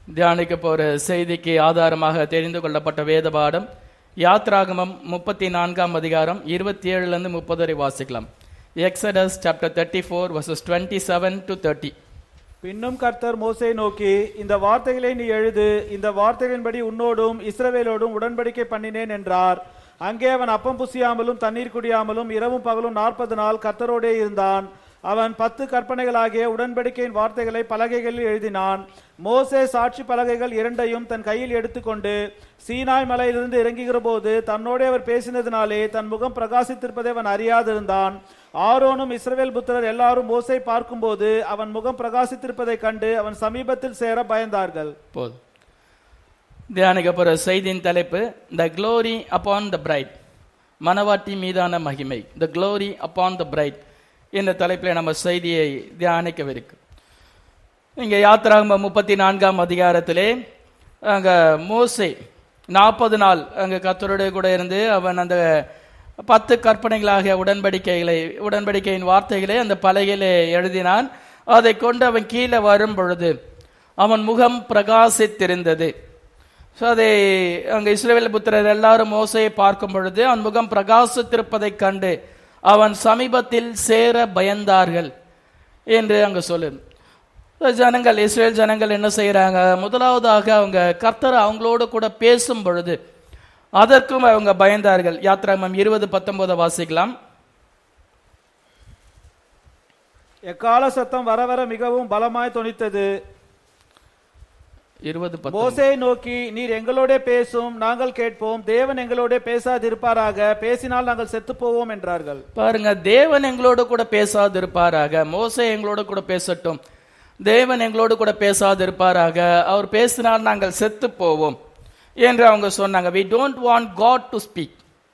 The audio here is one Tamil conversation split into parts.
தியானிக்க போற செய்திக்கு ஆதாரமாக தெரிந்து கொள்ளப்பட்ட வேத பாடம் யாத்ராகமம் முப்பத்தி நான்காம் அதிகாரம் இருபத்தி ஏழுல இருந்து முப்பது வரை வாசிக்கலாம் Exodus chapter thirty four verses twenty seven to thirty பின்னும் கர்த்தர் மோசே நோக்கி இந்த வார்த்தைகளை நீ எழுது இந்த வார்த்தைகளின்படி உன்னோடும் இஸ்ரவேலோடும் உடன்படிக்கை பண்ணினேன் என்றார் அங்கே அவன் அப்பம் புசியாமலும் தண்ணீர் குடியாமலும் இரவும் பகலும் நாற்பது நாள் கர்த்தரோடே இருந்தான் அவன் பத்து கற்பனைகளாகிய உடன்படிக்கையின் வார்த்தைகளை பலகைகளில் எழுதினான் மோசே சாட்சி பலகைகள் இரண்டையும் தன் கையில் எடுத்துக்கொண்டு சீனாய் மலையிலிருந்து இறங்குகிற போது தன்னோடே அவர் பேசினதினாலே தன் முகம் பிரகாசித்திருப்பதை அவன் அறியாதிருந்தான் ஆரோனும் இஸ்ரவேல் புத்திரர் எல்லாரும் மோசை பார்க்கும்போது அவன் முகம் பிரகாசித்திருப்பதைக் கண்டு அவன் சமீபத்தில் சேர பயந்தார்கள் போதும் தியானிக்க போற செய்தியின் தலைப்பு the glory upon the bride மனவாட்டி மீதான மகிமை the glory upon the bride என்ற தலைப்பில் நம்ம செய்தியை தியானிக்கவிருக்கு இங்கே யாத்திராகம முப்பத்தி நான்காம் அதிகாரத்திலே அங்க மோசே நாற்பது நாள் அங்க கத்தருடைய கூட இருந்து அவன் அந்த பத்து கற்பனைகளாகிய உடன்படிக்கைகளை உடன்படிக்கையின் வார்த்தைகளை அந்த பலகையிலே எழுதினான் அதை கொண்டு அவன் கீழே வரும் பொழுது அவன் முகம் பிரகாசித்திருந்தது ஸோ அதை அங்கே இஸ்ரேல் புத்திரர் எல்லாரும் மோசையை பார்க்கும் பொழுது அவன் முகம் பிரகாசித்திருப்பதைக் கண்டு அவன் சமீபத்தில் சேர பயந்தார்கள் என்று அங்க சொல்லு ஜனங்கள் இஸ்ரேல் ஜனங்கள் என்ன செய்யறாங்க முதலாவதாக அவங்க கர்த்தர் அவங்களோடு கூட பேசும் பொழுது அதற்கும் அவங்க பயந்தார்கள் யாத்ராமம் இருபது பத்தொன்பதை வாசிக்கலாம் எக்கால சத்தம் வர வர மிகவும் பலமாய் தொனித்தது இருபது பத்து மோசே நோக்கி நீர் எங்களோட பேசும் நாங்கள் கேட்போம் தேவன் எங்களோட பேசாதிருப்பாராக பேசினால் நாங்கள் செத்து போவோம் என்றார்கள் பாருங்க தேவன் எங்களோடு கூட பேசாதிருப்பாராக மோசே எங்களோடு கூட பேசட்டும் தேவன் எங்களோடு கூட பேசாதிருப்பாராக அவர் பேசினால் நாங்கள் செத்து போவோம் என்று அவங்க சொன்னாங்க we don't want God to speak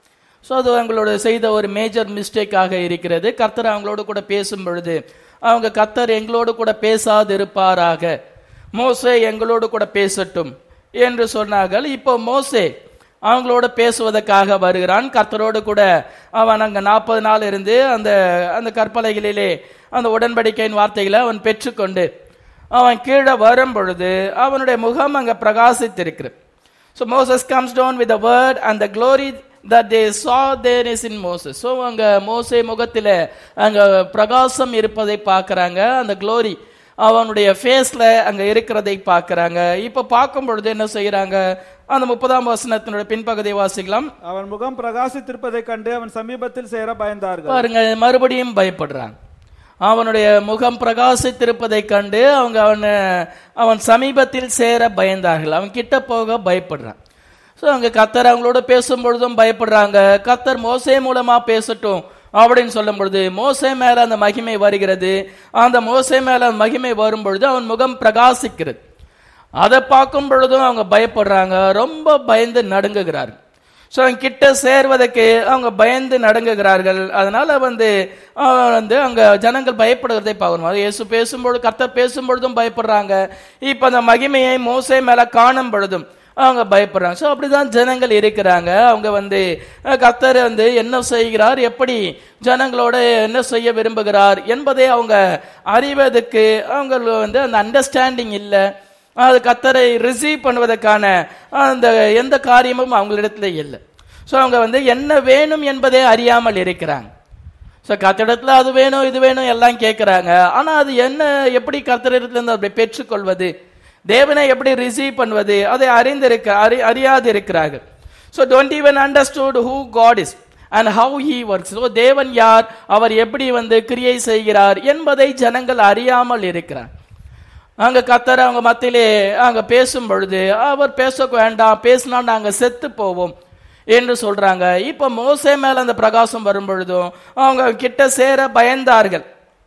so அது அவங்களோட செய்த ஒரு மேஜர் மிஸ்டேக்காக இருக்கிறது கர்த்தர் அவங்களோடு கூட பேசும் பொழுது அவங்க கர்த்தர் எங்களோடு கூட பேசாதிருப்பாராக மோசே எங்களோடு கூட பேசட்டும் என்று சொன்னார்கள் இப்போ மோசே அவங்களோட பேசுவதற்காக வருகிறான் கர்த்தரோடு கூட அவன் அங்க நாற்பது நாள் இருந்து அந்த அந்த கற்பலைகளிலே அந்த உடன்படிக்கையின் வார்த்தைகளை அவன் பெற்றுக்கொண்டு அவன் கீழே வரும் பொழுது அவனுடைய முகம் அங்க பிரகாசித்திருக்கிறது so Moses comes down with word and the glory that they saw there is in Moses so அங்க மோசே முகத்தில் அங்க பிரகாசம் இருப்பதை பார்க்கறாங்க அந்த க்ளோரி அவனுடைய ஃபேஸ்ல அங்க இருக்கிறதை பார்க்கறாங்க இப்ப பார்க்கும் பொழுது என்ன செய்யறாங்க அந்த முப்பதாம் வசனத்தினுடைய பின்பகுதியை வாசிக்கலாம் அவன் முகம் பிரகாசித்திருப்பதைக் கண்டு அவன் சமீபத்தில் சேர பயந்தார்கள் பாருங்க மறுபடியும் பயப்படுறாங்க அவனுடைய முகம் பிரகாசித்திருப்பதைக் கண்டு அவங்க அவனை அவன் சமீபத்தில் சேர பயந்தார்கள் அவன் கிட்ட போக பயப்படுறான் ஸோ அங்க கத்தர் அவங்களோட பேசும் பொழுதும் பயப்படுறாங்க கத்தர் மோசே மூலமா பேசட்டும் அப்படின்னு சொல்லும் பொழுது மோசே மேல அந்த மகிமை வருகிறது அந்த மோசே மேல அந்த மகிமை வரும் பொழுது அவன் முகம் பிரகாசிக்கிறது அதை பார்க்கும் பொழுதும் அவங்க பயப்படுறாங்க ரொம்ப பயந்து நடுங்குகிறார்கள் ஸோ அவங்க கிட்ட சேர்வதற்கு அவங்க பயந்து நடுங்குகிறார்கள் அதனால வந்து அவன் வந்து அங்க ஜனங்கள் பயப்படுகிறதை பார்க்கணும் அது இயேசு பேசும்பொழுது கர்த்தர் பேசும்பொழுதும் பயப்படுறாங்க இப்போ அந்த மகிமையை மோசே மேல காணும் பொழுதும் அவங்க பயப்படுறாங்க ஸோ அப்படிதான் ஜனங்கள் இருக்கிறாங்க அவங்க வந்து அஹ், கர்த்தர் வந்து என்ன செய்கிறார் எப்படி ஜனங்களோட என்ன செய்ய விரும்புகிறார் என்பதை அவங்க அறிவதற்கு அவங்க வந்து அந்த அண்டர்ஸ்டாண்டிங் இல்லை அது கத்தரை ரிசீவ் பண்ணுவதற்கான அந்த எந்த காரியமும் அவங்களிடத்துல இல்லை ஸோ அவங்க வந்து என்ன வேணும் என்பதே அறியாமல் இருக்கிறாங்க ஸோ கத்திடத்துல அது வேணும் இது வேணும் எல்லாம் கேட்குறாங்க ஆனால் அது என்ன எப்படி கத்திரிடத்துலேருந்து அப்படி பெற்றுக்கொள்வது தேவனை எப்படி ரிசீவ் பண்ணுவது அதை அறிந்திருக்க அறி அறியாது இருக்கிறார்கள் so don't even understood who God is and how he works so தேவன் யார் அவர் எப்படி வந்து கிரியை செய்கிறார் என்பதை ஜனங்கள் அறியாமல் இருக்கிறார் அங்க கத்தர் அவங்க மத்தியிலே அங்க பேசும் பொழுது அவர் பேச வேண்டாம் பேசினா நாங்க செத்து போவோம் என்று சொல்றாங்க இப்ப மோசே மேல அந்த பிரகாசம் வரும் பொழுதும் அவங்க கிட்ட சேர பயந்தார்கள்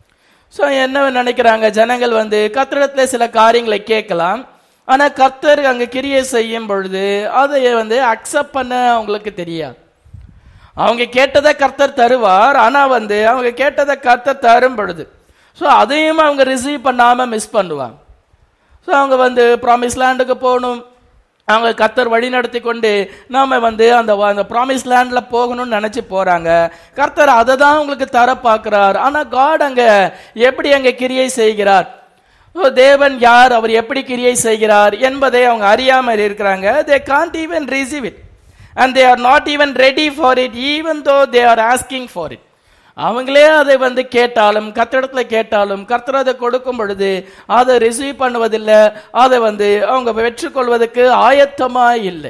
ஸோ என்ன நினைக்கிறாங்க ஜனங்கள் வந்து கத்திரத்துல சில காரியங்களை கேட்கலாம் ஆனா கர்த்தர் அங்க கிரியை செய்யும் பொழுது அதை வந்து அக்செப்ட் பண்ண அவங்களுக்கு தெரியாது அவங்க கேட்டதை கர்த்தர் தருவார் ஆனா வந்து அவங்க கேட்டதை கர்த்தர் தரும் பொழுது ஸோ அதையும் அவங்க ரிசீவ் பண்ணாம மிஸ் பண்ணுவாங்க ஸோ அவங்க வந்து ப்ராமிஸ் லேண்டுக்கு போகணும் அவங்க கத்தர் வழி நடத்தி கொண்டு நாம வந்து அந்த அந்த ப்ராமிஸ் லேண்ட்ல போகணும்னு நினைச்சு போறாங்க கர்த்தர் அதை தான் உங்களுக்கு தர பார்க்கிறார் ஆனா காட் அங்க எப்படி அங்க கிரியை செய்கிறார் ஓ, தேவன் யார் அவர் எப்படி கிரியை செய்கிறார் என்பதை அவங்க அறியாமல் இருக்கிறாங்க they can't even receive it and they are not even ready for it even though they are asking for it அவங்களே அதை வந்து கேட்டாலும் கத்திடத்துல கேட்டாலும் கர்த்தர் அதை கொடுக்கும் பொழுது அதை ரிசீவ் பண்ணுவதில்லை அதை வந்து அவங்க பெற்றுக்கொள்வதற்கு ஆயத்தமா இல்லை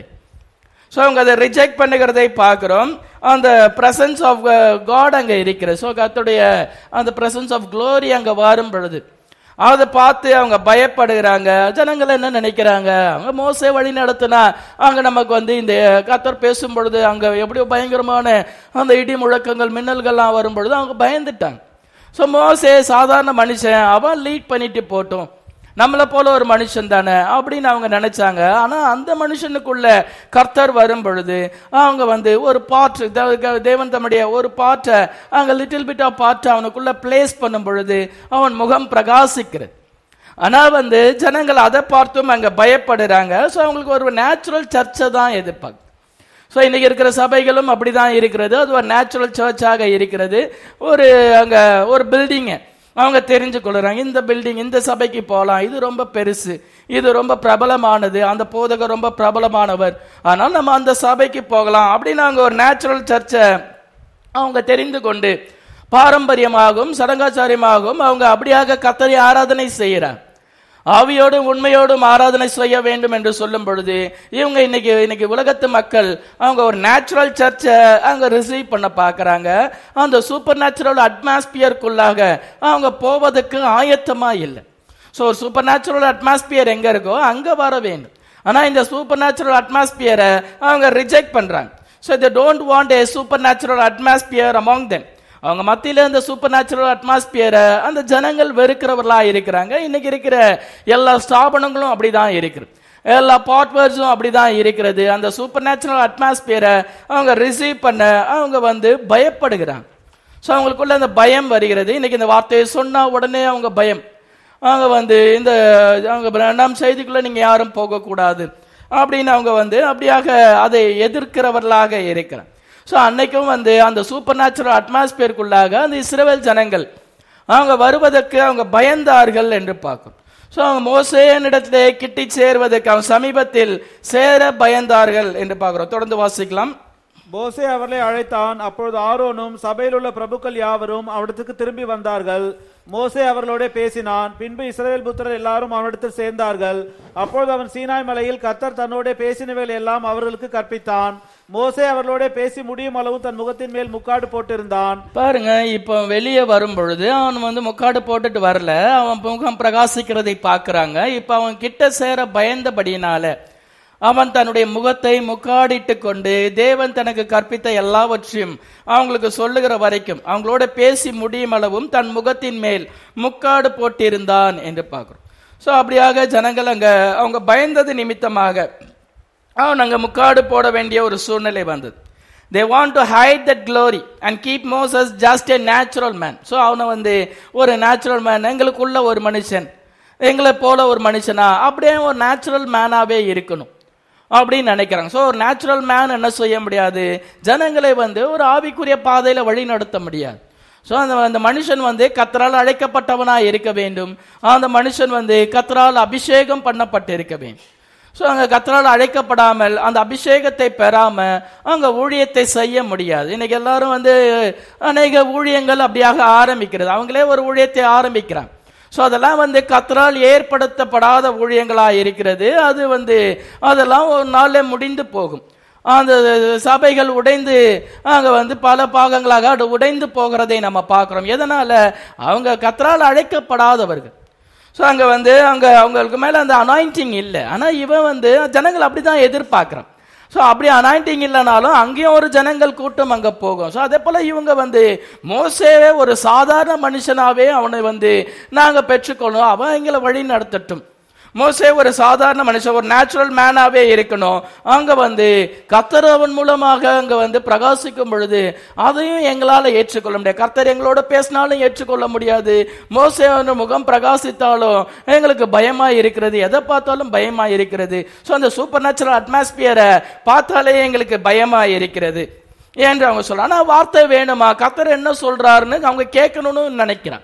ஸோ அவங்க அதை ரிஜெக்ட் பண்ணுகிறதை பார்க்குறோம் அந்த பிரசன்ஸ் ஆஃப் காட் அங்கே இருக்கிறது ஸோ கர்த்தருடைய அந்த பிரசன்ஸ் ஆஃப் க்ளோரி அங்கே வரும் பொழுது அதை பார்த்து அவங்க பயப்படுகிறாங்க ஜனங்கள் என்ன நினைக்கிறாங்க அவங்க மோசே வழி நடத்தினா அங்க நமக்கு வந்து இந்த கத்தர் பேசும் பொழுது அங்க எப்படியோ பயங்கரமான அந்த இடி முழக்கங்கள் மின்னல்கள்லாம் வரும் பொழுது அவங்க பயந்துட்டாங்க ஸோ மோசே சாதாரண மனுஷன் அவன் லீட் பண்ணிட்டு போட்டும் நம்மளை போல ஒரு மனுஷன் தானே அப்படின்னு அவங்க நினைச்சாங்க ஆனா அந்த மனுஷனுக்குள்ள கர்த்தர் வரும் பொழுது அவங்க வந்து ஒரு பாட் தேவன் தம்முடைய ஒரு பாட்டை அங்க லிட்டில் பிட் ஆஃப் பாட்டை அவனுக்குள்ள பிளேஸ் பண்ணும் பொழுது அவன் முகம் பிரகாசிக்கிறது ஆனா வந்து ஜனங்கள் அதை பார்த்தும் அங்க பயப்படுறாங்க ஸோ அவங்களுக்கு ஒரு நேச்சுரல் சர்ச்சை தான் எதிர்ப்பாங்க ஸோ இன்னைக்கு இருக்கிற சபைகளும் அப்படிதான் இருக்கிறது அது ஒரு நேச்சுரல் சர்ச்சாக இருக்கிறது ஒரு அங்க ஒரு பில்டிங்கு அவங்க தெரிஞ்சு கொள்ளுறாங்க இந்த பில்டிங் இந்த சபைக்கு போகலாம் இது ரொம்ப பெருசு இது ரொம்ப பிரபலமானது அந்த போதகர் ரொம்ப பிரபலமானவர் ஆனால் நம்ம அந்த சபைக்கு போகலாம் அப்படின்னு அவங்க ஒரு நேச்சுரல் சர்ச்சை அவங்க தெரிந்து கொண்டு பாரம்பரியமாகவும் சடங்காச்சாரியமாகவும் அவங்க அப்படியாக கத்தரி ஆராதனை செய்கிறார் ஆவியோடும் உண்மையோடும் ஆராதனை செய்ய வேண்டும் என்று சொல்லும் பொழுது இவங்க இன்னைக்கு இன்னைக்கு உலகத்து மக்கள் அவங்க ஒரு நேச்சுரல் சர்ச்சை அங்க ரிசீவ் பண்ண பார்க்கறாங்க அந்த சூப்பர் நேச்சுரல் அட்மாஸ்பியருக்குள்ளாக அவங்க போவதற்கு ஆயத்தமா இல்லை ஸோ ஒரு சூப்பர் நேச்சுரல் அட்மாஸ்பியர் எங்க இருக்கோ அங்க வர வேண்டும் ஆனா இந்த சூப்பர் நேச்சுரல் அட்மாஸ்பியரை அவங்க ரிஜெக்ட் பண்றாங்க so they don't want a supernatural atmosphere among them அவங்க மத்தியில இந்த சூப்பர் நேச்சுரல் அட்மாஸ்பியரை அந்த ஜனங்கள் வெறுக்கிறவர்களா இருக்கிறாங்க இன்னைக்கு இருக்கிற எல்லா ஸ்தாபனங்களும் அப்படிதான் இருக்குது எல்லா பாட்வேர்ஸும் அப்படிதான் இருக்கிறது அந்த சூப்பர் நேச்சுரல் அட்மாஸ்பியரை அவங்க ரிசீவ் பண்ண அவங்க வந்து பயப்படுகிறாங்க ஸோ அவங்களுக்குள்ள அந்த பயம் வருகிறது இன்னைக்கு இந்த வார்த்தையை சொன்னா உடனே அவங்க பயம் அவங்க வந்து இந்த அவங்க ரெண்டாம் செய்திக்குள்ள நீங்க யாரும் போகக்கூடாது அப்படின்னு அவங்க வந்து அப்படியாக அதை எதிர்க்கிறவர்களாக இருக்கிறாங்க ஸோ அன்னைக்கும் வந்து அந்த சூப்பர் நேச்சுரல் அட்மாஸ்பியருக்குள்ளாக அந்த இஸ்ரவேல் ஜனங்கள் அவங்க வருவதற்கு அவங்க பயந்தார்கள் என்று பார்க்கும் ஸோ அவங்க மோசேனிடத்திலே கிட்டி சேர்வதற்கு அவன் சமீபத்தில் சேர பயந்தார்கள் என்று பார்க்கிறோம் தொடர்ந்து வாசிக்கலாம் மோசே அவர்களை அழைத்தான் அப்பொழுது ஆரோனும் சபையில் உள்ள பிரபுக்கள் யாவரும் அவனிடத்துக்கு திரும்பி வந்தார்கள் மோசே அவர்களோட பேசினான் பின்பு இஸ்ரவேல் புத்திரர் எல்லாரும் அவனிடத்தில் சேர்ந்தார்கள் அப்பொழுது அவன் சீனாய் மலையில் கத்தர் தன்னோட பேசினவைகள் எல்லாம் அவர்களுக்கு கற்பித்தான் மோசே அவர்களோட பேசி முடியும் அளவும் தன் முகத்தின் மேல் முக்காடு போட்டிருந்தான் பாருங்க இப்போ வெளியே வரும் பொழுது அவன் வந்து முக்காடு போட்டுட்டு வரல அவன் முகம் பிரகாசிக்கிறதை பார்க்கறாங்க இப்போ அவன் கிட்ட சேர பயந்தபடியினால அவன் தன்னுடைய முகத்தை முக்காடிட்டு கொண்டு தேவன் தனக்கு கற்பித்த எல்லாவற்றையும் அவங்களுக்கு சொல்லுகிற வரைக்கும் அவங்களோட பேசி முடியும் அளவும் தன் முகத்தின் மேல் முக்காடு போட்டிருந்தான் என்று பார்க்கிறோம் ஸோ அப்படியாக ஜனங்கள் அங்க அவங்க பயந்தது நிமித்தமாக அவன் அங்க முக்காடு போட வேண்டிய ஒரு சூழ்நிலை வந்தது they want to hide that glory and keep Moses just a natural man so அவனை வந்து ஒரு நேச்சுரல் மேன் எங்களுக்குள்ள ஒரு மனுஷன் எங்களை போல ஒரு மனுஷனா அப்படியே ஒரு நேச்சுரல் மேனாவே இருக்கணும் அப்படின்னு நினைக்கிறாங்க ஸோ ஒரு நேச்சுரல் மேன் என்ன செய்ய முடியாது ஜனங்களை வந்து ஒரு ஆவிக்குரிய பாதையில வழி நடத்த முடியாது ஸோ அந்த அந்த மனுஷன் வந்து கத்தரால் அழைக்கப்பட்டவனா இருக்க வேண்டும் அந்த மனுஷன் வந்து கத்தரால் அபிஷேகம் பண்ணப்பட்டு இருக்க வேண்டும் ஸோ அங்கே கத்தரால் அழைக்கப்படாமல் அந்த அபிஷேகத்தை பெறாம அங்க ஊழியத்தை செய்ய முடியாது இன்னைக்கு எல்லாரும் வந்து அநேக ஊழியங்கள் அப்படியாக ஆரம்பிக்கிறது அவங்களே ஒரு ஊழியத்தை ஆரம்பிக்கிறாங்க ஸோ அதெல்லாம் வந்து கத்தரால் ஏற்படுத்தப்படாத ஊழியங்களா இருக்கிறது அது வந்து அதெல்லாம் ஒரு நாள்ல முடிந்து போகும் அந்த சபைகள் உடைந்து அங்க வந்து பல பாகங்களாக அது உடைந்து போகிறதை நம்ம பார்க்கிறோம் எதனால அவங்க கத்தரால் அழைக்கப்படாதவர்கள் ஸோ அங்கே வந்து அங்கே அவங்களுக்கு மேலே அந்த அனாயிண்டிங் இல்லை ஆனால் இவன் வந்து ஜனங்கள் அப்படி தான் எதிர்பார்க்குறான் ஸோ அப்படி அனாயிண்டிங் இல்லைனாலும் அங்கேயும் ஒரு ஜனங்கள் கூட்டம் அங்கே போகும் ஸோ அதே போல் இவங்க வந்து மோசேவே ஒரு சாதாரண மனுஷனாவே அவனை வந்து நாங்கள் பெற்றுக்கொள்ளணும் அவன் எங்களை வழி நடத்தட்டும் மோசே ஒரு சாதாரண மனுஷன் ஒரு நேச்சுரல் மேனாவே இருக்கணும் அங்க வந்து கத்தர் அவன் மூலமாக அங்க வந்து பிரகாசிக்கும் பொழுது அதையும் எங்களால ஏற்றுக்கொள்ள முடியாது கர்த்தர் எங்களோட பேசினாலும் ஏற்றுக்கொள்ள முடியாது மோசே வந்து முகம் பிரகாசித்தாலும் எங்களுக்கு பயமா இருக்கிறது எதை பார்த்தாலும் பயமா இருக்கிறது ஸோ அந்த சூப்பர் நேச்சுரல் அட்மாஸ்பியரை பார்த்தாலே எங்களுக்கு பயமா இருக்கிறது என்று அவங்க சொல்றாங்க ஆனா வார்த்தை வேணுமா கத்தர் என்ன சொல்றாருன்னு அவங்க கேட்கணும்னு நினைக்கிறான்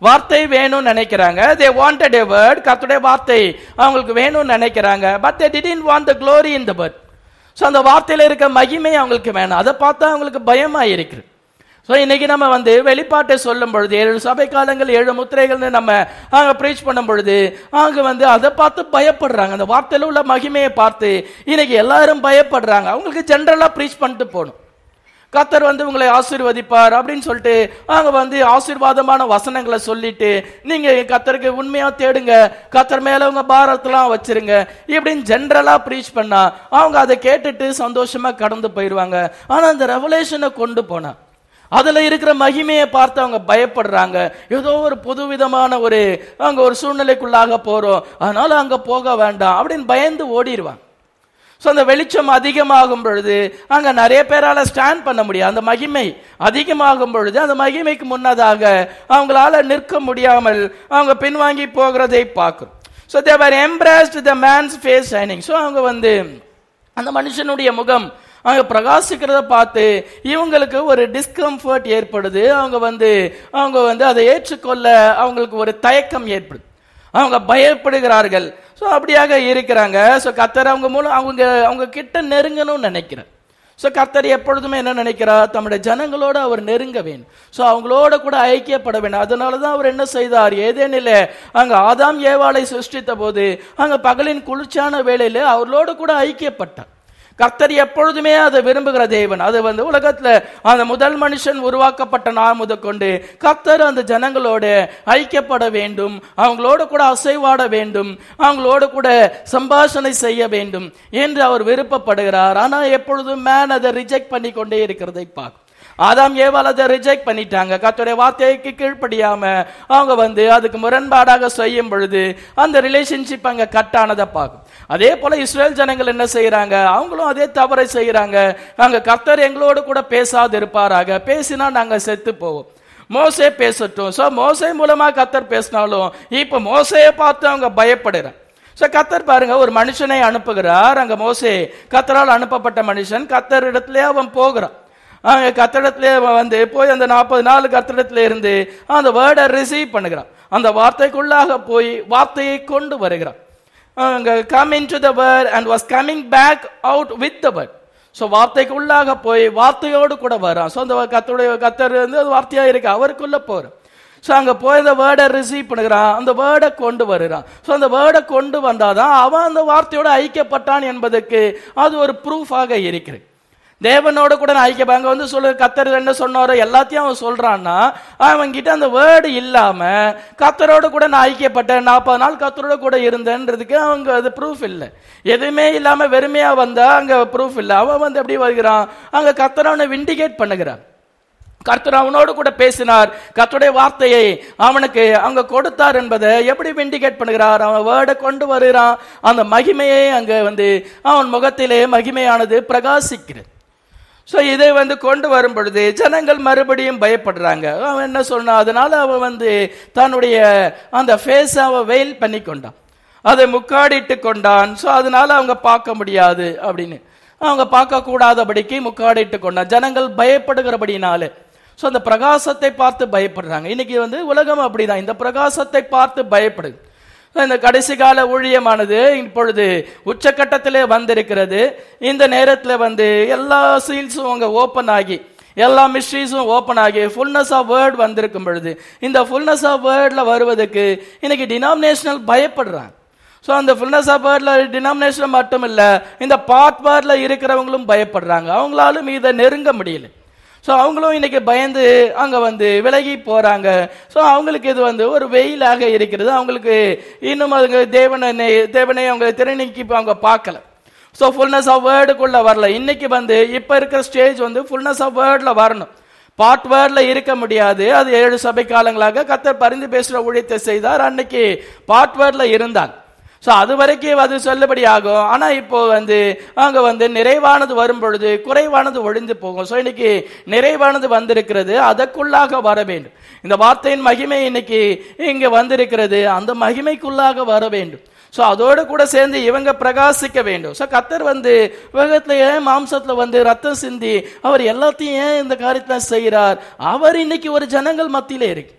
வார்த்தை வேணும்னு நினைக்கிறாங்க தே வாண்டட் a word கர்த்தருடைய வார்த்தை அவங்களுக்கு வேணும்னு நினைக்கிறாங்க but they didn't want the glory in the word so அந்த வார்த்தையில இருக்க மகிமை அவங்களுக்கு வேணும் அதை பார்த்தா அவங்களுக்கு பயமா இருக்குது ஸோ இன்னைக்கு நம்ம வந்து வெளிப்பாட்டை சொல்லும் பொழுது ஏழு சபை காலங்கள் ஏழு முத்திரைகள்னு நம்ம அங்க ப்ரீச் பண்ணும் பொழுது அங்க வந்து அதை பார்த்து பயப்படுறாங்க அந்த வார்த்தையில உள்ள மகிமையை பார்த்து இன்னைக்கு எல்லாரும் பயப்படுறாங்க அவங்களுக்கு ஜென்ரலா ப்ரீச் பண்ணிட்டு போகணும் கத்தர் வந்து உங்களை ஆசீர்வதிப்பார் அப்படின்னு சொல்லிட்டு அங்க வந்து ஆசீர்வாதமான வசனங்களை சொல்லிட்டு நீங்க கத்தருக்கு உண்மையா தேடுங்க கத்தர் மேல உங்க பாரத்தெல்லாம் வச்சிருங்க இப்படின்னு ஜென்ரலா ப்ரீச் பண்ணா அவங்க அதை கேட்டுட்டு சந்தோஷமா கடந்து போயிடுவாங்க ஆனா அந்த ரெவலேஷனை கொண்டு போனா அதுல இருக்கிற மகிமையை பார்த்து அவங்க பயப்படுறாங்க ஏதோ ஒரு புதுவிதமான ஒரு அங்க ஒரு சூழ்நிலைக்குள்ளாக போறோம் அதனால அங்க போக வேண்டாம் அப்படின்னு பயந்து ஓடிடுவாங்க ஸோ அந்த வெளிச்சம் அதிகமாகும் பொழுது அங்க நிறைய பேரால ஸ்டாண்ட் பண்ண முடியாது அந்த மகிமை அதிகமாகும் பொழுது அந்த மகிமைக்கு முன்னதாக அவங்களால நிற்க முடியாமல் அவங்க பின்வாங்கி போகிறதை பார்க்கும் so they were embarrassed the man's face shining so அவங்க வந்து அந்த மனுஷனுடைய முகம் அவங்க பிரகாசிக்கிறத பார்த்து இவங்களுக்கு ஒரு டிஸ்கம்ஃபர்ட் ஏற்படுது அவங்க வந்து அவங்க வந்து அதை ஏற்றுக்கொள்ள அவங்களுக்கு ஒரு தயக்கம் ஏற்படுது அவங்க பயப்படுகிறார்கள் ஸோ அப்படியாக இருக்கிறாங்க ஸோ கத்தர் அவங்க மூலம் அவங்க அவங்க கிட்ட நெருங்கணும்னு நினைக்கிறேன் ஸோ கர்த்தர் எப்பொழுதுமே என்ன நினைக்கிறார் தம்முடைய ஜனங்களோட அவர் நெருங்க வேணும் ஸோ அவங்களோட கூட ஐக்கியப்பட வேண்டும் அதனால தான் அவர் என்ன செய்தார் ஏதேனில் அங்க ஆதாம் ஏவாளை சிருஷ்டித்த போது அங்க பகலின் குளிர்ச்சியான வேளையில அவர்களோட கூட ஐக்கியப்பட்டார் கர்த்தர் எப்பொழுதுமே அதை விரும்புகிற தேவன் அது வந்து உலகத்துல அந்த முதல் மனுஷன் உருவாக்கப்பட்ட நாள் முதற்கொண்டு கர்த்தர் அந்த ஜனங்களோட ஐக்கியப்பட வேண்டும் அவங்களோட கூட அசைவாட வேண்டும் அவங்களோட கூட சம்பாஷணை செய்ய வேண்டும் என்று அவர் விருப்பப்படுகிறார் ஆனா எப்பொழுதும் மேன் அதை ரிஜெக்ட் பண்ணி கொண்டே இருக்கிறதை பார்க்கும் ஆதாம் ஏவாள் அதை ரிஜெக்ட் பண்ணிட்டாங்க கர்த்தருடைய வார்த்தைக்கு கீழ்ப்படியாம அவங்க வந்து அதுக்கு முரண்பாடாக செய்யும் பொழுது அந்த ரிலேஷன்ஷிப் அங்க கட் ஆனதை பார்க்கும் அதே போல இஸ்ரேல் ஜனங்கள் என்ன செய்யறாங்க அவங்களும் அதே தவறை செய்யறாங்க அங்க கர்த்தர் எங்களோடு கூட பேசாது இருப்பாராக பேசினா நாங்க செத்து போவோம் மோசே பேசட்டும் சோ மோசே மூலமா கர்த்தர் பேசினாலும் இப்ப மோசையை பார்த்து அவங்க பயப்படுறாங்க சோ கத்தர் பாருங்க ஒரு மனுஷனை அனுப்புகிறார் அங்க மோசே கத்தரால் அனுப்பப்பட்ட மனுஷன் கத்தர் இடத்துல அவன் போகிறான் அங்க கத்தடத்துல அவன் வந்து போய் அந்த நாற்பது நாள் கத்தடத்துல இருந்து அந்த வேர்டை ரிசீவ் பண்ணுகிறான் அந்த வார்த்தைக்குள்ளாக போய் வார்த்தையை கொண்டு வருகிறான் அங்க come in to the word and was coming back out with the word so வார்த்தைக்குள்ளாக போய் வார்த்தையோடு கூட வரான் ஸோ அந்த கத்தருடைய கத்தர் வந்து அது வார்த்தையா இருக்கு அவருக்குள்ள போறான் ஸோ அங்கே போய் அந்த வேர்டை ரிசீவ் பண்ணுகிறான் அந்த வேர்டை கொண்டு வருகிறான் ஸோ அந்த வேர்டை கொண்டு வந்தாதான் அவன் அந்த வார்த்தையோட ஐக்கியப்பட்டான் என்பதற்கு அது ஒரு ப்ரூஃபாக இருக்கிறது தேவனோட கூட நான் ஐக்கியம் அங்க வந்து சொல்லு கத்தர் என்ன சொன்னாரோ எல்லாத்தையும் அவன் சொல்றான்னா அவன் கிட்ட அந்த வேர்டு இல்லாம கத்தரோட கூட நான் ஐக்கியப்பட்டேன் நாற்பது நாள் கத்தரோட கூட இருந்தேன்றதுக்கு அவங்க அது ப்ரூஃப் இல்லை எதுவுமே இல்லாம வெறுமையா வந்தா அங்க ப்ரூஃப் இல்லை அவன் வந்து எப்படி வருகிறான் அங்க கத்தர் அவனை விண்டிகேட் பண்ணுகிறான் கர்த்தர் அவனோடு கூட பேசினார் கர்த்தருடைய வார்த்தையை அவனுக்கு அங்க கொடுத்தார் என்பதை எப்படி விண்டிகேட் பண்ணுகிறார் அவன் வேர்டை கொண்டு வருகிறான் அந்த மகிமையை அங்க வந்து அவன் முகத்திலே மகிமையானது பிரகாசிக்கிறது ஸோ இதை வந்து கொண்டு வரும் பொழுது ஜனங்கள் மறுபடியும் பயப்படுறாங்க அவன் என்ன சொன்னான் அதனால அவன் வந்து தன்னுடைய அந்த ஃபேஸ் அவன் வெயில் பண்ணி கொண்டான் அதை முக்காடிட்டு கொண்டான் ஸோ அதனால அவங்க பார்க்க முடியாது அப்படின்னு அவங்க பார்க்க கூடாதபடிக்கு முக்காடிட்டு கொண்டான் ஜனங்கள் பயப்படுகிறபடினாலே ஸோ அந்த பிரகாசத்தை பார்த்து பயப்படுறாங்க இன்னைக்கு வந்து உலகம் அப்படிதான் இந்த பிரகாசத்தை பார்த்து பயப்படுது இந்த கடைசி கால ஊழியமானது இப்பொழுது உச்சக்கட்டத்திலே வந்திருக்கிறது இந்த நேரத்தில் வந்து எல்லா சீல்ஸும் அங்கே ஓப்பன் ஆகி எல்லா மிஸ்ட்ரீஸும் ஓப்பன் ஆகி ஃபுல்னஸ் ஆஃப் வேர்ட் வந்திருக்கும் பொழுது இந்த ஃபுல்னஸ் ஆஃப் வேர்டில் வருவதற்கு இன்னைக்கு டினாமினேஷனல் பயப்படுறாங்க ஸோ அந்த ஃபுல்னஸ் ஆஃப் வேர்டில் டினாமினேஷன் மட்டும் இல்லை இந்த பார்ட் வேர்டில் இருக்கிறவங்களும் பயப்படுறாங்க அவங்களாலும் இதை நெருங்க முடியல ஸோ அவங்களும் இன்னைக்கு பயந்து அங்கே வந்து விலகி போகிறாங்க ஸோ அவங்களுக்கு இது வந்து ஒரு வெயிலாக இருக்கிறது அவங்களுக்கு இன்னும் அதுங்க தேவனை தேவனை அவங்க திறனிக்கு அவங்க பார்க்கல ஸோ ஃபுல்னஸ் ஆஃப் வேர்டுக்குள்ள வரல இன்னைக்கு வந்து இப்போ இருக்கிற ஸ்டேஜ் வந்து ஃபுல்னஸ் ஆஃப் வேர்டில் வரணும் பார்ட் வேர்டில் இருக்க முடியாது அது ஏழு சபை காலங்களாக கத்தர் பரிந்து பேசுகிற ஊழியத்தை செய்தார் அன்னைக்கு பார்ட் வேர்டில் இருந்தாங்க ஸோ அது வரைக்கும் அது செல்லுபடி ஆகும் ஆனால் இப்போ வந்து அங்கே வந்து நிறைவானது வரும் பொழுது குறைவானது ஒழிந்து போகும் ஸோ இன்னைக்கு நிறைவானது வந்திருக்கிறது அதற்குள்ளாக வர வேண்டும் இந்த வார்த்தையின் மகிமை இன்னைக்கு இங்கே வந்திருக்கிறது அந்த மகிமைக்குள்ளாக வர வேண்டும் ஸோ அதோடு கூட சேர்ந்து இவங்க பிரகாசிக்க வேண்டும் ஸோ கத்தர் வந்து உலகத்துல ஏன் மாம்சத்துல வந்து ரத்தம் சிந்தி அவர் எல்லாத்தையும் ஏன் இந்த காரியத்தை செய்கிறார் அவர் இன்னைக்கு ஒரு ஜனங்கள் மத்தியிலே இருக்கு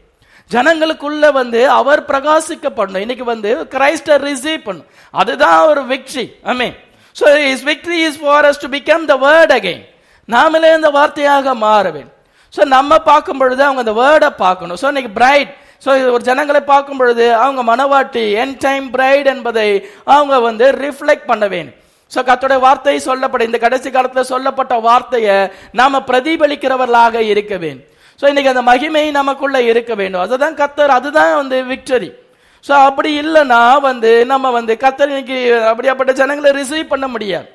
ஜனங்களுக்குள்ள வந்து அவர் பிரகாசிக்கப்படணும் இன்னைக்கு வந்து கிரைஸ்ட ரிசீவ் பண்ணும் அதுதான் ஒரு victory I so is victory is for us to become the word again நாமளே இந்த வார்த்தையாக மாற வேண்டும் ஸோ நம்ம பார்க்கும் பொழுது அவங்க அந்த வேர்டை பார்க்கணும் ஸோ இன்னைக்கு பிரைட் ஸோ ஒரு ஜனங்களை பார்க்கும் பொழுது அவங்க மனவாட்டி என் டைம் பிரைட் என்பதை அவங்க வந்து ரிஃப்ளெக்ட் பண்ண வேணும் ஸோ கத்தோட வார்த்தை சொல்லப்பட இந்த கடைசி காலத்தில் சொல்லப்பட்ட வார்த்தையை நாம பிரதிபலிக்கிறவர்களாக இருக்க வேண்டும் ஸோ இன்னைக்கு அந்த மகிமை நமக்குள்ள இருக்க வேண்டும் அதுதான் கத்தர் அதுதான் வந்து விக்டரி ஸோ அப்படி இல்லைன்னா வந்து நம்ம வந்து கத்தர் இன்னைக்கு அப்படியாப்பட்ட ஜனங்களை ரிசீவ் பண்ண முடியாது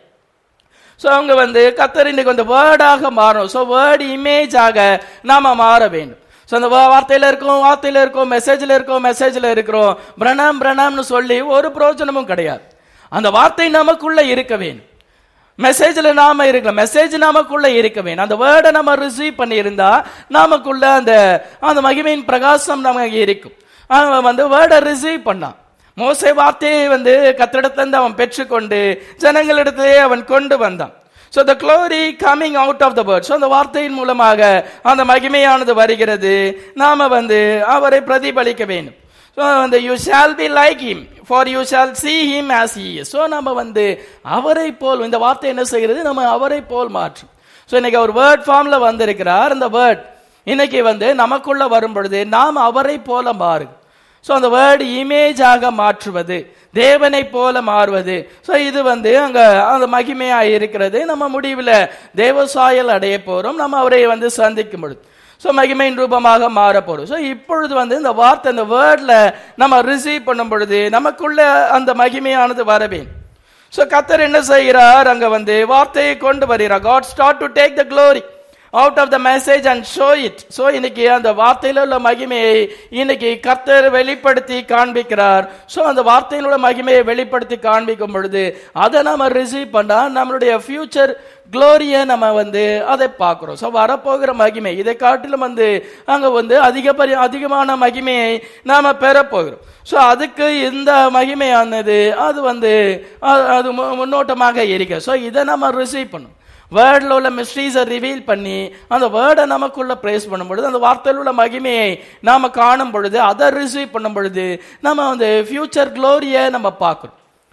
ஸோ அவங்க வந்து கத்தர் இன்னைக்கு வந்து வேர்டாக மாறணும் ஸோ வேர்டு இமேஜாக நாம மாற வேண்டும் ஸோ அந்த வா- வார்த்தையில இருக்கோம் வார்த்தையில இருக்கோம் மெசேஜ்ல இருக்கோம் மெசேஜ்ல இருக்கிறோம் பிரணாம் பிரணாம்னு சொல்லி ஒரு பிரயோஜனமும் கிடையாது அந்த வார்த்தை நமக்குள்ள இருக்க வேண்டும் மெசேஜ்ல நாம இருக்கலாம் மெசேஜ் நமக்குள்ள இருக்க வேண்டும் அந்த வேர்டை நம்ம ரிசீவ் பண்ணியிருந்தா நமக்குள்ள அந்த அந்த மகிமையின் பிரகாசம் நமக்கு இருக்கும் அவன் வந்து வேர்டை ரிசீவ் பண்ணான் மோசே வார்த்தையை வந்து கத்திடத்திலிருந்து அவன் பெற்றுக்கொண்டு ஜனங்களிடத்திலே அவன் கொண்டு வந்தான் so the glory coming out of the word so அந்த வார்த்தையின் மூலமாக அந்த மகிமையானது வருகிறது நாம வந்து அவரை பிரதிபலிக்க வேண்டும் ஸோ வந்து you shall be like him for you shall see him as he is so நம்ம வந்து அவரை போல் இந்த வார்த்தை என்ன செய்கிறது நம்ம அவரை போல் மாற்றும் ஸோ இன்னைக்கு அவர் வேர்ட் ஃபார்ம்ல வந்திருக்கிறார் அந்த வேர்ட் இன்னைக்கு வந்து நமக்குள்ள வரும் பொழுது நாம் அவரை போல மாறு ஸோ அந்த வேர்டு இமேஜாக மாற்றுவது தேவனை போல மாறுவது ஸோ இது வந்து அங்க அந்த மகிமையா இருக்கிறது நம்ம முடிவில் தேவசாயல் அடைய போறோம் நம்ம அவரை வந்து சந்திக்கும் பொழுது ஸோ மகிமையின் ரூபமாக மாற போறோம் ஸோ இப்பொழுது வந்து இந்த வார்த்தை இந்த வேர்ட்ல நம்ம ரிசீவ் பண்ணும் பொழுது நமக்குள்ள அந்த மகிமையானது வரவேன் ஸோ கத்தர் என்ன செய்கிறார் அங்க வந்து வார்த்தையை கொண்டு வருகிறார் God start to take the glory out of the message and show it so இன்னைக்கு அந்த வார்த்தையில உள்ள மகிமையை இன்னைக்கு கர்த்தர் வெளிப்படுத்தி காண்பிக்கிறார் ஸோ அந்த வார்த்தையிலுள்ள மகிமையை வெளிப்படுத்தி காண்பிக்கும் பொழுது அதை நம்ம ரிசீவ் பண்ணா நம்மளுடைய ஃபியூச்சர் க்ளோரியை நம்ம வந்து அதை பார்க்குறோம் ஸோ வரப்போகிற மகிமை இதை காட்டிலும் வந்து அங்கே வந்து அதிகபரி அதிகமான மகிமையை நாம் பெறப்போகிறோம் ஸோ அதுக்கு இந்த மகிமையானது அது வந்து அ- அது மு- முன்னோட்டமாக இருக்கு ஸோ இதை நம்ம ரிசீவ் பண்ணும் வேர்டில் உள்ள மிஸ்ட்ரீஸை ரிவீல் பண்ணி அந்த வேர்டை நமக்குள்ள பிரேஸ் பண்ணும் பொழுது அந்த வார்த்தையில் உள்ள மகிமையை நாம காணும் பொழுது அதை ரிசீவ் பண்ணும் பொழுது நம்ம வந்து ஃபியூச்சர் க்ளோரியை நம்ம பார்க்குறோம்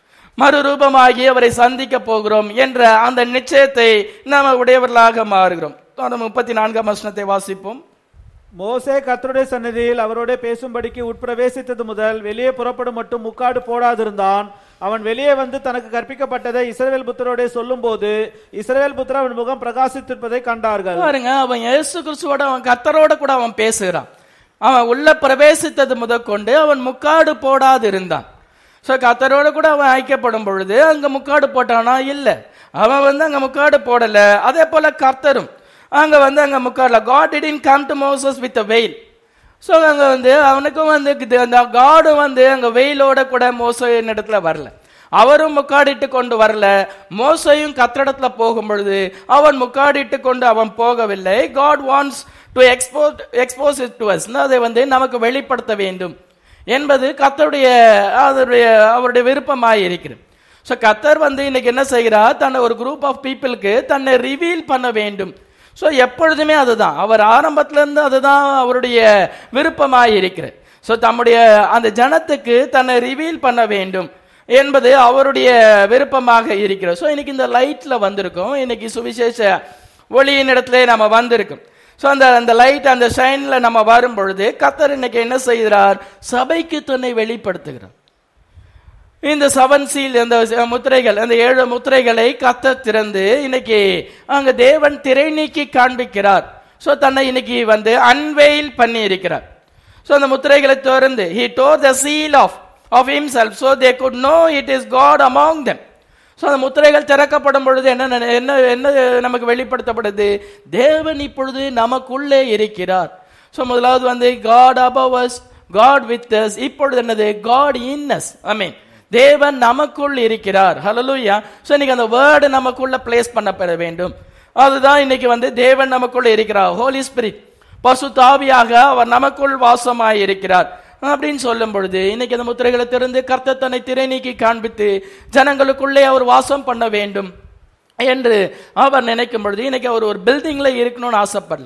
மறுரூபமாகி அவரை சந்திக்க போகிறோம் என்ற அந்த நிச்சயத்தை நாம் உடையவர்களாக மாறுகிறோம் அந்த முப்பத்தி நான்காம் வசனத்தை வாசிப்போம் மோசே கர்த்தருடைய சந்நிதியில் அவரோட பேசும்படிக்கு உட்பிரவேசித்தது முதல் வெளியே புறப்படும் மட்டும் முக்காடு போடாதிருந்தான் அவன் வெளியே வந்து தனக்கு கற்பிக்கப்பட்டதை இஸ்ரவேல் புத்தரோட சொல்லும்போது இஸ்ரவேல் புத்தர் அவன் முகம் பிரகாசித்திருப்பதை கண்டார்கள் பாருங்க அவன் இயேசு கிறிஸ்துவோட அவன் கத்தரோட கூட அவன் பேசுகிறான் அவன் உள்ள பிரவேசித்தது முதற்கொண்டு அவன் முக்காடு போடாது இருந்தான் ஸோ கத்தரோட கூட அவன் ஐக்கியப்படும் பொழுது அங்க முக்காடு போட்டானா இல்ல அவன் வந்து அங்க முக்காடு போடல அதே போல கர்த்தரும் அங்க வந்து அங்க முக்காடுல God didn't come to Moses with veil so அங்க வந்து அவனுக்கும் வந்து இது- அந்த காடு வந்து அங்க வெயிலோட கூட மோசையின் இடத்துல வரல அவரும் முக்காடிட்டு கொண்டு வரல மோசையும் கத்திரடத்துல போகும் பொழுது அவன் முக்காடிட்டு கொண்டு அவன் போகவில்லை God wants to expose expose it to us அதை வந்து நமக்கு வெளிப்படுத்த வேண்டும் என்பது கத்தருடைய அதனுடைய அவருடைய விருப்பமாய் இருக்கிறது ஸோ கத்தர் வந்து இன்னைக்கு என்ன செய்கிறார் தன்னை ஒரு குரூப் ஆஃப் பீப்புளுக்கு தன்னை ரிவீல் பண்ண வேண்டும் ஸோ எப்பொழுதுமே அதுதான் அவர் ஆரம்பத்துல இருந்து அதுதான் அவருடைய விருப்பமாய் இருக்கிறது ஸோ தம்முடைய அந்த ஜனத்துக்கு தன்னை ரிவீல் பண்ண வேண்டும் என்பது அவருடைய விருப்பமாக இருக்கிறது ஸோ இன்னைக்கு இந்த லைட்ல வந்திருக்கோம் இன்னைக்கு சுவிசேஷ ஒளியின் இடத்துல நம்ம வந்திருக்கோம் ஸோ அந்த அந்த லைட் அந்த ஷைன்ல நம்ம வரும் பொழுது கத்தர் இன்னைக்கு என்ன செய்கிறார் சபைக்கு தன்னை வெளிப்படுத்துகிறார் இந்த செவன் சீல் அந்த முத்திரைகள் அந்த ஏழு முத்திரைகளை கத்த திறந்து இன்னைக்கு அங்க தேவன் திரை நீக்கி காண்பிக்கிறார் சோ தன்னை இன்னைக்கு வந்து அன்வெயில் பண்ணி இருக்கிறார் சோ அந்த முத்திரைகளை திறந்து he tore the seal of of himself so they could know it is god among them so அந்த முத்திரைகள் திறக்கப்படும் பொழுது என்ன நென- என்ன என்ன நமக்கு வெளிப்படுத்தப்படுது தேவன் இப்பொழுது நமக்குள்ளே இருக்கிறார் சோ முதலாவது வந்து God above us God with us இப்பொழுது என்னது காட் இன் us ஐ மீன் தேவன் நமக்குள் இருக்கிறார் ஹalleluya சோ இன்னைக்கு அந்த வேர்டு நமக்குள்ள பிளேஸ் பண்ணப்பட வேண்டும் அதுதான் இன்னைக்கு வந்து தேவன் நமக்குள்ள இருக்கிறார் ஹோலி ஸ்பிரிட் பசு தாவியாக அவர் நமக்குள் வாசமாய் இருக்கிறார் அப்படின்னு சொல்லும் பொழுது இன்னைக்கு அந்த முத்திரைகளை திறந்து கர்த்தர் தன்னை திரை நீக்கி காண்பித்து ஜனங்களுக்குள்ளே அவர் வாசம் பண்ண வேண்டும் என்று அவர் நினைக்கும் பொழுது இன்னைக்கு அவர் ஒரு பில்டிங்ல இருக்கணும்னு ஆசைப்படல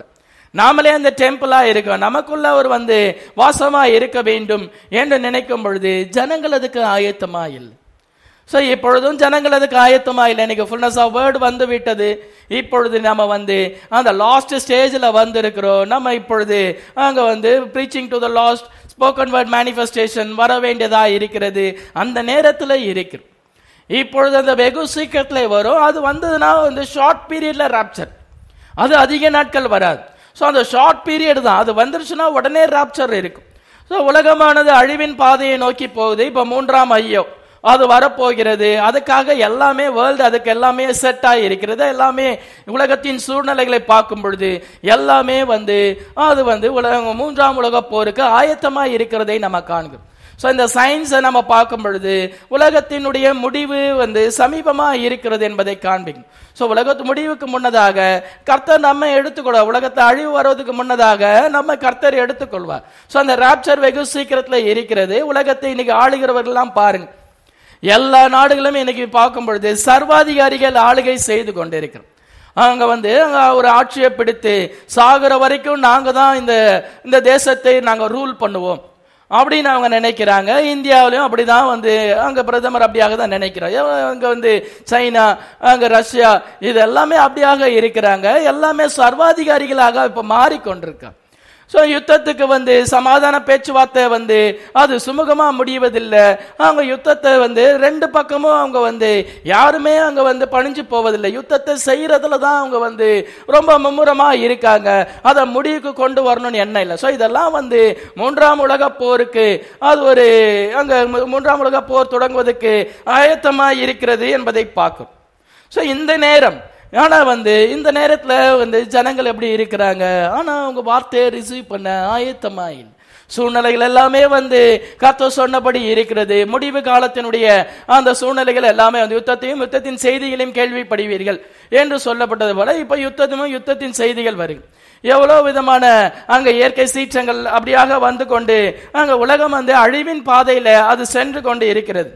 நாமளே அந்த டெம்பிளா இருக்கோம் நமக்குள்ள அவர் வந்து வாசமா இருக்க வேண்டும் என்று நினைக்கும் பொழுது ஜனங்கள் அதுக்கு ஆயத்தமா இல்லை ஸோ இப்பொழுதும் ஜனங்கள் அதுக்கு ஆயத்தமா இல்லை இன்னைக்கு ஃபுல்னஸ் ஆஃப் வேர்டு வந்து விட்டது இப்பொழுது நம்ம வந்து அந்த லாஸ்ட் ஸ்டேஜில் வந்திருக்கிறோம் நம்ம இப்பொழுது அங்கே வந்து preaching to the last spoken word manifestation வர வேண்டியதா இருக்கிறது அந்த நேரத்தில் இருக்கிறோம் இப்பொழுது அந்த வெகு சீக்கிரத்தில் வரும் அது வந்ததுன்னா வந்து ஷார்ட் பீரியட்ல ராப்சர் அது அதிக நாட்கள் வராது ஸோ அந்த ஷார்ட் பீரியட் தான் அது வந்துருச்சுன்னா உடனே ராப்சர் இருக்கும் ஸோ உலகமானது அழிவின் பாதையை நோக்கி போகுது இப்போ மூன்றாம் ஐயோ அது வரப்போகிறது அதுக்காக எல்லாமே வேர்ல்டு அதுக்கு எல்லாமே செட் ஆகி இருக்கிறது எல்லாமே உலகத்தின் சூழ்நிலைகளை பார்க்கும் பொழுது எல்லாமே வந்து அது வந்து உலக மூன்றாம் உலக போருக்கு ஆயத்தமா இருக்கிறதை நம்ம காண்கிறோம் ஸோ இந்த சயின்ஸை நம்ம பார்க்கும் பொழுது உலகத்தினுடைய முடிவு வந்து சமீபமா இருக்கிறது என்பதை காண்பிக்கும் ஸோ உலகத்து முடிவுக்கு முன்னதாக கர்த்தர் நம்ம எடுத்துக்கொள்வார் உலகத்தை அழிவு வருவதற்கு முன்னதாக நம்ம கர்த்தர் எடுத்துக்கொள்வார் ஸோ அந்த ராப்சர் வெகு சீக்கிரத்தில் இருக்கிறது உலகத்தை இன்னைக்கு ஆளுகிறவர்கள்லாம் பாருங்க எல்லா நாடுகளும் இன்னைக்கு பார்க்கும் பொழுது சர்வாதிகாரிகள் ஆளுகை செய்து கொண்டிருக்கிறோம் அங்க வந்து அங்க ஒரு ஆட்சியை பிடித்து சாகுற வரைக்கும் நாங்க தான் இந்த இந்த தேசத்தை நாங்க ரூல் பண்ணுவோம் அப்படின்னு அவங்க நினைக்கிறாங்க இந்தியாவிலையும் அப்படிதான் வந்து அங்க பிரதமர் அப்படியாக தான் நினைக்கிறார் அங்க வந்து சைனா அங்க ரஷ்யா இது எல்லாமே அப்படியாக இருக்கிறாங்க எல்லாமே சர்வாதிகாரிகளாக இப்ப மாறிக்கொண்டிருக்காங்க ஸோ யுத்தத்துக்கு வந்து சமாதான பேச்சுவார்த்தை வந்து அது சுமூகமா முடிவதில்லை அவங்க யுத்தத்தை வந்து ரெண்டு பக்கமும் அவங்க வந்து யாருமே அங்க வந்து பணிஞ்சு போவதில்லை யுத்தத்தை செய்யறதுல தான் அவங்க வந்து ரொம்ப மும்முரமா இருக்காங்க அதை முடிவுக்கு கொண்டு வரணும்னு எண்ணம் இல்லை ஸோ இதெல்லாம் வந்து மூன்றாம் உலக போருக்கு அது ஒரு அங்க மூ- மூன்றாம் உலக போர் தொடங்குவதற்கு ஆயத்தமா இருக்கிறது என்பதை பார்க்கும் ஸோ இந்த நேரம் ஆனா வந்து இந்த நேரத்துல வந்து ஜனங்கள் எப்படி இருக்கிறாங்க ஆனா அவங்க வார்த்தையை ரிசீவ் பண்ண ஆயத்தமா இல்லை சூழ்நிலைகள் எல்லாமே வந்து கர்த்த சொன்னபடி இருக்கிறது முடிவு காலத்தினுடைய அந்த சூழ்நிலைகள் எல்லாமே வந்து யுத்தத்தையும் யுத்தத்தின் செய்திகளையும் கேள்விப்படுவீர்கள் என்று சொல்லப்பட்டது போல இப்ப யுத்தமும் யுத்தத்தின் செய்திகள் வருது எவ்வளவு விதமான அங்க இயற்கை சீற்றங்கள் அப்படியாக வந்து கொண்டு அங்க உலகம் வந்து அழிவின் பாதையில அது சென்று கொண்டு இருக்கிறது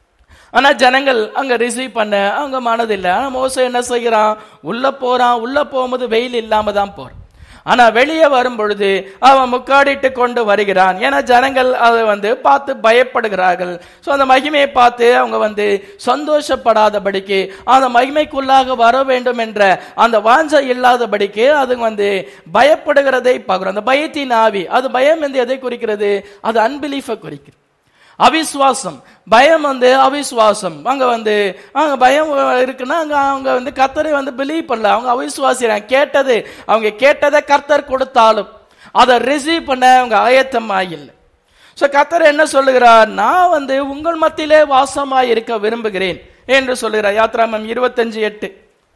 ஆனா ஜனங்கள் அங்க ரிசீவ் பண்ண அங்க மனதில்லை ஆனா மோசம் என்ன செய்கிறான் உள்ள போறான் உள்ள போகும்போது வெயில் இல்லாம தான் போறான் ஆனா வெளியே வரும் பொழுது அவன் முக்காடிட்டு கொண்டு வருகிறான் ஏன்னா ஜனங்கள் அதை வந்து பார்த்து பயப்படுகிறார்கள் ஸோ அந்த மகிமையை பார்த்து அவங்க வந்து சந்தோஷப்படாதபடிக்கு அந்த மகிமைக்குள்ளாக வர வேண்டும் என்ற அந்த வாஞ்சை இல்லாதபடிக்கு அது வந்து பயப்படுகிறதை பார்க்கிறோம் அந்த பயத்தின் ஆவி அது பயம் என்று எதை குறிக்கிறது அது அன்பிலீஃபை குறிக்கிறது அவிசுவாசம் பயம் வந்து அவிசுவாசம் அங்க வந்து அங்க பயம் இருக்குன்னா அங்க அவங்க வந்து கர்த்தரை வந்து பிலீவ் பண்ணல அவங்க அவிசுவாசிறாங்க கேட்டது அவங்க கேட்டதை கர்த்தர் கொடுத்தாலும் அதை ரிசீவ் பண்ண அவங்க ஆயத்தமா இல்லை ஸோ கர்த்தர் என்ன சொல்லுகிறார் நான் வந்து உங்கள் மத்தியிலே வாசமா இருக்க விரும்புகிறேன் என்று சொல்லுகிறார் யாத்ராமம் இருபத்தஞ்சு எட்டு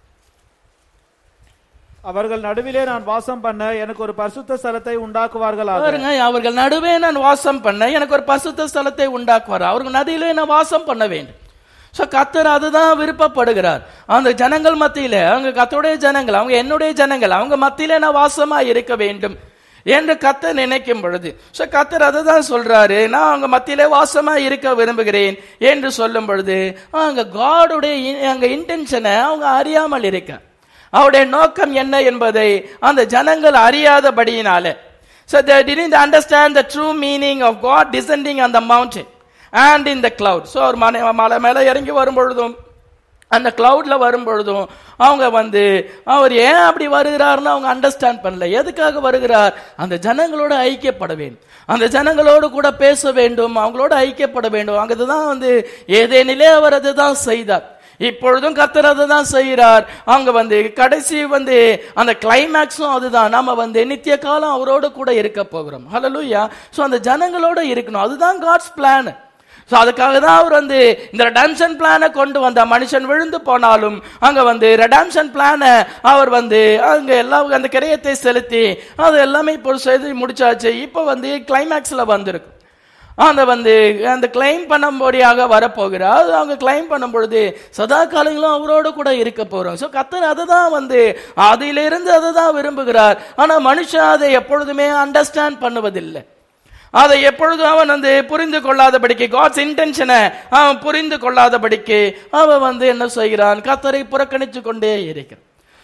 அவர்கள் நடுவிலே நான் வாசம் பண்ண எனக்கு ஒரு பரிசுத்த ஸ்தலத்தை உண்டாக்குவார்களாக பாருங்க அவர்கள் நடுவே நான் வாசம் பண்ண எனக்கு ஒரு பசுத்த ஸ்தலத்தை உண்டாக்குவார் அவர்கள் நதியிலே நான் வாசம் பண்ண வேண்டும் ஸோ கத்தர் அதுதான் விருப்பப்படுகிறார் அந்த ஜனங்கள் மத்தியில அவங்க கத்தருடைய ஜனங்கள் அவங்க என்னுடைய ஜனங்கள் அவங்க மத்தியிலே நான் வாசமா இருக்க வேண்டும் என்று கத்தர் நினைக்கும் பொழுது ஸோ கத்தர் அதை தான் சொல்றாரு நான் அவங்க மத்தியிலே வாசமா இருக்க விரும்புகிறேன் என்று சொல்லும் பொழுது அங்க காடுடைய அங்க இன்டென்ஷனை அவங்க அறியாமல் இருக்க அவருடைய நோக்கம் என்ன என்பதை அந்த ஜனங்கள் அறியாதபடியினால So they didn't understand the true meaning of God descending on the mountain and in the cloud. So அவர் மலை மலை மேலே இறங்கி வரும் பொழுதும் அந்த கிளவுட்ல வரும் பொழுதும் அவங்க வந்து அவர் ஏன் அப்படி வருகிறார்னு அவங்க அண்டர்ஸ்டாண்ட் பண்ணல எதுக்காக வருகிறார் அந்த ஜனங்களோட ஐக்கியப்பட வேண்டும் அந்த ஜனங்களோடு கூட பேச வேண்டும் அவங்களோட ஐக்கியப்பட வேண்டும் அங்கதான் வந்து ஏதேனிலே அவர் அதுதான் செய்தார் இப்பொழுதும் கர்த்தர் அதை தான் செய்கிறார் அங்க வந்து கடைசி வந்து அந்த கிளைமேக்ஸும் அதுதான் நாம வந்து நித்திய காலம் அவரோடு கூட இருக்க போகிறோம் ஹalleluya சோ அந்த ஜனங்களோட இருக்கணும் அதுதான் காட்ஸ் பிளான் ஸோ அதுக்காக தான் அவர் வந்து இந்த ரெடாம்ஷன் பிளானை கொண்டு வந்த மனுஷன் விழுந்து போனாலும் அங்க வந்து ரெடாம்ஷன் பிளானை அவர் வந்து அங்க எல்லா அந்த கிரயத்தை செலுத்தி அது எல்லாமே இப்போ செய்து முடிச்சாச்சு இப்போ வந்து கிளைமேக்ஸ்ல வந்திருக்கு அந்த வந்து அந்த கிளைம் பண்ணும்படியாக வரப்போகிறார் அவங்க கிளைம் பண்ணும் பொழுது சதா காலங்களும் அவரோடு கூட இருக்க போறோம் ஸோ கத்தர் அதை தான் வந்து அதிலிருந்து அதை தான் விரும்புகிறார் ஆனா மனுஷன் அதை எப்பொழுதுமே அண்டர்ஸ்டாண்ட் பண்ணுவதில்லை அதை எப்பொழுதும் அவன் வந்து புரிந்து கொள்ளாதபடிக்கு காட்ஸ் இன்டென்ஷனை அவன் புரிந்து கொள்ளாதபடிக்கு அவன் வந்து என்ன செய்கிறான் கத்தரை புறக்கணித்து கொண்டே இருக்கிறான்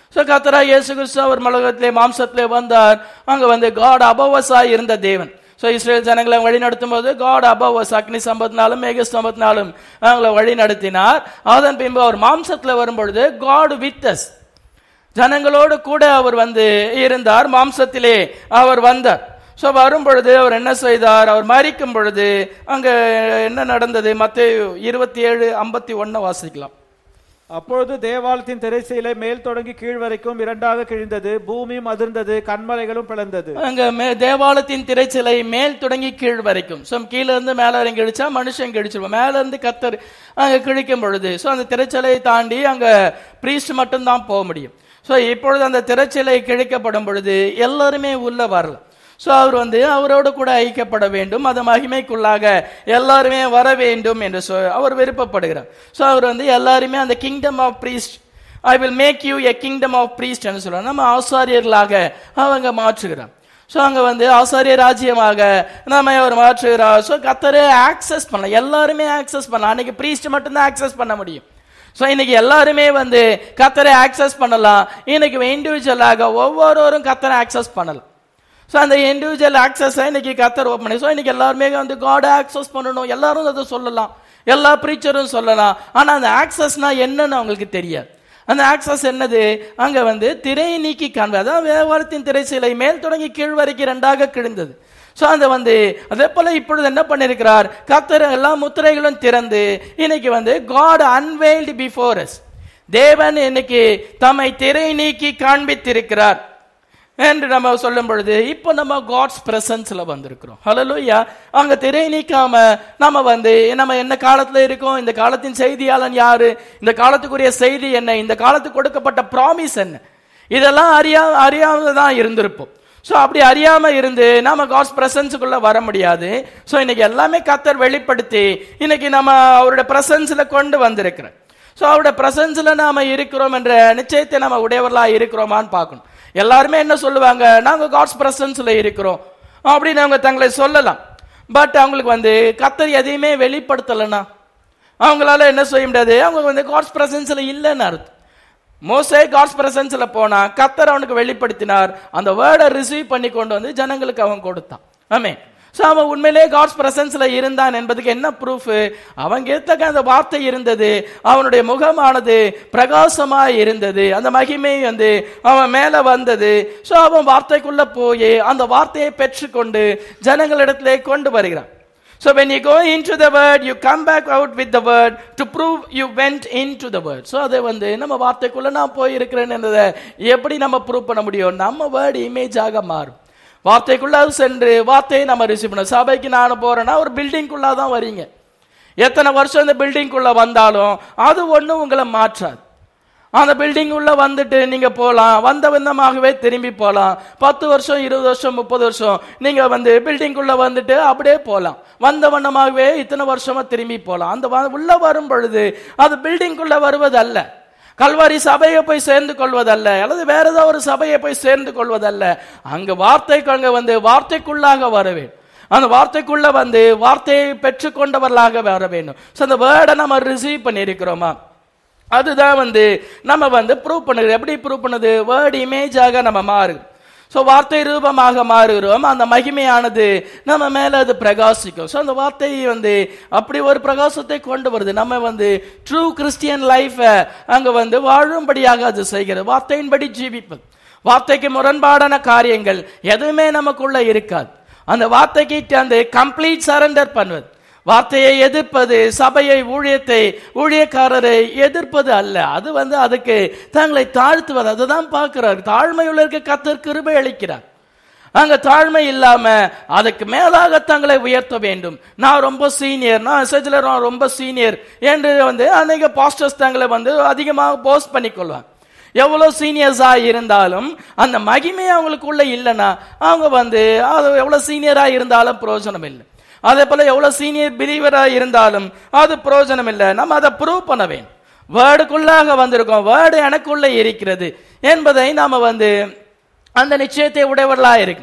ஸோ கத்தரா இயேசு கிறிஸ்து அவர் மலகத்திலே மாம்சத்திலே வந்தார் அங்க வந்து காட் அபவஸா இருந்த தேவன் ஸோ இஸ்ரேல் ஜனங்களை வழி நடத்தும் போது காட் அபவஸ் அக்னி சம்பத்தினாலும் மேக சம்பத்தினாலும் அவங்களை வழி நடத்தினார் அதன் பின்பு அவர் மாம்சத்துல வரும்பொழுது காட் வித்தஸ் ஜனங்களோடு கூட அவர் வந்து இருந்தார் மாம்சத்திலே அவர் வந்தார் ஸோ வரும் பொழுது அவர் என்ன செய்தார் அவர் மறிக்கும் பொழுது அங்க என்ன நடந்தது மத்தேயு இருபத்தி ஏழு ஐம்பத்தி ஒன்னு வாசிக்கலாம் அப்பொழுது தேவாலயத்தின் திரைச்சீலை மேல் தொடங்கி கீழ் வரைக்கும் இரண்டாக கிழிந்தது பூமியும் அதிர்ந்தது கண்மலைகளும் பிளந்தது அங்க மே தேவாலயத்தின் திரைச்சிலை மேல் தொடங்கி கீழ் வரைக்கும் ஸோ கீழ இருந்து மேல வரைக்கும் கிழிச்சா மனுஷன் கிழிச்சிருவோம் மேல இருந்து கத்தர் அங்க கிழிக்கும் பொழுது ஸோ அந்த திரைச்சிலையை தாண்டி அங்க பிரீஸ்ட் மட்டும்தான் போக முடியும் ஸோ இப்பொழுது அந்த திரைச்சிலை கிழிக்கப்படும் பொழுது எல்லாருமே உள்ள வரல ஸோ அவர் வந்து அவரோடு கூட ஐக்கியப்பட வேண்டும் அந்த மகிமைக்குள்ளாக எல்லாருமே வர வேண்டும் என்று சொ அவர் விருப்பப்படுகிறார் ஸோ அவர் வந்து எல்லாருமே அந்த kingdom of priest I will make you a kingdom of priest சொல்றாங்க நம்ம ஆசாரியர்களாக அவங்க மாற்றுகிறார் ஸோ அங்க வந்து ஆசாரிய ராஜ்யமாக நம்ம அவர் மாற்றுகிறார் ஸோ கத்தரை ஆக்சஸ் பண்ணலாம் எல்லாருமே ஆக்சஸ் பண்ணலாம் அன்னைக்கு பிரீஸ்ட் மட்டும்தான் ஆக்சஸ் பண்ண முடியும் ஸோ இன்னைக்கு எல்லாருமே வந்து கத்தரை ஆக்சஸ் பண்ணலாம் இன்னைக்கு இண்டிவிஜுவலாக ஒவ்வொருவரும் கத்தரை ஆக்சஸ் பண்ணலாம் ஸோ அந்த இண்டிவிஜுவல் ஆக்சஸை இன்னைக்கு கத்தர் ஓப்பன் பண்ணி ஸோ இன்னைக்கு எல்லாருமே வந்து காடை ஆக்சஸ் பண்ணணும் எல்லாரும் அதை சொல்லலாம் எல்லா ப்ரீச்சரும் சொல்லலாம் ஆனால் அந்த ஆக்சஸ்னா என்னன்னு அவங்களுக்கு தெரியாது அந்த ஆக்சஸ் என்னது அங்க வந்து திரை நீக்கி காண்பது அதான் வியாபாரத்தின் திரைச்சீலை மேல் தொடங்கி கீழ் வரைக்கும் ரெண்டாக கிழிந்தது ஸோ அந்த வந்து அதே போல இப்பொழுது என்ன பண்ணிருக்கிறார் கத்தர் எல்லா முத்திரைகளும் திறந்து இன்னைக்கு வந்து காட் அன்veiled பிஃபோர் us தேவன் இன்னைக்கு தம்மை திரை நீக்கி காண்பித்திருக்கிறார் என்று நம்ம சொல்லும் பொழுது இப்போ நம்ம காட்ஸ் பிரசன்ஸ்ல வந்திருக்கிறோம் ஹலலூயா அங்க திரை நீக்காம நம்ம வந்து நம்ம என்ன காலத்துல இருக்கோம் இந்த காலத்தின் செய்தியாளன் யாரு இந்த காலத்துக்குரிய செய்தி என்ன இந்த காலத்துக்கு கொடுக்கப்பட்ட ப்ராமிஸ் என்ன இதெல்லாம் அறியா அறியாம தான் இருந்திருப்போம் ஸோ அப்படி அறியாம இருந்து நாம காட்ஸ் பிரசன்ஸுக்குள்ள வர முடியாது ஸோ இன்னைக்கு எல்லாமே கத்தர் வெளிப்படுத்தி இன்னைக்கு நம்ம அவருடைய பிரசன்ஸ்ல கொண்டு வந்திருக்கிறோம் ஸோ அவருடைய பிரசன்ஸ்ல நாம இருக்கிறோம் என்ற நிச்சயத்தை நம்ம உடையவர்களா இருக்கிறோமான்னு பார்க்கணும் எல்லாருமே என்ன சொல்லுவாங்க நாங்க காட்ஸ் பிரசன்ஸ்ல இருக்கிறோம் அப்படின்னு அவங்க தங்களை சொல்லலாம் பட் அவங்களுக்கு வந்து கத்தர் எதையுமே வெளிப்படுத்தலைன்னா அவங்களால என்ன செய்ய முடியாது அவங்க வந்து காட்ஸ் பிரசன்ஸ்ல இல்லைன்னு அர்த்தம் மோசே காட்ஸ் பிரசன்ஸ்ல போனா கத்தர் அவனுக்கு வெளிப்படுத்தினார் அந்த வேர்டை ரிசீவ் பண்ணி கொண்டு வந்து ஜனங்களுக்கு அவன் கொடுத்தான் ஆமே ஸோ அவன் உண்மையிலே காட்ஸ் பிரசன்ஸ்ல இருந்தான் என்பதுக்கு என்ன ப்ரூஃப் அவன் எடுத்தக்க அந்த வார்த்தை இருந்தது அவனுடைய முகமானது பிரகாசமாய் இருந்தது அந்த மகிமை வந்து அவன் மேல வந்தது ஸோ அவன் வார்த்தைக்குள்ள போய் அந்த வார்த்தையை பெற்றுக்கொண்டு ஜனங்களிடத்திலே கொண்டு வருகிறான் So when you go into the word, you come back out with the word to prove you went into the word. So அதை வந்து நம்ம வார்த்தைக்குள்ள நான் போய் இருக்கிறேன் என்றதை எப்படி நம்ம ப்ரூவ் பண்ண முடியும் நம்ம வேர்டு இமேஜாக மாறும் வார்த்தைக்குள்ள சென்று வார்த்தையை நம்ம ரிசீவ் பண்ண சபைக்கு நான் போறேன்னா ஒரு பில்டிங்குள்ளா தான் வரீங்க எத்தனை வருஷம் இந்த பில்டிங்குள்ள வந்தாலும் அது ஒன்றும் உங்களை மாற்றாது அந்த பில்டிங் உள்ள வந்துட்டு நீங்க போலாம் வந்த விதமாகவே திரும்பி போலாம் பத்து வருஷம் இருபது வருஷம் முப்பது வருஷம் நீங்க வந்து பில்டிங் உள்ள வந்துட்டு அப்படியே போலாம் வந்த வண்ணமாகவே இத்தனை வருஷமா திரும்பி போலாம் அந்த வ- உள்ள வரும் பொழுது அது பில்டிங் உள்ள வருவது அல்ல கல்வாரி சபையை போய் சேர்ந்து கொள்வதல்ல அல்லது வேற ஏதாவது ஒரு சபையை போய் சேர்ந்து கொள்வதல்ல அங்க வார்த்தைக்கு அங்க வந்து வார்த்தைக்குள்ளாக வர வேண்டும் அந்த வார்த்தைக்குள்ள வந்து வார்த்தையை பெற்றுக்கொண்டவர்களாக வர வேண்டும் ஸோ அந்த வேர்டை நம்ம ரிசீவ் பண்ணியிருக்கிறோமா அதுதான் வந்து நம்ம வந்து ப்ரூவ் பண்ணுது எப்படி ப்ரூவ் பண்ணுது வேர்டு இமேஜாக நம்ம மாறும் ஸோ வார்த்தை ரூபமாக மாறுகிறோம் அந்த மகிமையானது நம்ம மேல அது பிரகாசிக்கும் ஸோ அந்த வார்த்தை வந்து அப்படி ஒரு பிரகாசத்தை கொண்டு வருது நம்ம வந்து ட்ரூ கிறிஸ்டியன் லைஃபை அங்க வந்து வாழும்படியாக அது செய்கிறது வார்த்தையின்படி ஜீவிப்பது வார்த்தைக்கு முரண்பாடான காரியங்கள் எதுவுமே நமக்குள்ள இருக்காது அந்த வார்த்தைக்கு அந்த கம்ப்ளீட் சரண்டர் பண்ணுவது வார்த்தையை எதிர்ப்பது சபையை ஊழியத்தை ஊழியக்காரரை எதிர்ப்பது அல்ல அது வந்து அதுக்கு தங்களை தாழ்த்துவது அதுதான் பார்க்கிறார் தாழ்மையுள்ளருக்கு கத்தர் கிருபை அளிக்கிறார் அங்க தாழ்மை இல்லாம அதுக்கு மேலாக தங்களை உயர்த்த வேண்டும் நான் ரொம்ப சீனியர் நான் மெசேஜ்ல ரொம்ப சீனியர் என்று வந்து அநேக பாஸ்டர்ஸ் தங்களை வந்து அதிகமாக போஸ்ட் பண்ணிக்கொள்வாங்க எவ்வளவு சீனியர்ஸா இருந்தாலும் அந்த மகிமை அவங்களுக்குள்ள இல்லைன்னா அவங்க வந்து அது எவ்வளவு சீனியரா இருந்தாலும் பிரயோஜனம் இல்லை அதே போல எவ்வளவு சீனியர் பிலீவரா இருந்தாலும் அது பிரயோஜனம் இல்லை நம்ம அதை ப்ரூவ் பண்ண வேண்டும் வேர்டுக்குள்ளாக வந்திருக்கோம் வேர்டு எனக்குள்ள இருக்கிறது என்பதை நாம வந்து அந்த நிச்சயத்தை உடையவர்களா இருக்கும்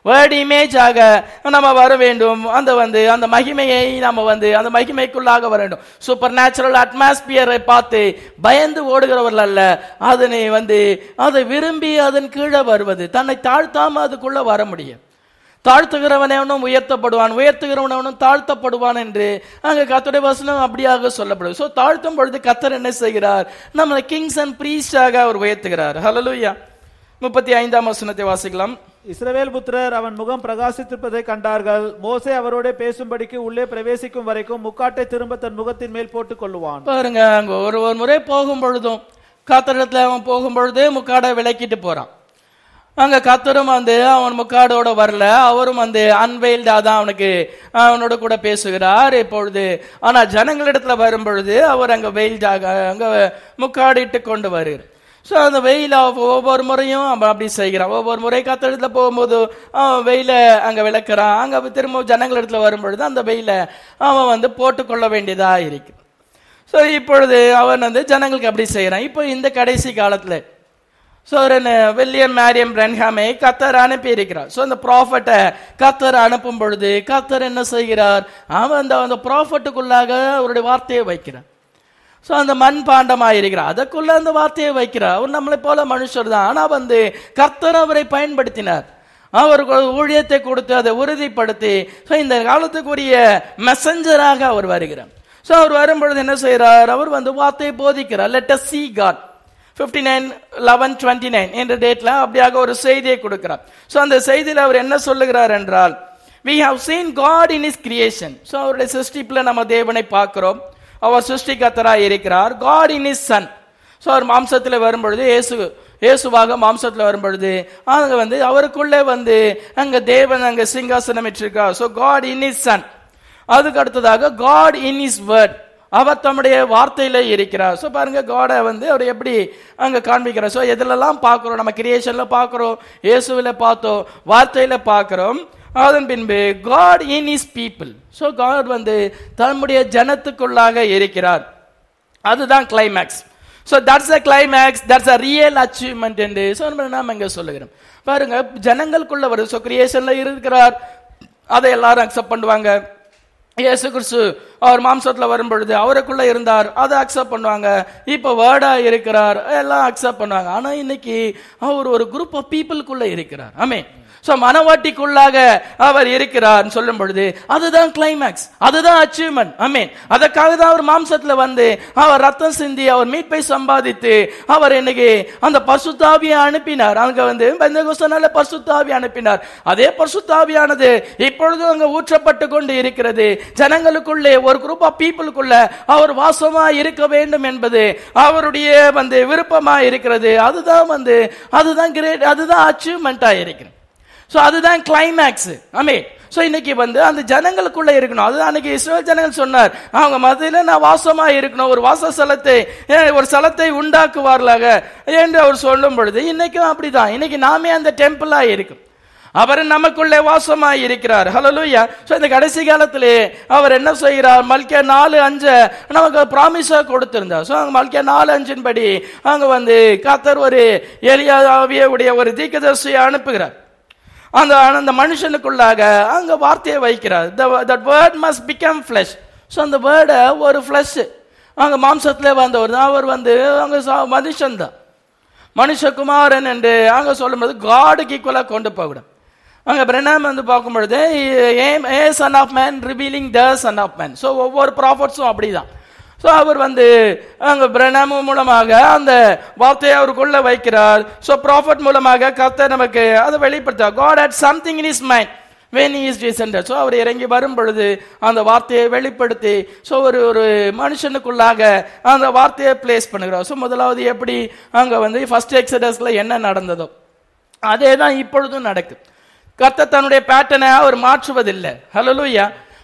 வேர்ட் இமேஜாக நம்ம வர வேண்டும் அந்த வந்து அந்த மகிமையை நம்ம வந்து அந்த மகிமைக்குள்ளாக வர வேண்டும் சூப்பர் நேச்சுரல் அட்மாஸ்பியரை பார்த்து பயந்து ஓடுகிறவர்கள் அல்ல அதனை வந்து அதை விரும்பி அதன் கீழே வருவது தன்னை தாழ்த்தாம அதுக்குள்ள வர முடியும் தாழ்த்துகிறவனவனும் உயர்த்தப்படுவான் உயர்த்துகிறவனவனும் தாழ்த்தப்படுவான் என்று அங்க கத்தோடைய வசனம் அப்படியாக சொல்லப்படுது சோ தாழ்த்தும் பொழுது கத்தர் என்ன செய்கிறார் நம்மளை கிங்ஸ் அண்ட் பிரீஸ்டாக அவர் உயர்த்துகிறார் ஹalleluya முப்பத்தி ஐந்தாம் வசனத்தை வாசிக்கலாம் இஸ்ரவேல் புத்திரர் அவன் முகம் பிரகாசித்திருப்பதை கண்டார்கள் மோசே அவரோட பேசும்படிக்கு உள்ளே பிரவேசிக்கும் வரைக்கும் முக்காட்டை திரும்ப தன் முகத்தின் மேல் போட்டுக் கொள்ளுவான் பாருங்க அங்க ஒரு ஒரு முறை போகும் பொழுதும் கத்தரிடத்துல அவன் போகும் பொழுது முக்காடை விளக்கிட்டு போறான் அங்க கத்தரும் வந்து அவன் முக்காடோட வரல அவரும் வந்து அன்வெயில்டா தான் அவனுக்கு அவனோட கூட பேசுகிறார் இப்பொழுது ஆனா ஜனங்களிடத்துல வரும் பொழுது அவர் அங்க வெயில்டாக அங்க முக்காடிட்டு கொண்டு வருகிறார் ஸோ அந்த வெயில ஒவ்வொரு முறையும் அவன் அப்படி செய்கிறான் ஒவ்வொரு முறை கத்தரிடத்துல போகும்போது அவன் வெயில அங்க விளக்குறான் அங்க திரும்ப ஜனங்களிடத்துல வரும் பொழுது அந்த வெயில அவன் வந்து போட்டுக்கொள்ள வேண்டியதா இருக்கு ஸோ இப்பொழுது அவன் வந்து ஜனங்களுக்கு அப்படி செய்கிறான் இப்போ இந்த கடைசி காலத்துல ஸோ வில்லியம் மேரியம் பிரன்ஹாமை கத்தர் அனுப்பி இருக்கிறார் ஸோ அந்த ப்ராஃபட்டை கத்தர் அனுப்பும் பொழுது கத்தர் என்ன செய்கிறார் அவன் அந்த அந்த ப்ராஃபட்டுக்குள்ளாக அவருடைய வார்த்தையை வைக்கிறார் ஸோ அந்த மண் பாண்டமாக இருக்கிறார் அதற்குள்ள அந்த வார்த்தையை வைக்கிறார் அவர் நம்மளை போல மனுஷர் தான் ஆனால் வந்து கர்த்தர் அவரை பயன்படுத்தினார் அவருக்கு ஒரு ஊழியத்தை கொடுத்து அதை உறுதிப்படுத்தி ஸோ இந்த காலத்துக்குரிய மெசஞ்சராக அவர் வருகிறார் ஸோ அவர் வரும்பொழுது என்ன செய்கிறார் அவர் வந்து வார்த்தையை போதிக்கிறார் let us see God fifty nine eleven twenty nine என்ற டேட்ல அப்படியாக ஒரு செய்தியை கொடுக்கிறார் ஸோ அந்த செய்தியில் அவர் என்ன சொல்லுகிறார் என்றால் we have seen God in is creation so அவருடைய சிருஷ்டிப்பில் நம்ம தேவனை பார்க்கிறோம் அவர் சிருஷ்டிகத்தராக இருக்கிறார் God in is son so அவர் மாம்சத்தில் வரும்பொழுது இயேசு இயேசுவாக மாம்சத்தில் வரும்பொழுது அங்க வந்து அவருக்குள்ளே வந்து அங்க தேவன் அங்க சிங்காசனம் வச்சிருக்கார் so God in is son அதுக்கு அடுத்ததாக காட் இன் இஸ் வேர்ட் அவர் தம்முடைய வார்த்தையில இருக்கிறார் ஸோ பாருங்க காடை வந்து அவர் எப்படி அங்க காண்பிக்கிறார் ஸோ எதுலெல்லாம் பார்க்கிறோம் நம்ம கிரியேஷன்ல பார்க்கிறோம் இயேசுவில பார்த்தோம் வார்த்தையில பார்க்கிறோம் அதன் பின்பு God in is people so God வந்து தம்முடைய ஜனத்துக்குள்ளாக இருக்கிறார் அதுதான் climax so that's a climax that's a real achievement என்று ஸோ நாம் இங்க சொல்லுகிறோம் பாருங்க ஜனங்களுக்குள்ள வருது ஸோ கிரியேஷன்ல இருக்கிறார் அதை எல்லாரும் அக்செப்ட் பண்ணுவாங்க இயேசு கிறிஸ்து அவர் மாம்சத்துல வரும் பொழுது அவருக்குள்ள இருந்தார் அதை அக்செப்ட் பண்ணுவாங்க இப்ப வேர்டா இருக்கிறார் எல்லாம் அக்செப்ட் பண்ணுவாங்க ஆனா இன்னைக்கு அவர் ஒரு குரூப் ஆஃப் பீப்புளுக்குள்ள இருக்கிறார் ஆமே சோ மனவாட்டிக்குள்ளாக அவர் இருக்கிறார் சொல்லும் பொழுது அதுதான் கிளைமேக்ஸ் அதுதான் அச்சீவ்மெண்ட் அமீன் அதற்காக தான் அவர் மாம்சத்துல வந்து அவர் ரத்தம் சிந்தி அவர் மீட்பை சம்பாதித்து அவர் இன்னைக்கு அந்த பசுத்தாவியை அனுப்பினார் அங்க வந்து பெந்தகோஸ்தனால பசுத்தாவி அனுப்பினார் அதே பசுத்தாவியானது இப்பொழுதும் அங்க ஊற்றப்பட்டு கொண்டு இருக்கிறது ஜனங்களுக்குள்ளே ஒரு குரூப் ஆஃப் பீப்புளுக்குள்ள அவர் வாசமா இருக்க வேண்டும் என்பது அவருடைய வந்து விருப்பமா இருக்கிறது அதுதான் வந்து அதுதான் கிரேட் அதுதான் அச்சீவ்மெண்டா இருக்கிறது சோ அதுதான் கிளைமேக்ஸ் ஆமே சோ இன்னைக்கு வந்து அந்த ஜனங்களுக்குள்ள இருக்கணும் அது அன்னைக்கு இஸ்ரேல் ஜனங்கள் சொன்னார் அவங்க மத்தியில நான் வாசமா இருக்கணும் ஒரு வாசஸ்தலத்தை ஏ, ஒரு ஸ்தலத்தை உண்டாக்குவார்களாக என்று அவர் சொல்லும் பொழுது இன்னைக்கும் அப்படிதான் இன்னைக்கு நாமே அந்த டெம்பிளா இருக்கும் அவர் நமக்குள்ளே வாசமாய் இருக்கிறார் ஹalleluya சோ இந்த கடைசி காலத்திலே அவர் என்ன செய்கிறார் மல்கியா நாலு அஞ்சு நமக்கு ப்ராமிஸா கொடுத்திருந்தார் சோ மல்கியா நாலு அஞ்சின் படி அங்க வந்து கத்தர் ஒரு எலியாவியுடைய ஒரு தீர்க்கதரிசியை அனுப்புகிறார் அந்த அந்த மனுஷனுக்குள்ளாக அங்க வார்த்தையை வைக்கிறார் that word must become flesh so அந்த வேர்டை ஒரு ஃபிளஷ் அங்க மாம்சத்திலே வந்தவர் தான் அவர் வந்து அங்க சா- மனுஷன் தான் மனுஷகுமாரன் என்று அங்க சொல்லும்போது காடுக்கு ஈக்குவலாக கொண்டு போகணும் அங்க பிரணாம் வந்து பார்க்கும் பொழுது I'm a son of man revealing the son of man so ஒவ்வொரு ப்ராஃபட்ஸும் அப்படிதான் ஸோ அவர் வந்து அங்க பிரணாம மூலமாக அந்த வார்த்தையை அவருக்குள்ள வைக்கிறார் ஸோ ப்ராஃபட் மூலமாக கர்த்தர் நமக்கு அதை வெளிப்படுத்தார் God had something in is mind when is descended so அவர் இறங்கி வரும் பொழுது அந்த வார்த்தையை வெளிப்படுத்தி ஸோ ஒரு ஒரு மனுஷனுக்குள்ளாக அந்த வார்த்தையை பிளேஸ் பண்ணுகிறார் ஸோ முதலாவது எப்படி அங்க வந்து ஃபர்ஸ்ட் எக்ஸடஸ்ல என்ன நடந்ததோ அதே தான் இப்பொழுதும் நடக்குது கர்த்தர் தன்னுடைய பேட்டர்னை அவர் மாற்றுவதில்லை ஹalleluya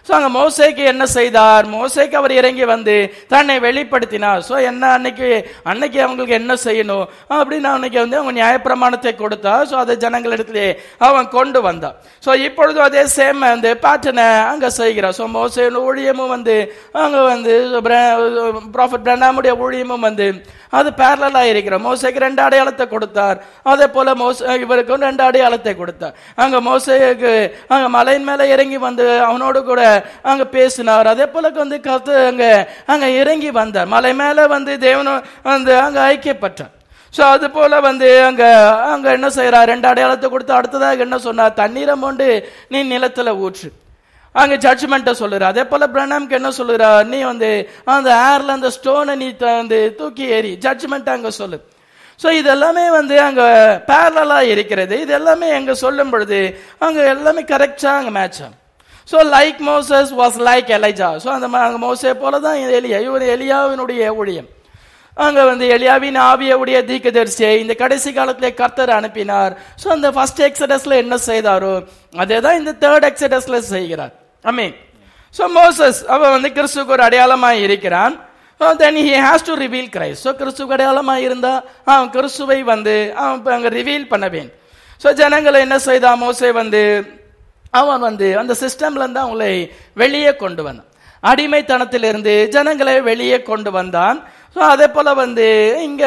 ஸோ அங்க மோசேக்கு என்ன செய்தார் மோசேக்கு அவர் இறங்கி வந்து தன்னை வெளிப்படுத்தினார் ஸோ என்ன அன்னைக்கு அன்னைக்கு அவங்களுக்கு என்ன செய்யணும் அப்படின்னு அன்னைக்கு வந்து அவங்க நியாயப்பிரமாணத்தை கொடுத்தார் ஸோ அதை ஜனங்களிடத்திலே அவன் கொண்டு வந்தான் ஸோ இப்பொழுது அதே சேம் வந்து பேட்டர்னை அங்க செய்கிறார் ஸோ மோசே ஊழியமும் வந்து அங்க வந்து ப்ராஃபட் பிரணாமுடைய ஊழியமும் வந்து அது பேரலா இருக்கிற மோசைக்கு ரெண்டு அடையாளத்தை கொடுத்தார் அதே போல மோச இவருக்கும் ரெண்டு அடையாளத்தை கொடுத்தார் அங்க மோசைக்கு அங்க மலையின் மேல இறங்கி வந்து அவனோடு கூட அங்க பேசினார் அதே போல வந்து கத்து அங்க அங்க இறங்கி வந்தார் மலை மேல வந்து தேவனும் வந்து அங்க ஐக்கியப்பட்டார் ஸோ அது போல வந்து அங்க அங்க என்ன செய்யறார் ரெண்டு அடையாளத்தை கொடுத்து அடுத்ததாக என்ன சொன்னார் தண்ணீரை மொண்டு நீ நிலத்துல ஊற்று அங்க ஜட்ஜ்மெண்ட்டை சொல்லுற அதே போல பிரணாம்க்கு என்ன சொல்லுறா நீ வந்து அந்த ஏர்ல அந்த ஸ்டோனை நீ த- வந்து தூக்கி ஏறி ஜட்ஜ்மெண்ட் அங்க சொல்லு ஸோ இது எல்லாமே வந்து அங்க பேரலா இருக்கிறது இது எல்லாமே அங்க சொல்லும் பொழுது அங்க எல்லாமே கரெக்டா அங்க மேட்ச் ஆகும் so like Moses was like Elijah so அந்த மா- அங்க மோசே போல தான் எலியா இவர் எலியாவினுடைய ஊழியம் அங்க வந்து எலியாவின் ஆவியவுடைய தீர்க்கதரிசியை இந்த கடைசி காலத்திலே கர்த்தர் அனுப்பினார் ஸோ அந்த ஃபர்ஸ்ட் எக்ஸடஸ்ல என்ன செய்தாரோ அதே தான் இந்த தேர்ட் எக்ஸடஸ்ல செய்கிறார் அமீன் ஸோ மோசஸ் அவன் வந்து கிறிஸ்துக்கு ஒரு அடையாளமாய் இருக்கிறான் then he has to reveal Christ so கிறிஸ்துக்கு அடையாளமாக இருந்தா அவன் கிறிஸ்துவை வந்து அவன் இப்ப அங்க ரிவீல் பண்ணவேன் ஸோ ஜனங்களை என்ன செய்தா மோசே வந்து அவன் வந்து அந்த சிஸ்டம்ல இருந்து அவங்களை வெளியே கொண்டு வந்தான் அடிமைத்தனத்திலிருந்து ஜனங்களை வெளியே கொண்டு வந்தான் ஸோ அதே போல வந்து இங்க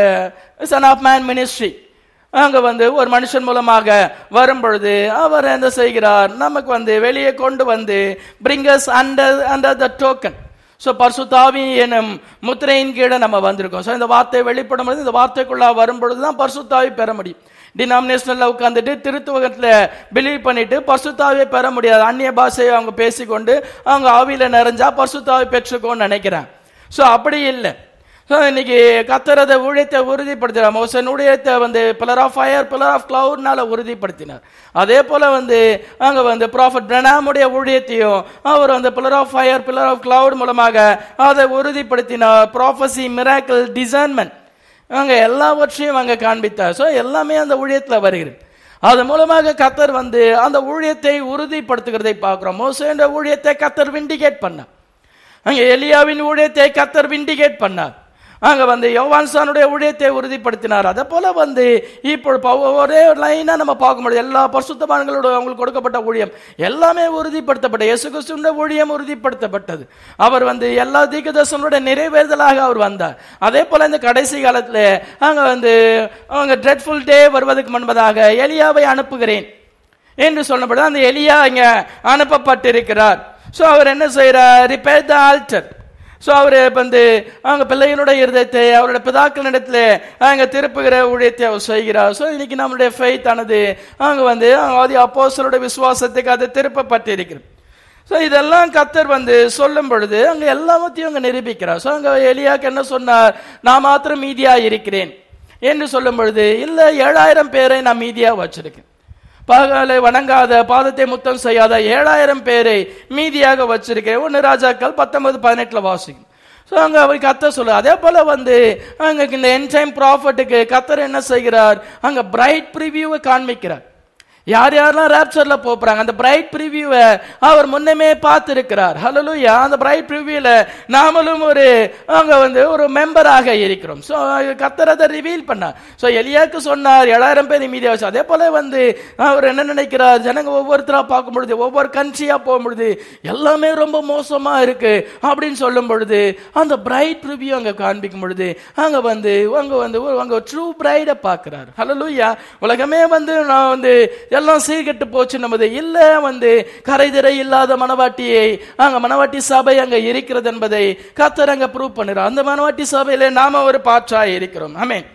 சன் ஆஃப் மேன் மினிஸ்ட்ரி அங்க வந்து ஒரு மனுஷன் மூலமாக வரும் பொழுது அவர் என்ன செய்கிறார் நமக்கு வந்து வெளியே கொண்டு வந்து brings under under the token so பர்சுத்தாவி எனும் முத்திரையின் கீழே நம்ம வந்திருக்கோம் ஸோ இந்த வார்த்தை வெளிப்படும் பொழுது இந்த வார்த்தைக்குள்ள வரும் பொழுது தான் பர்சுத்தாவி பெற முடியும் டினாமினேஷனல்ல உட்காந்துட்டு திருத்துவகத்துல பிலீவ் பண்ணிட்டு பர்சுத்தாவை பெற முடியாது அந்நிய பாஷையை அவங்க பேசிக்கொண்டு அவங்க ஆவியில நிறைஞ்சா பர்சுத்தாவை பெற்றுக்கோன்னு நினைக்கிறாங்க ஸோ அப்படி இல்லை ஸோ இன்னைக்கு கத்துறத ஊழியத்தை உறுதிப்படுத்தினார் மோசன் ஊழியத்தை வந்து pillar of fire pillar of கிளவுட்னால உறுதிப்படுத்தினார் அதே போல வந்து அங்க வந்து ப்ராஃபட் பிரணாமுடைய ஊழியத்தையும் அவர் வந்து pillar of fire pillar of cloud மூலமாக அதை உறுதிப்படுத்தினார் ப்ராஃபசி மிராக்கிள் டிசைன்மெண்ட் அங்க எல்லாவற்றையும் அங்க காண்பித்தார் ஸோ எல்லாமே அந்த ஊழியத்துல வருகிறது அது மூலமாக கத்தர் வந்து அந்த ஊழியத்தை உறுதிப்படுத்துகிறதை பார்க்கிறோம் மோசேன்ற ஊழியத்தை கத்தர் விண்டிகேட் பண்ணார் அங்க எலியாவின் ஊழியத்தை கத்தர் விண்டிகேட் பண்ணார் அங்க வந்து யோவான்சானுடைய ஊழியத்தை உறுதிப்படுத்தினார் அதே போல வந்து இப்போ பவு- ஒரே லைனா நம்ம பார்க்க முடியும் எல்லா பரிசுத்தவான்களோட அவங்களுக்கு கொடுக்கப்பட்ட ஊழியம் எல்லாமே உறுதிப்படுத்தப்பட்ட இயேசு கிறிஸ்துவின் ஊழியம் உறுதிப்படுத்தப்பட்டது அவர் வந்து எல்லா தீர்க்கதர்சனோட நிறைவேறுதலாக அவர் வந்தார் அதே போல இந்த கடைசி காலத்துல அங்க வந்து அவங்க ட்ரெட்ஃபுல் டே வருவதற்கு முன்பதாக எலியாவை அனுப்புகிறேன் என்று சொன்னபடி அந்த எலியா இங்க அனுப்பப்பட்டிருக்கிறார் சோ அவர் என்ன செய்யறார் ரிப்பேர் த ஆல்டர் சோ அவர் வந்து அவங்க பிள்ளைகளுடைய இருதயத்தை அவருடைய பிதாக்களிடத்துல அங்க திருப்புகிற ஊழியத்தை அவர் செய்கிறார் சோ இன்னைக்கு நம்மளுடைய ஃபெய்த் ஆனது அங்க வந்து ஆதி அப்போஸ்தலருடைய விசுவாசத்துக்கு அது திருப்பப்பட்டிருக்கிறது ஸோ இதெல்லாம் கத்தர் வந்து சொல்லும் பொழுது அங்க எல்லாத்தையும் அங்க நிரூபிக்கிறார் ஸோ அங்க எலியாக்கு என்ன சொன்னார் நான் மாத்திரம் மீதியா இருக்கிறேன் என்று சொல்லும் பொழுது இல்ல ஏழாயிரம் பேரை நான் மீதியா வச்சிருக்கேன் பகலை வணங்காத பாதத்தை முத்தம் செய்யாத ஏழாயிரம் பேரை மீதியாக வச்சிருக்கேன் ஒன்னு ராஜாக்கள் பத்தொன்பது பதினெட்டுல வாசிக்கும் ஸோ அங்க அவர் கத்தர் சொல்லு அதே போல வந்து அங்க இந்த என் டைம் ப்ராஃபட்டுக்கு கத்தர் என்ன செய்கிறார் அங்க பிரைட் ப்ரிவியூவை காண்பிக்கிறார் யார் யாரெல்லாம் ரேப்சர்ல போறாங்க அந்த பிரைட் ப்ரிவியூவை அவர் முன்னமே பார்த்திருக்கிறார் ஹalleluya அந்த பிரைட் ப்ரிவியூல நாமளும் ஒரு அங்க வந்து ஒரு மெம்பராக இருக்கிறோம் ஸோ கத்தர் அதை ரிவீல் பண்ணார் ஸோ எலியாக்கு சொன்னார் ஏழாயிரம் பேர் மீதியா வச்சு அதே போல வந்து அவர் என்ன நினைக்கிறார் ஜனங்க ஒவ்வொருத்தரா பார்க்கும் பொழுது ஒவ்வொரு கண்ட்ரியா போகும் பொழுது எல்லாமே ரொம்ப மோசமா இருக்கு அப்படின்னு சொல்லும் பொழுது அந்த பிரைட் ரிவ்யூ அங்க காண்பிக்கும் பொழுது அங்க வந்து அங்க வந்து ஒரு- அங்க ட்ரூ பிரைட பார்க்கிறார் ஹalleluya உலகமே வந்து நான் வந்து எல்லாம் சீர்கெட்டு போச்சு நமது இல்ல வந்து கரைதிரை இல்லாத மனவாட்டியை அங்க மனவாட்டி சபை அங்க இருக்கிறது என்பதை கத்தர் அங்க ப்ரூவ் பண்ணுறார் அந்த மனவாட்டி சபையில நாம ஒரு பாற்றாய் இருக்கிறோம் ஆமென்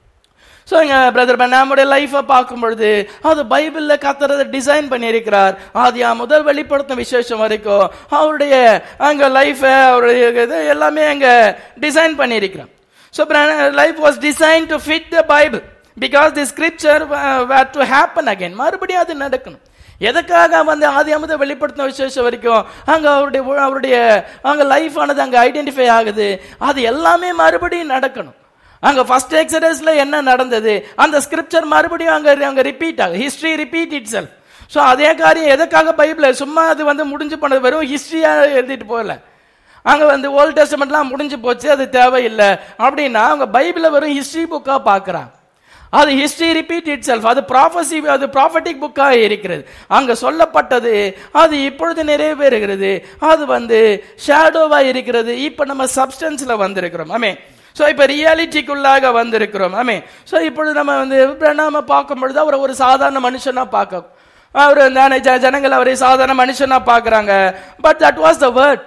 ஸோ இங்க பிரதர் நம்முடைய லைஃப்பை பார்க்கும் பொழுது அது பைபிள்ல கத்துறத டிசைன் பண்ணியிருக்கிறார் ஆதியா முதல் வெளிப்படுத்தும் விசேஷம் வரைக்கும் அவருடைய அங்க லைஃபை அவருடைய இது எல்லாமே அங்க டிசைன் பண்ணியிருக்கிறார் so life was design to fit the Bible because the scripture were to happen again மறுபடியும் அது நடக்கணும் எதுக்காக வந்து ஆதி அமுத வெளிப்படுத்தின விசேஷம் வரைக்கும் அங்க அவருடைய அவருடைய அங்க லைஃப் ஆனது அங்க ஐடென்டிஃபை ஆகுது அது எல்லாமே மறுபடியும் நடக்கணும் அங்க ஃபர்ஸ்ட் எக்ஸடஸ்ல என்ன நடந்தது அந்த ஸ்கிரிப்சர் மறுபடியும் அங்க அங்க ரிப்பீட் ஆகுது history repeat itself so அதே காரியம் எதுக்காக பைபிள் சும்மா அது வந்து முடிஞ்சு பண்ணது வெறும் ஹிஸ்டரியா எழுதிட்டு போகல அங்க வந்து ஓல்ட் டெஸ்டமெண்ட்லாம் முடிஞ்சு போச்சு அது தேவையில்லை அப்படின்னா அவங்க பைபிளை வெறும் ஹிஸ்டரி புக்கா பார்க்கறாங்க அது ஹிஸ்டரி ரிப்பீட் இட் செல்ஃப் அது ப்ராஃபசி அது ப்ராஃபட்டிக் புக்காக இருக்கிறது அங்க சொல்லப்பட்டது அது இப்பொழுது நிறைவேறுகிறது அது வந்து ஷேடோவா இருக்கிறது இப்போ நம்ம சப்ஸ்டன்ஸ்ல வந்திருக்கிறோம் ஆமே ஸோ இப்போ ரியாலிட்டிக்குள்ளாக வந்திருக்கிறோம் ஆமே ஸோ இப்பொழுது நம்ம வந்து நாம பார்க்கும் பொழுது அவரை ஒரு சாதாரண மனுஷனா பார்க்க அவர் தானே ஜ- ஜனங்கள் அவரை சாதாரண மனுஷனா பார்க்கறாங்க but that was the word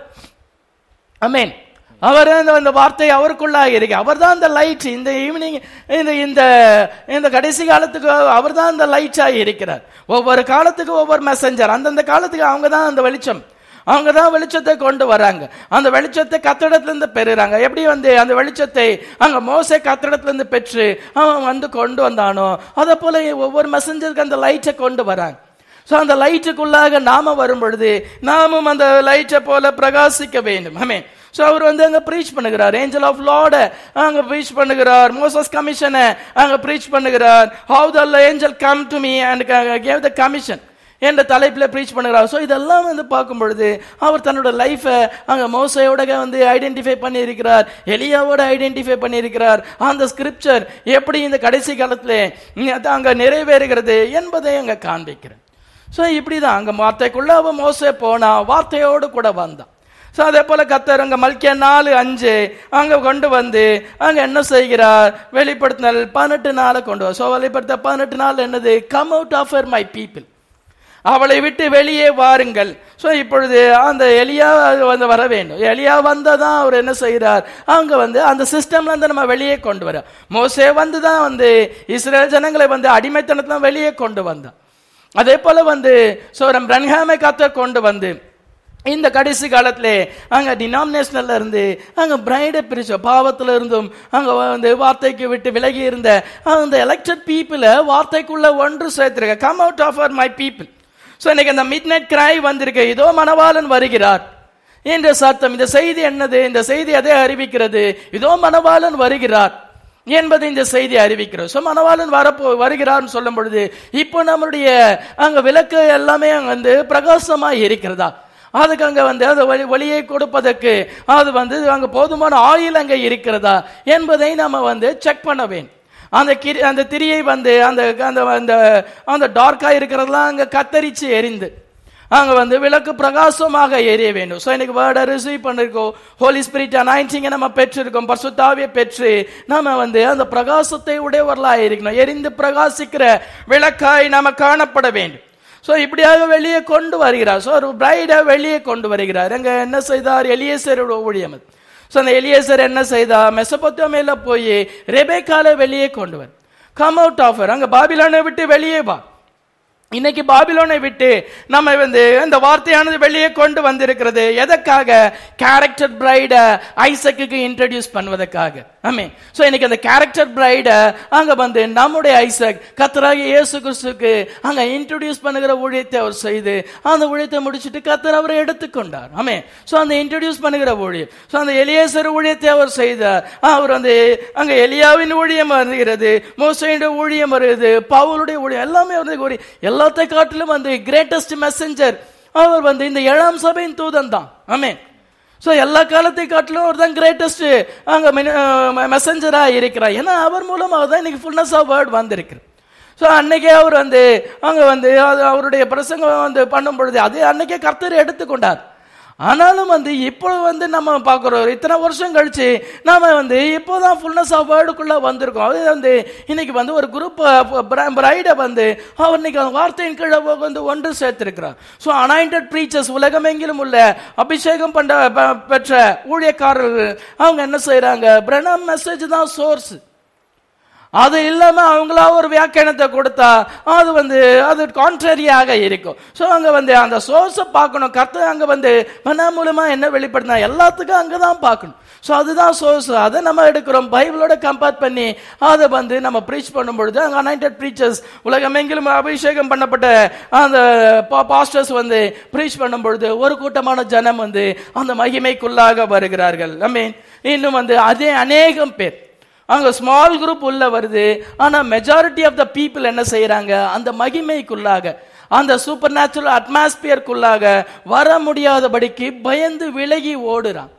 amen அவர் அந்த அந்த வார்த்தை அவருக்குள்ளாக இருக்கு அவர் தான் அந்த லைட் இந்த ஈவினிங் இந்த இந்த இந்த கடைசி காலத்துக்கு அவர் தான் அந்த லைட்டாக இருக்கிறார் ஒவ்வொரு காலத்துக்கு ஒவ்வொரு மெசஞ்சர் அந்தந்த காலத்துக்கு அவங்க தான் அந்த வெளிச்சம் அவங்க தான் வெளிச்சத்தை கொண்டு வராங்க அந்த வெளிச்சத்தை கத்தடத்துல இருந்து பெறுறாங்க எப்படி வந்து அந்த வெளிச்சத்தை அங்க மோசே கத்தடத்துல இருந்து பெற்று அவன் வந்து கொண்டு வந்தானோ அதே போல ஒவ்வொரு மெசஞ்சருக்கு அந்த லைட்டை கொண்டு வராங்க ஸோ அந்த லைட்டுக்குள்ளாக நாம வரும் பொழுது நாமும் அந்த லைட்டை போல பிரகாசிக்க வேண்டும் ஆமே ஸோ அவர் வந்து அங்க ப்ரீச் பண்ணுகிறார் ஏஞ்சல் ஆஃப் லார்ட அங்க ப்ரீச் பண்ணுகிறார் மோசஸ் கமிஷனை அங்க ப்ரீச் பண்ணுகிறார் how the angel come to me and gave the commission என்ற தலைப்பில் ப்ரீச் பண்ணுகிறார் ஸோ இதெல்லாம் வந்து பார்க்கும் பொழுது அவர் தன்னோட லைஃபை அங்கே மோசையோட வந்து ஐடென்டிஃபை பண்ணியிருக்கிறார் எலியாவோட ஐடென்டிஃபை பண்ணியிருக்கிறார் அந்த ஸ்கிரிப்சர் எப்படி இந்த கடைசி காலத்தில் அங்கே நிறைவேறுகிறது என்பதை அங்கே காண்பிக்கிறேன் ஸோ இப்படி தான் அங்கே வார்த்தைக்குள்ள அவன் மோசே போனா வார்த்தையோடு கூட வந்தான் ஸோ அதே போல கத்தர் அங்க மல்கிய நாலு அஞ்சு அங்க கொண்டு வந்து அங்க என்ன செய்கிறார் வெளிப்படுத்தினல் பதினெட்டு நாளை கொண்டு வா ஸோ வெளிப்படுத்த பதினெட்டு நாள் என்னது come out of her my people அவளை விட்டு வெளியே வாருங்கள் ஸோ இப்பொழுது அந்த எலியா வந்து வர வேண்டும் எலியா வந்ததான் அவர் என்ன செய்கிறார் அங்க வந்து அந்த சிஸ்டம்ல இருந்து நம்ம வெளியே கொண்டு வர மோசே வந்து தான் வந்து இஸ்ரேல் ஜனங்களை வந்து அடிமைத்தனத்துல வெளியே கொண்டு வந்தான் அதே போல வந்து சோரம் பிரன்ஹாமை காத்த கொண்டு வந்து இந்த கடைசி காலத்திலே அங்க டினாமினேஷனல்ல இருந்து அங்க பிரைடை பிரிச்ச பாவத்துல இருந்தும் அங்க வந்து வார்த்தைக்கு விட்டு விலகி இருந்த அந்த எலெக்டட் பீப்புளை வார்த்தைக்குள்ள ஒன்று சேர்த்திருக்க come out of my people so இன்னைக்கு அந்த மிட் நைட் கிரை வந்திருக்கு இதோ மணவாளன் வருகிறார் என்ற சத்தம் இந்த செய்தி என்னது இந்த செய்தி எதை அறிவிக்கிறது இதோ மணவாளன் வருகிறார் என்பது இந்த செய்தி அறிவிக்கிறது ஸோ மணவாளன் வரப்போ வருகிறார்னு சொல்லும் பொழுது இப்போ நம்மளுடைய அங்க விளக்கு எல்லாமே அங்க வந்து பிரகாசமா இருக்கிறதா அதுக்கு அங்க வந்து அது வழி வழியை கொடுப்பதற்கு அது வந்து அங்க போதுமான ஆயில் அங்க இருக்கிறதா என்பதை நம்ம வந்து செக் பண்ண வேண்டும் அந்த கிரி அந்த திரியை வந்து அந்த அந்த அந்த அந்த டார்க்கா இருக்கிறதெல்லாம் அங்க கத்தரிச்சு எரிந்து அங்க வந்து விளக்கு பிரகாசமாக எரிய வேண்டும் ஸோ இன்னைக்கு வேர்டை ரிசீவ் பண்ணிருக்கோம் ஹோலி ஸ்பிரிட் அனாயிண்டிங்கை நம்ம பெற்றிருக்கோம் பசுத்தாவியை பெற்று நம்ம வந்து அந்த பிரகாசத்தை உடையவர்களாக இருக்கணும் எரிந்து பிரகாசிக்கிற விளக்காய் நாம காணப்பட வேண்டும் ஸோ இப்படியாக வெளியே கொண்டு வருகிறார் ஸோ ஒரு பிரைடை வெளியே கொண்டு வருகிறார் அங்க என்ன செய்தார் எலியேசரோட ஊழியம் அது. ஸோ அந்த எலியேசர் என்ன செய்தா மெசபொத்தமையில போய் ரெபேக்கால வெளியே கொண்டு வர கம் அவுட் ஆஃபர் அங்க பாபிலோனை விட்டு வெளியே வா இன்னைக்கு பாபிலோனை விட்டு நம்ம வந்து இந்த வார்த்தையானது வெளியே கொண்டு வந்திருக்கிறது எதற்காக கேரக்டர் பிரைட ஐசக்கு இன்ட்ரடியூஸ் பண்ணுவதற்காக ஆமே சோ இன்னைக்கு அந்த கேரக்டர் பிரைட அங்க வந்து நம்முடைய ஐசக் கத்தராகிய இயேசு கிறிஸ்துக்கு அங்க இன்ட்ரடியூஸ் பண்ணுகிற ஊழியத்தை அவர் செய்து அந்த ஊழியத்தை முடிச்சிட்டு கத்தர் அவரை எடுத்துக்கொண்டார் ஆமே சோ அந்த இன்ட்ரடியூஸ் பண்ணுகிற ஊழியம் சோ அந்த எலியேசர் ஊழியத்தை அவர் செய்தார் அவர் வந்து அங்க எலியாவின் ஊழியம் வருகிறது மோசையுடைய ஊழியம் வருது பவுலுடைய ஊழியம் எல்லாமே வந்து ஒரு எல்லாத்தை காட்டிலும் வந்து கிரேட்டஸ்ட் மெசஞ்சர் அவர் வந்து இந்த ஏழாம் சபையின் தூதன் தான் ஆமே ஸோ எல்லா காலத்தை காட்டிலும் அவர் தான் கிரேட்டஸ்ட் அங்கே மெசஞ்சராக இருக்கிறார் ஏன்னா அவர் மூலமாக தான் இன்னைக்கு ஃபுல்னஸ் ஆஃப் வேர்ட் வந்திருக்கு ஸோ அன்னைக்கே அவர் வந்து அங்கே வந்து அது அவருடைய பிரசங்கம் வந்து பண்ணும் பொழுது அது அன்னைக்கே கர்த்தர் எடுத்துக்கொண்டார் ஆனாலும் வந்து இப்போ வந்து நம்ம பார்க்குறோம் இத்தனை வருஷம் கழிச்சு நாம வந்து இப்போதான் ஃபுல்னஸ் ஆஃப் வேர்டுக்குள்ள வந்திருக்கோம் அது வந்து இன்னைக்கு வந்து ஒரு குரூப் பிரைடை வந்து அவர் இன்னைக்கு அந்த வார்த்தையின் கீழே வந்து ஒன்று சேர்த்திருக்கிறார் ஸோ அனாயிண்டட் ப்ரீச்சர்ஸ் உலகமெங்கிலும் உள்ள அபிஷேகம் பண்ண பெ- பெற்ற ஊழியக்காரர்கள் அவங்க என்ன செய்றாங்க பிரணம் மெசேஜ் தான் சோர்ஸ் அது இல்லாம அவங்களா ஒரு வியாக்கியானத்தை கொடுத்தா அது வந்து அது கான்ட்ரரியாக இருக்கும் ஸோ அங்க வந்து அந்த சோர்ஸை பார்க்கணும் கர்த்தர் அங்க வந்து மன மூலமா என்ன வெளிப்படுத்தினா எல்லாத்துக்கும் அங்கே தான் பார்க்கணும் ஸோ அதுதான் சோர்ஸ் அதை நம்ம எடுக்கிறோம் பைபிளோட கம்பேர் பண்ணி அதை வந்து நம்ம ப்ரீச் பண்ணும் பொழுது அங்கே அனாயிண்டட் ப்ரீச்சர்ஸ் உலகமெங்கிலும் அபிஷேகம் பண்ணப்பட்ட அந்த பாஸ்டர்ஸ் வந்து ப்ரீச் பண்ணும் பொழுது ஒரு கூட்டமான ஜனம் வந்து அந்த மகிமைக்குள்ளாக வருகிறார்கள் ஐ மீன் இன்னும் வந்து அதே அநேகம் பேர் அங்க ஸ்மால் குரூப் உள்ள வருது ஆனா மெஜாரிட்டி ஆஃப் த பீப்புள் என்ன செய்யறாங்க அந்த மகிமைக்குள்ளாக அந்த சூப்பர் நேச்சுரல் அட்மாஸ்பியருக்குள்ளாக வர முடியாதபடிக்கு பயந்து விலகி ஓடுறான்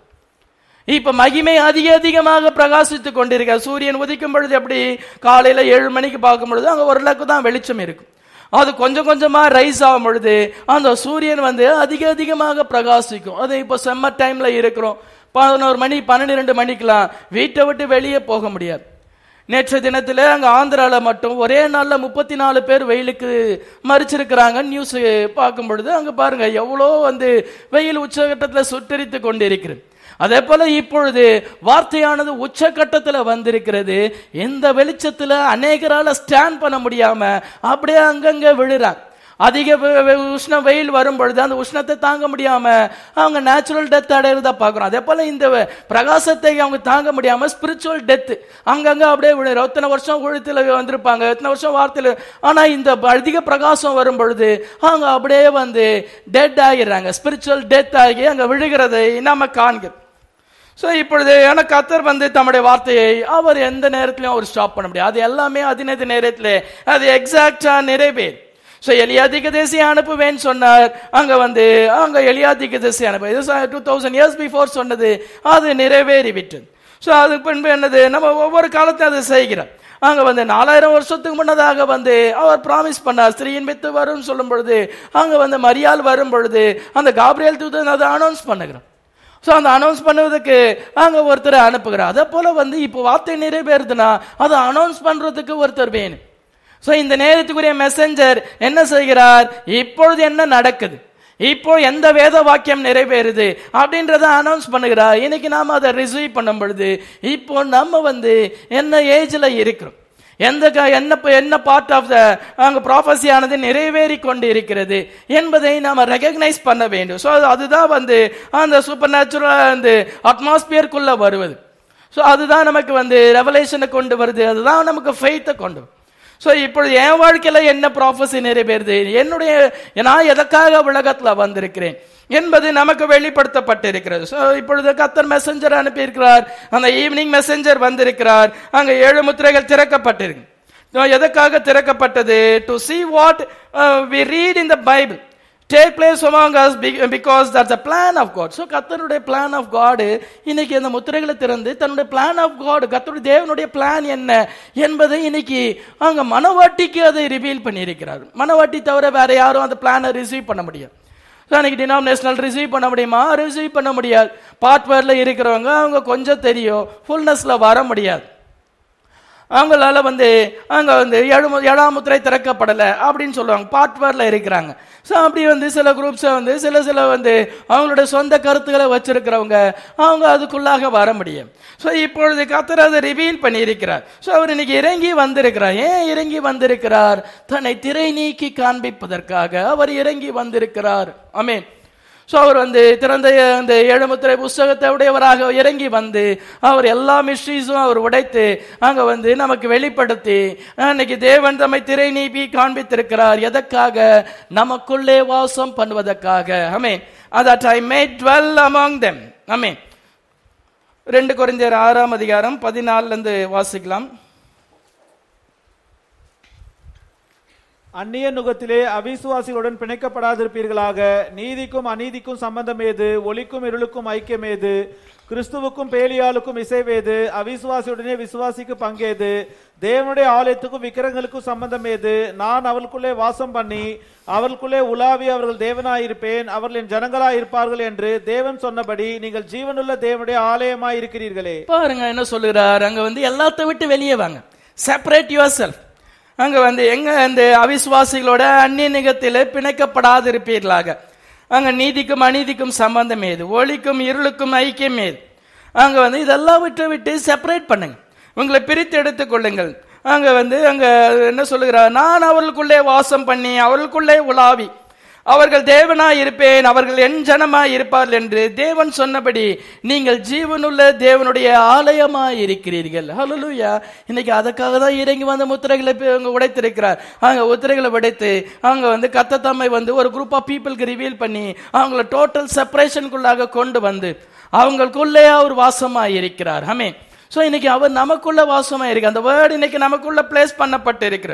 இப்ப மகிமை அதிக அதிகமாக பிரகாசித்துக் கொண்டிருக்க சூரியன் உதிக்கும் பொழுது எப்படி காலையில ஏழு மணிக்கு பார்க்கும் பொழுது அங்க ஓரளவுக்கு தான் வெளிச்சம் இருக்கும் அது கொஞ்சம் கொஞ்சமா ரைஸ் ஆகும் பொழுது அந்த சூரியன் வந்து அதிக அதிகமாக பிரகாசிக்கும் அது இப்போ செம்மர் டைம்ல இருக்கிறோம் பதினோரு மணி பன்னிரெண்டு மணிக்கெல்லாம் வீட்டை விட்டு வெளியே போக முடியாது நேற்று தினத்துல அங்க ஆந்திரால மட்டும் ஒரே நாள்ல முப்பத்தி நாலு பேர் வெயிலுக்கு மறிச்சிருக்கிறாங்க நியூஸ் பார்க்கும் பொழுது அங்க பாருங்க எவ்வளோ வந்து வெயில் உச்சகட்டத்துல சுட்டரித்து கொண்டிருக்கிறது அதே போல இப்பொழுது வார்த்தையானது உச்சகட்டத்துல வந்திருக்கிறது இந்த வெளிச்சத்துல அநேகரால ஸ்டாண்ட் பண்ண முடியாம அப்படியே அங்கங்க விழுறாங்க அதிக வெ- வெ- உஷ்ண வெயில் வரும் பொழுது அந்த உஷ்ணத்தை தாங்க முடியாம அவங்க நேச்சுரல் டெத் அடையிறதா பார்க்குறோம் அதே போல இந்த வெ- பிரகாசத்தை அவங்க தாங்க முடியாம ஸ்பிரிச்சுவல் டெத் அங்கங்க அப்படியே விழுற எத்தனை வருஷம் உழுத்துல வந்திருப்பாங்க எத்தனை வருஷம் வார்த்தையில ஆனா இந்த அதிக பிரகாசம் வரும் பொழுது அவங்க அப்படியே வந்து டெட் ஆகிடுறாங்க ஸ்பிரிச்சுவல் டெத் ஆகி அங்க விழுகிறதை நம்ம காண்கிறோம் ஸோ இப்பொழுது ஏன்னா கத்தர் வந்து தம்முடைய வார்த்தையை அவர் எந்த நேரத்திலையும் அவர் ஸ்டாப் பண்ண முடியாது அது எல்லாமே அதினது நேரத்தில் அது எக்ஸாக்டா நிறைவேறும் ஸோ எலியாதிக தேசிய அனுப்புவேன்னு சொன்னார் அங்க வந்து அங்க எலியாதிக தேசிய அனுப்பு இது டூ தௌசண்ட் இயர்ஸ் பிஃபோர் சொன்னது அது நிறைவேறி விட்டது ஸோ அதுக்கு பின்பு என்னது நம்ம ஒவ்வொரு காலத்தையும் அதை செய்கிறோம் அங்க வந்து நாலாயிரம் வருஷத்துக்கு முன்னதாக வந்து அவர் ப்ராமிஸ் பண்ணார் ஸ்திரீயின் வித்து வரும்னு சொல்லும் பொழுது அங்க வந்து மரியாள் வரும் பொழுது அந்த காப்ரியல் தூதன் அதை அனௌன்ஸ் பண்ணுகிறோம் ஸோ அந்த அனௌன்ஸ் பண்ணுவதற்கு அங்க ஒருத்தரை அனுப்புகிறார் அதே போல வந்து இப்போ வார்த்தை நிறைவேறுதுன்னா அதை அனௌன்ஸ் பண்றதுக்கு ஒருத்தர் வேணும் ஸோ இந்த நேரத்துக்குரிய மெசஞ்சர் என்ன செய்கிறார் இப்பொழுது என்ன நடக்குது இப்போ எந்த வேத வாக்கியம் நிறைவேறுது அப்படின்றத அனௌன்ஸ் பண்ணுகிறார் இன்னைக்கு நாம அதை ரிசீவ் பண்ணும் பொழுது இப்போ நம்ம வந்து என்ன ஏஜ்ல இருக்கிறோம் எந்த க- என்ன ப- என்ன பார்ட் ஆஃப் த அங்க ப்ராஃபஸி ஆனது நிறைவேறி கொண்டு இருக்கிறது என்பதை நாம ரெகக்னைஸ் பண்ண வேண்டும் ஸோ அதுதான் வந்து அந்த சூப்பர் நேச்சுரல் அந்த அட்மாஸ்பியருக்குள்ள வருவது ஸோ அதுதான் நமக்கு வந்து ரெவலேஷனை கொண்டு வருது அதுதான் நமக்கு ஃபெய்த்தை கொண்டு வரும் ஸோ இப்பொழுது என் வாழ்க்கையில என்ன ப்ராஃபஸி நிறைவேறுது என்னுடைய நான் எதற்காக உலகத்துல வந்திருக்கிறேன் என்பது நமக்கு வெளிப்படுத்தப்பட்டிருக்கிறது ஸோ இப்பொழுது கத்தர் மெசஞ்சர் அனுப்பியிருக்கிறார் அந்த ஈவினிங் மெசஞ்சர் வந்திருக்கிறார் அங்க ஏழு முத்திரைகள் திறக்கப்பட்டிருக்கு So, எதற்காக திறக்கப்பட்டது to see what we read in the Bible take place among us because that's a plan of God so கத்தருடைய பிளான் ஆஃப் காடு இன்னைக்கு அந்த முத்திரைகளை திறந்து தன்னுடைய பிளான் ஆஃப் காட் கத்தருடைய தேவனுடைய பிளான் என்ன என்பதை இன்னைக்கு அங்க மனவாட்டிக்கு அதை ரிவீல் பண்ணியிருக்கிறார் மனவாட்டி தவிர வேற யாரும் அந்த பிளானை ரிசீவ் பண்ண முடியாது So, அன்னைக்கு டினாமினேஷனல் ரிசீவ் பண்ண முடியுமா ரிசீவ் பண்ண முடியாது பார்ட்வேர்ல இருக்கிறவங்க அவங்க கொஞ்சம் தெரியும் ஃபுல்னஸ்ல வர முடியாது அவங்களால வந்து அங்க வந்து ஏழு மு- ஏழாம் முத்திரை திறக்கப்படலை அப்படின்னு சொல்லுவாங்க பார்ட்வேர்ல இருக்கிறாங்க ஸோ அப்படி வந்து சில குரூப்ஸை வந்து சில சில வந்து அவங்களோட சொந்த கருத்துக்களை வச்சிருக்கிறவங்க அவங்க அதுக்குள்ளாக வர முடியும் ஸோ இப்பொழுது கத்தர் அதை ரிவீல் பண்ணியிருக்கிறார் ஸோ அவர் இன்னைக்கு இறங்கி வந்திருக்கிறார் ஏன் இறங்கி வந்திருக்கிறார் தன்னை திரை நீக்கி காண்பிப்பதற்காக அவர் இறங்கி வந்திருக்கிறார் ஆமென் ஸோ அவர் வந்து திறந்த அந்த ஏழுமுத்திரை புஸ்தகத்தை உடையவராக இறங்கி வந்து அவர் எல்லா மிஸ்ட்ரீஸும் அவர் உடைத்து அங்க வந்து நமக்கு வெளிப்படுத்தி அன்னைக்கு தேவன் தம்மை திரை நீப்பி காண்பித்திருக்கிறார் எதற்காக நமக்குள்ளே வாசம் பண்ணுவதற்காக அமேன் that I may dwell among them அமேன் ரெண்டு குறைஞ்சர் ஆறாம் அதிகாரம் பதினாலுல இருந்து வாசிக்கலாம் அந்நிய நுகத்திலே அவிசுவாசிகளுடன் பிணைக்கப்படாதிருப்பீர்களாக நீதிக்கும் அநீதிக்கும் சம்பந்தம் ஏது ஒளிக்கும் இருளுக்கும் ஐக்கியம் ஏது கிறிஸ்துவுக்கும் பேலியாளுக்கும் இசைவேது அவிசுவாசியுடனே விசுவாசிக்கு பங்கேது தேவனுடைய ஆலயத்துக்கும் விக்கிரங்களுக்கும் சம்பந்தம் ஏது நான் அவர்களுக்குள்ளே வாசம் பண்ணி அவர்களுக்குள்ளே உலாவி அவர்கள் தேவனாயிருப்பேன் அவர்கள் என் ஜனங்களாய் இருப்பார்கள் என்று தேவன் சொன்னபடி நீங்கள் ஜீவனுள்ள தேவனுடைய ஆலயமாய் இருக்கிறீர்களே பாருங்க என்ன சொல்லுகிறார் அங்க வந்து எல்லாத்த விட்டு வெளியே வாங்க செப்பரேட் யுவர் செல்ஃப் அங்க வந்து எங்க அந்த அவிசுவாசிகளோட அந்நிய நிகத்திலே பிணைக்கப்படாதிருப்பீர்களாக அங்க நீதிக்கும் அநீதிக்கும் சம்பந்தம் ஏது ஒளிக்கும் இருளுக்கும் ஐக்கியம் ஏது அங்க வந்து இதெல்லாம் விட்டு விட்டு செப்பரேட் பண்ணுங்க உங்களை பிரித்து எடுத்துக் கொள்ளுங்கள் அங்க வந்து அங்க என்ன சொல்லுகிறார் நான் அவர்களுக்குள்ளே வாசம் பண்ணி அவர்களுக்குள்ளே உலாவி அவர்கள் தேவனாய் இருப்பேன் அவர்கள் என் ஜனமாய் இருப்பார்கள் என்று தேவன் சொன்னபடி நீங்கள் ஜீவனுள்ள தேவனுடைய ஆலயமாய் இருக்கிறீர்கள் ஹalleluya இன்னைக்கு அதுக்காக தான் இறங்கி வந்த முத்திரைகளை போய் அவங்க உடைத்திருக்கிறார் அங்க முத்திரைகளை உடைத்து அவங்க வந்து கத்த தம்மை வந்து ஒரு குரூப் ஆஃப் பீப்புளுக்கு ரிவீல் பண்ணி அவங்கள டோட்டல் செப்பரேஷனுக்குள்ளாக கொண்டு வந்து அவங்களுக்குள்ளே அவர் வாசமாய் இருக்கிறார் ஆமென் ஸோ இன்னைக்கு அவர் நமக்குள்ள வாசமா இருக்கு அந்த வேர்டு இன்னைக்கு நமக்குள்ள பிளேஸ் பண்ணப்பட்டு இருக்கிறது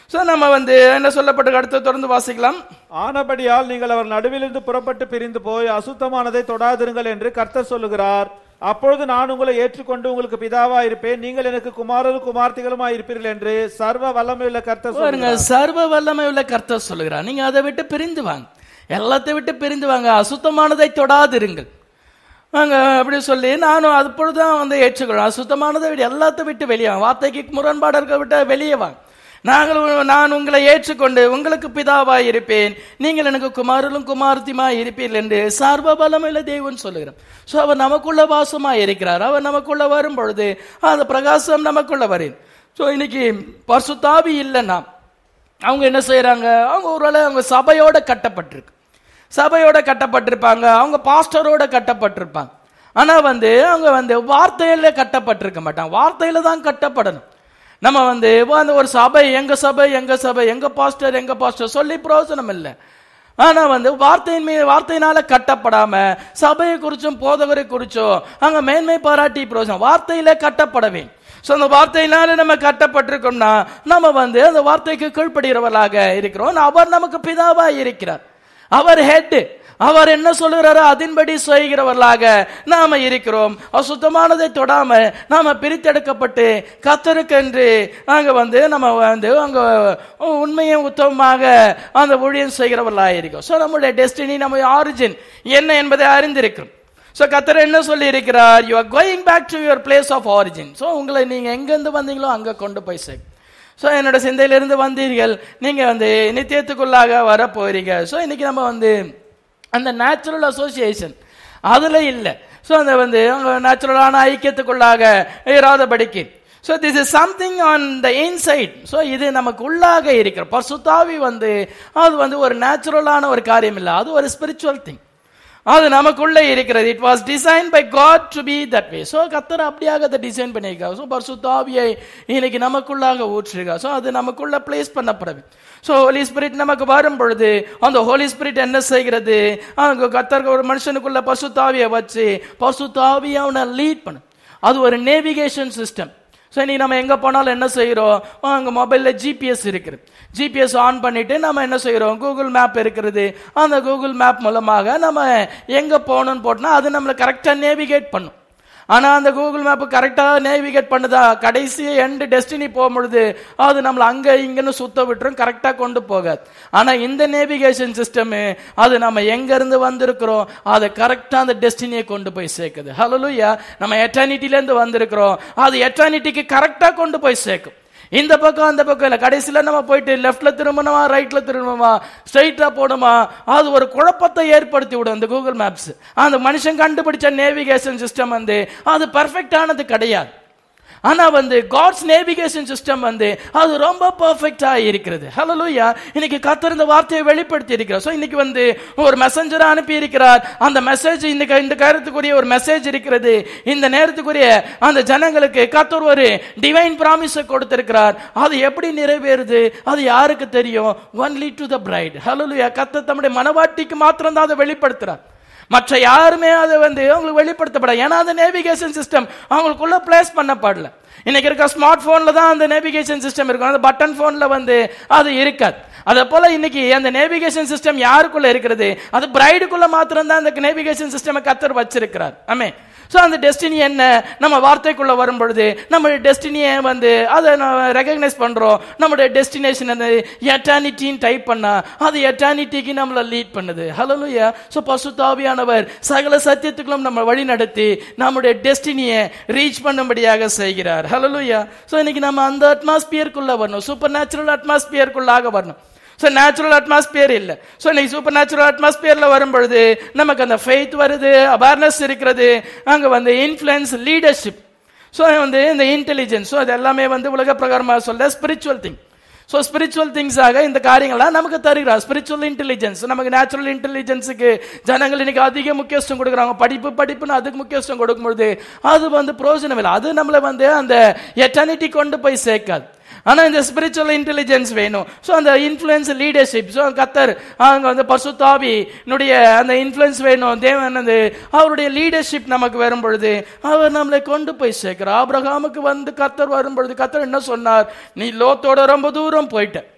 ஸோ நம்ம வந்து என்ன சொல்லப்பட்ட அடுத்து தொடர்ந்து வாசிக்கலாம் ஆனபடியால் நீங்கள் அவர் நடுவிலிருந்து புறப்பட்டு பிரிந்து போய் அசுத்தமானதை தொடாதிருங்கள் என்று கர்த்தர் சொல்லுகிறார் அப்பொழுது நான் உங்களை ஏற்றுக்கொண்டு உங்களுக்கு பிதாவா இருப்பேன் நீங்கள் எனக்கு குமாரரும் குமார்த்திகளுமா இருப்பீர்கள் என்று சர்வ வல்லமையுள்ள கர்த்தர் பாருங்க சொல்லுகிறார் சர்வ வல்லமை உள்ள கர்த்தர் சொல்லுகிறார் நீங்க அதை விட்டு பிரிந்து வாங்க எல்லாத்தையும் விட்டு பிரிந்து வாங்க அசுத்தமானதை தொடாதிருங்கள் வாங்க அப்படி சொல்லி நானும் அப்பொழுதுதான் வந்து ஏற்றுக்கிறோம் அசுத்தமானதை விட்டு எல்லாத்தையும் விட்டு வெளியே வாங்க வார்த்தைக்கு முரண்பாடு இருக்க விட்டு வெளியே வாங்க நாங்கள் உ- நான் உங்களை ஏற்றுக்கொண்டு உங்களுக்கு பிதாவாய் இருப்பேன் நீங்கள் எனக்கு குமாரலும் குமாரத்தியுமாய் இருப்பீர்கள் என்று சர்வ பலமுள்ள தேவன் சொல்லுகிறார் ஸோ அவர் நமக்குள்ள வாசமாய் இருக்கிறார் அவர் நமக்குள்ள வரும் பொழுது அந்த பிரகாசம் நமக்குள்ள வரும் ஸோ இன்னைக்கு பர்சுத்தாவி இல்லைன்னா அவங்க என்ன செய்றாங்க அவங்க ஒருவேளை அவங்க சபையோட கட்டப்பட்டிருக்கு சபையோட கட்டப்பட்டிருப்பாங்க அவங்க பாஸ்டரோட கட்டப்பட்டிருப்பாங்க ஆனா வந்து அவங்க வந்து வார்த்தையில கட்டப்பட்டிருக்க மாட்டாங்க வார்த்தையில தான் கட்டப்படணும் நம்ம வந்து அந்த ஒரு சபை எங்க சபை எங்க சபை எங்க பாஸ்டர் எங்க பாஸ்டர் சொல்லி பிரயோஜனம் இல்லை ஆனா வந்து வார்த்தையின் மீது வார்த்தையினால கட்டப்படாம சபையை குறிச்சும் போதவரை குறிச்சும் அங்க மேன்மை பாராட்டி பிரயோஜனம் வார்த்தையில கட்டப்படவே ஸோ அந்த வார்த்தையினால நம்ம கட்டப்பட்டிருக்கோம்னா நம்ம வந்து அந்த வார்த்தைக்கு கீழ்ப்படுகிறவர்களாக இருக்கிறோம் அவர் நமக்கு பிதாவா இருக்கிறார் அவர் ஹெட் அவர் என்ன சொல்லுகிறாரோ அதன்படி செய்கிறவர்களாக நாம இருக்கிறோம் அசுத்தமானதை தொடாம நாம பிரித்தெடுக்கப்பட்டு கத்தருக்கென்று அங்க வந்து நம்ம வந்து அங்க உண்மையும் உத்தமமாக அந்த ஊழியம் செய்கிறவர்களாக இருக்கோம் ஸோ நம்முடைய டெஸ்டினி நம்ம ஆரிஜின் என்ன என்பதை அறிந்திருக்கிறோம் ஸோ கத்தர் என்ன சொல்லி இருக்கிறார் you are going back to your place of origin so உங்களை நீங்க எங்கேருந்து வந்தீங்களோ அங்க கொண்டு போய் சேர்க்கும் ஸோ என்னோட சிந்தையிலிருந்து வந்தீர்கள் நீங்க வந்து நித்தியத்துக்குள்ளாக வர போறீங்க ஸோ இன்னைக்கு நம்ம வந்து அந்த நேச்சுரல் அசோசியேஷன் அதுல இல்லை ஸோ அந்த வந்து அவங்க நேச்சுரலான ஐக்கியத்துக்குள்ளாக இராதபடிக்கு so this is something on the inside so இது நமக்கு உள்ளாக இருக்கிற பசுத்தாவி வந்து அது வந்து ஒரு நேச்சுரலான ஒரு காரியம் இல்லை அது ஒரு ஸ்பிரிச்சுவல் திங் அது நமக்குள்ளே இருக்கிறது it was design by God to be that way so கத்தர் அப்படியாக அதை டிசைன் பண்ணியிருக்காங்க ஸோ பரிசுத்தாவியை இன்னைக்கு நமக்குள்ளாக ஊற்றுருக்கா ஸோ அது நமக்குள்ள பிளேஸ் பண்ணப்படுது ஸோ ஹோலி ஸ்பிரிட் நமக்கு வரும் பொழுது அந்த ஹோலி ஸ்பிரிட் என்ன செய்கிறது அவங்க கத்தர் ஒரு மனுஷனுக்குள்ள பசுத்தாவியை வச்சு பசுத்தாவியை அவனை லீட் பண்ணு அது ஒரு நேவிகேஷன் சிஸ்டம் ஸோ இன்னைக்கு நம்ம எங்கே போனாலும் என்ன செய்கிறோம் அங்கே மொபைலில் ஜிபிஎஸ் இருக்குது ஜிபிஎஸ் ஆன் பண்ணிட்டு நம்ம என்ன செய்கிறோம் கூகுள் மேப் இருக்கிறது அந்த கூகுள் மேப் மூலமாக நம்ம எங்கே போகணும்னு போட்டோம்னா அது நம்மளை கரெக்டாக நேவிகேட் பண்ணும் ஆனால் அந்த கூகுள் மேப் கரெக்டாக நேவிகேட் பண்ணுதா கடைசி எண்டு டெஸ்டினி போகும்பொழுது அது நம்மளை அங்கே இங்கன்னு சுத்த விட்டுரும் கரெக்டாக கொண்டு போகாது ஆனால் இந்த நேவிகேஷன் சிஸ்டமு அது நம்ம எங்கேருந்து வந்திருக்கிறோம் அதை கரெக்டாக அந்த டெஸ்டினியை கொண்டு போய் சேர்க்குது ஹலோலுயா நம்ம எட்டர்னிட்டிலேருந்து வந்திருக்கிறோம் அது எட்டர்னிட்டிக்கு கரெக்டாக கொண்டு போய் சேர்க்கும் இந்த பக்கம் அந்த பக்கம் இல்லை கடைசியில் நம்ம போயிட்டு லெஃப்ட்ல திரும்பணுமா ரைட்ல திரும்பணுமா ஸ்ட்ரைட்டா போடுமா அது ஒரு குழப்பத்தை ஏற்படுத்தி விடும் இந்த கூகுள் மேப்ஸ் அந்த மனுஷன் கண்டுபிடிச்ச நேவிகேஷன் சிஸ்டம் வந்து அது பர்ஃபெக்டானது கிடையாது ஆனா வந்து காட்ஸ் நேவிகேஷன் சிஸ்டம் வந்து அது ரொம்ப பர்ஃபெக்டா இருக்கிறது ஹalleluya இன்னைக்கு கர்த்தர் இந்த வார்த்தையை வெளிப்படுத்தி இருக்கிறார் சோ இன்னைக்கு வந்து ஒரு மெசஞ்சரை அனுப்பி இருக்கிறார் அந்த மெசேஜ் இந்த இந்த காரியத்துக்குரிய ஒரு மெசேஜ் இருக்கிறது இந்த நேரத்துக்குரிய அந்த ஜனங்களுக்கு கர்த்தர் ஒரு டிவைன் ப்ராமிஸை கொடுத்திருக்கிறார் அது எப்படி நிறைவேறுது அது யாருக்கு தெரியும் ஒன்லி டு த பிரைட் ஹalleluya கர்த்தர் தம்முடைய மனவாட்டிக்கு மாத்திரம் தான் அதை வெளிப்படுத்துறார் மற்ற யாருமே அதை வந்து அவங்களுக்கு வெளிப்படுத்தப்பட ஏன்னா அந்த நேவிகேஷன் சிஸ்டம் அவங்களுக்குள்ள பிளேஸ் பண்ணப்படல இன்னைக்கு இருக்க ஸ்மார்ட் போன்ல தான் அந்த நேவிகேஷன் சிஸ்டம் இருக்கும் அந்த பட்டன் போன்ல வந்து அது இருக்காது அதே போல இன்னைக்கு அந்த நேவிகேஷன் சிஸ்டம் யாருக்குள்ள இருக்கிறது அது பிரைடுக்குள்ள மாத்திரம் தான் அந்த நேவிகேஷன் சிஸ்டம் கத்தர் வச்சிருக்கிறார் ஆமே ஸோ அந்த டெஸ்டினி என்ன நம்ம வார்த்தைக்குள்ள வரும் பொழுது நம்மளுடைய டெஸ்டினியை வந்து அதை நம்ம ரெகக்னைஸ் பண்றோம் நம்மளுடைய டெஸ்டினேஷன் அந்த எட்டானிட்டின்னு டைப் பண்ணா அது எட்டானிட்டிக்கு நம்மளை லீட் பண்ணுது ஹலோலுயா ஸோ பசுத்தாவியானவர் சகல சத்தியத்துக்குள்ளும் நம்ம வழி நடத்தி நம்முடைய டெஸ்டினியை ரீச் பண்ணும்படியாக செய்கிறார் ஹலோலுயா ஸோ இன்னைக்கு நம்ம அந்த அட்மாஸ்பியருக்குள்ள வரணும் சூப்பர் நேச்சுரல் அட்மாஸ்பியருக்குள்ளாக வரணும் ஸோ நேச்சுரல் அட்மாஸ்பியர் இல்லை ஸோ இன்னைக்கு சூப்பர் நேச்சுரல் அட்மாஸ்பியரில் வரும் பொழுது நமக்கு அந்த ஃபெய்த் வருது அவேர்னஸ் இருக்கிறது அங்கே வந்து இன்ஃப்ளூயன்ஸ் லீடர்ஷிப் ஸோ வந்து இந்த இன்டெலிஜென்ஸ் ஸோ அது எல்லாமே வந்து உலக பிரகாரமாக சொல்ல ஸ்பிரிச்சுவல் திங் ஸோ ஸ்பிரிச்சுவல் திங்ஸாக இந்த காரியங்கள்லாம் நமக்கு தருகிறார் ஸ்பிரிச்சுவல் இன்டெலிஜென்ஸ் நமக்கு நேச்சுரல் இன்டெலிஜென்ஸுக்கு ஜனங்கள் இன்னைக்கு அதிக முக்கியத்துவம் கொடுக்குறாங்க படிப்பு படிப்புன்னு அதுக்கு முக்கியத்துவம் கொடுக்கும்பொழுது அது வந்து பிரயோஜனம் இல்லை அது நம்மளை வந்து அந்த எட்டர்னிட்டி கொண்டு போய் சேர்க்காது ஆனா இந்த ஸ்பிரிச்சுவல் இன்டெலிஜென்ஸ் வேணும் ஸோ அந்த இன்ஃப்ளூயன்ஸ் லீடர்ஷிப் ஸோ கத்தர் அவங்க வந்து பசுத்தாவினுடைய அந்த இன்ஃப்ளூயன்ஸ் வேணும் தேவன் அந்த அவருடைய லீடர்ஷிப் நமக்கு வரும் பொழுது அவர் நம்மளை கொண்டு போய் சேர்க்கிறார் ஆபிரகாமுக்கு வந்து கத்தர் வரும் பொழுது கத்தர் என்ன சொன்னார் நீ லோத்தோட ரொம்ப தூரம் போயிட்ட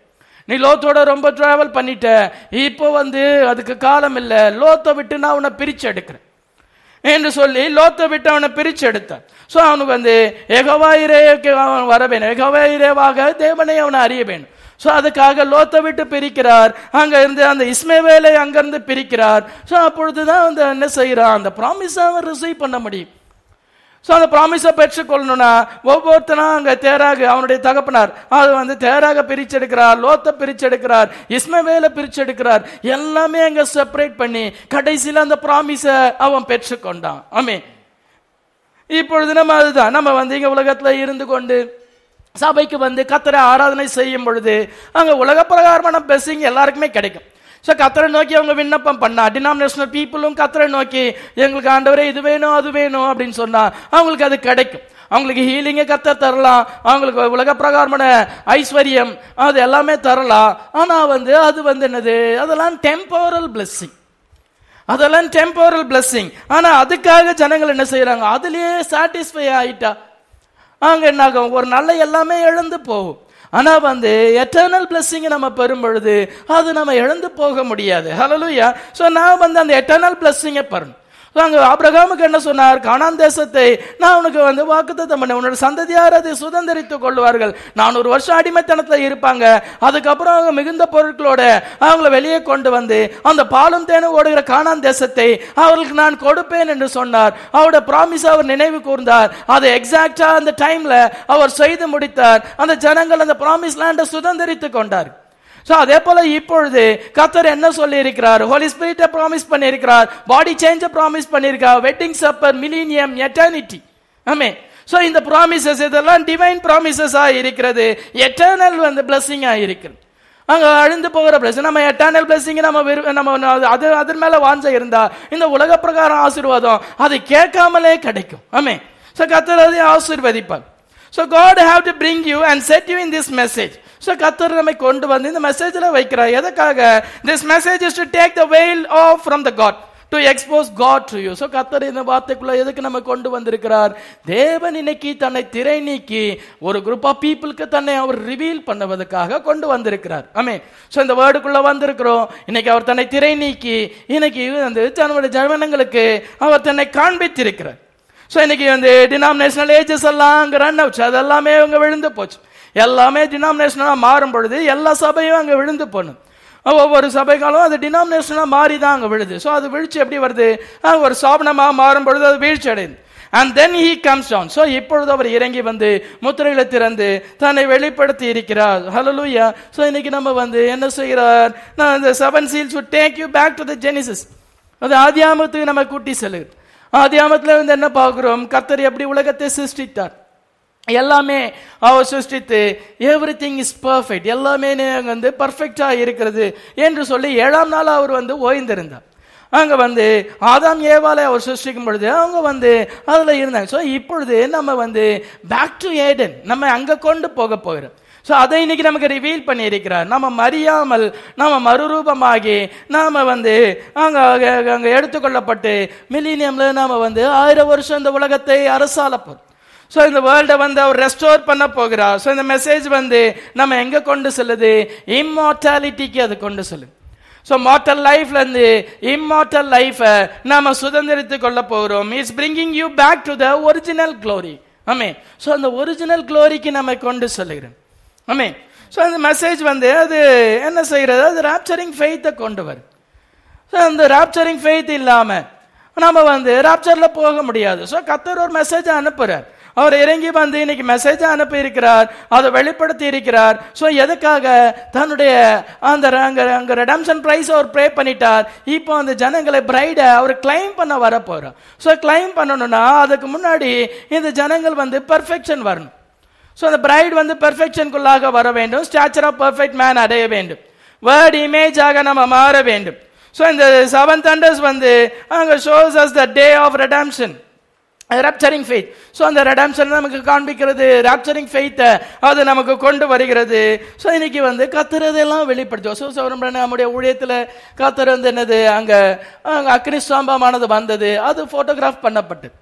நீ லோத்தோட ரொம்ப டிராவல் பண்ணிட்ட இப்போ வந்து அதுக்கு காலம் இல்லை லோத்தை விட்டு நான் உன்னை பிரிச்சு எடுக்கிறேன் என்று சொல்லி லோத்தை விட்டு அவனை பிரிச்சு எடுத்தான் ஸோ அவனுக்கு வந்து எகவாயிரேக்கு அவன் வர வேணும் எகவாயிரேவாக தேவனை அவனை அறிய வேணும் ஸோ அதுக்காக லோத்தை விட்டு பிரிக்கிறார் அங்க இருந்து அந்த இஸ்மேவேலை அங்கிருந்து பிரிக்கிறார் ஸோ அப்பொழுதுதான் வந்து என்ன செய்யறான் அந்த ப்ராமிஸ் அவன் ரிசீவ் பண்ண முடியும் ஸோ அந்த ப்ராமிஸை பெற்றுக்கொள்ளணும்னா ஒவ்வொருத்தனா அங்க தேராக அவனுடைய தகப்பனார் அது வந்து தேராக பிரிச்செடுக்கிறார் லோத்தை பிரிச்செடுக்கிறார் இஸ்மவேலை பிரிச்செடுக்கிறார் எல்லாமே அங்க செப்பரேட் பண்ணி கடைசியில் அந்த ப்ராமிஸை அவன் பெற்றுக்கொண்டான் ஆமே இப்பொழுது நம்ம அதுதான் நம்ம வந்து இங்க உலகத்துல இருந்து கொண்டு சபைக்கு வந்து கத்தரை ஆராதனை செய்யும் பொழுது அங்க உலக பிரகாரமான பெஸ்ஸிங் எல்லாருக்குமே கிடைக்கும் ஸோ கத்தரை நோக்கி அவங்க விண்ணப்பம் பண்ணா டினாமினேஷனல் பீப்புளும் கத்தரை நோக்கி எங்களுக்கு ஆண்டவரே இது வேணும் அது வேணும் அப்படின்னு சொன்னா அவங்களுக்கு அது கிடைக்கும் அவங்களுக்கு ஹீலிங்கை கத்த தரலாம் அவங்களுக்கு உலக பிரகாரமான ஐஸ்வர்யம் அது எல்லாமே தரலாம் ஆனா வந்து அது வந்து என்னது அதெல்லாம் டெம்போரல் பிளெஸ்ஸிங் அதெல்லாம் டெம்போரல் பிளெஸ்ஸிங் ஆனா அதுக்காக ஜனங்கள் என்ன செய்யறாங்க அதுலயே சாட்டிஸ்ஃபை ஆயிட்டா அங்க என்ன ஆகும் ஒரு நல்ல எல்லாமே இழந்து போகும் ஆனா வந்து எட்டர்னல் பிளெஸ்ஸிங் நம்ம பெறும் பொழுது அது நம்ம இழந்து போக முடியாது ஹalleluya சோ நான் வந்து அந்த எட்டர்னல் பிளெஸ்ஸிங்கை பெறணும் So, அங்க ஆபிரகாமுக்கு என்ன சொன்னார் கானான் தேசத்தை நான் உனக்கு வந்து வாக்குத்தத்தம் பண்ண உன்னோட சந்ததியார் அதை சுதந்திரித்துக் கொள்வார்கள் நானூறு வருஷம் அடிமைத்தனத்துல இருப்பாங்க அதுக்கப்புறம் அவங்க மிகுந்த பொருட்களோட அவங்கள வெளியே கொண்டு வந்து அந்த பாலும் தேனும் ஓடுகிற கானான் தேசத்தை அவர்களுக்கு நான் கொடுப்பேன் என்று சொன்னார் அவருடைய ப்ராமிஸ் அவர் நினைவு கூர்ந்தார் அதை எக்ஸாக்டா அந்த டைம்ல அவர் செய்து முடித்தார் அந்த ஜனங்கள் அந்த ப்ராமிஸ் லேண்டை சுதந்திரித்துக் கொண்டார் சோ அதே போல இப்பொழுது கத்தர் என்ன சொல்லி இருக்கிறார் ஹோலி ஸ்பிரிட்ட ப்ராமிஸ் பண்ணியிருக்கிறார் பாடி சேஞ்ச ப்ராமிஸ் பண்ணியிருக்கார் வெட்டிங் சப்பர் மிலீனியம் எட்டர்னிட்டி ஆமே சோ இந்த ப்ராமிசஸ் இதெல்லாம் டிவைன் ப்ராமிசஸா இருக்கிறது எட்டர்னல் வந்து பிளஸிங்கா இருக்கிறது அங்க அழிந்து போகிற பிளஸிங் நம்ம எட்டர்னல் பிளஸிங் நம்ம விரு- நம்ம அது அதன் மேல வாஞ்ச இருந்தா இந்த உலக பிரகாரம் ஆசீர்வாதம் அது கேட்காமலே கிடைக்கும் ஆமே சோ கத்தர் அதை ஆசீர்வதிப்பார் So God have to bring you and set you in this message. So கத்தர் நம்மை கொண்டு வந்து இந்த மெசேஜ்ல வைக்கிறார் எதுக்காக this message is to take the veil off from the God to expose God to you. So கத்தர் இந்த வார்த்தைக்குள்ள எதுக்கு நம்ம கொண்டு வந்திருக்கிறார் தேவன் இன்னைக்கு தன்னை திரை நீக்கி ஒரு குரூப் ஆஃப் பீப்புளுக்கு தன்னை அவர் ரிவீல் பண்ணுவதற்காக கொண்டு வந்திருக்கிறார் ஆமே சோ இந்த வேர்டுக்குள்ள வந்திருக்கிறோம் இன்னைக்கு அவர் தன்னை திரை நீக்கி இன்னைக்கு வந்து தன்னுடைய ஜனங்களுக்கு அவர் தன்னை காண்பித்திருக்கிறார் ஸோ இன்னைக்கு வந்து டினாமினேஷனல் ஏஜஸ் எல்லாம் அங்கே ரன் அவுட்ஸ் அதெல்லாமே அங்கே விழுந்து போச்சு எல்லாமே டினாமினேஷனாக மாறும் பொழுது எல்லா சபையும் அங்கே விழுந்து போகணும் ஒவ்வொரு சபைகளும் அது டினாமினேஷனாக மாறி தான் அங்கே விழுது ஸோ அது வீழ்ச்சி எப்படி வருது அஹ் ஒரு சாபனமாக மாறும் பொழுது அது வீழ்ச்சி அடையுது and then he comes down so இப்பொழுது அவர் இறங்கி வந்து முத்திரைகளை திறந்து தன்னை வெளிப்படுத்தி இருக்கிறார் ஹலலூயா ஸோ இன்னைக்கு நம்ம வந்து என்ன செய்கிறார் நான் இந்த seven seals would take you back to the Genesis அது ஆதியாமத்துக்கு நம்ம கூட்டி செல்லுது ஆதியாமத்துல வந்து என்ன பார்க்கிறோம் கர்த்தர் எப்படி உலகத்தை சிருஷ்டித்தார் எல்லாமே அவர் சிருஷ்டித்து எவ்ரி திங் இஸ் பர்ஃபெக்ட் எல்லாமே அங்க வந்து பர்ஃபெக்டா இருக்கிறது என்று சொல்லி ஏழாம் நாள் அவர் வந்து ஓய்ந்திருந்தார் அங்க வந்து ஆதாம் ஏவாலை அவர் சிருஷ்டிக்கும் பொழுது அவங்க வந்து அதுல இருந்தாங்க ஸோ இப்பொழுது நம்ம வந்து பேக் டு ஏடன் நம்ம அங்க கொண்டு போக போகிறோம் ஸோ அதை இன்னைக்கு நமக்கு ரிவீல் பண்ணியிருக்கிறார் நம்ம மறியாமல் நம்ம மறுரூபமாகி நாம வந்து அங்க அங்க- அங்க எடுத்துக்கொள்ளப்பட்டு மில்லினியம்ல நாம வந்து ஆயிரம் வருஷம் இந்த உலகத்தை அரசால போறோம் ஸோ இந்த வேர்ல்டை வந்து அவர் ரெஸ்டோர் பண்ண போகிறார் ஸோ இந்த மெசேஜ் வந்து நம்ம எங்க கொண்டு செல்லுது இம்மார்டாலிட்டிக்கு அது கொண்டு செல்லுது ஸோ மார்டல் லைஃப்ல இருந்து இம்மார்டல் லைஃபை நாம சுதந்திரித்து கொள்ள போகிறோம் it's bringing you back to the original glory ஆமே ஸோ அந்த ஒரிஜினல் க்ளோரிக்கு நம்ம கொண்டு செல்லுகிறோம் ஆமே ஸோ அந்த மெசேஜ் வந்து அது என்ன செய்யறது அது ராப்சரிங் ஃபெய்த்தை கொண்டு வரும் ஸோ அந்த ராப்சரிங் ஃபெய்த் இல்லாம நம்ம வந்து ராப்சர்ல போக முடியாது ஸோ கத்தர் ஒரு மெசேஜ் அனுப்புறார் அவர் இறங்கி வந்து இன்னைக்கு மெசேஜ் அனுப்பி இருக்கிறார் அதை வெளிப்படுத்தி இருக்கிறார் ஸோ எதுக்காக தன்னுடைய அந்த அங்க அங்க ரெடம்ஷன் பிரைஸ் அவர் ப்ரே பண்ணிட்டார் இப்போ அந்த ஜனங்களை பிரைடை அவர் கிளைம் பண்ண வர போறார் ஸோ கிளைம் பண்ணணும்னா அதுக்கு முன்னாடி இந்த ஜனங்கள் வந்து பெர்ஃபெக்ஷன் வரணும் ஸோ அந்த பிரைட் வந்து பெர்ஃபெக்ஷனுக்குள்ளாக வர வேண்டும் ஸ்டாச்சர் ஆஃப் பெர்ஃபெக்ட் மேன் அடைய வேண்டும் வேர்ட் இமேஜாக நம்ம மாற வேண்டும் ஸோ இந்த செவன் தண்டர்ஸ் வந்து அங்க shows us the day of redemption rapturing faith so அந்த ரெடாம்ஷன் நமக்கு காண்பிக்கிறது ராப்சரிங் ஃபெய்த்தை அது நமக்கு கொண்டு வருகிறது ஸோ இன்னைக்கு வந்து கத்துறதெல்லாம் வெளிப்படுத்துவோம் ஸோ சௌரம்பரன் நம்முடைய ஊழியத்தில் கத்துற வந்து என்னது அங்கே அங்கே அக்னி ஸ்தாம்பமானது வந்தது அது ஃபோட்டோகிராஃப் பண்ணப்பட்டது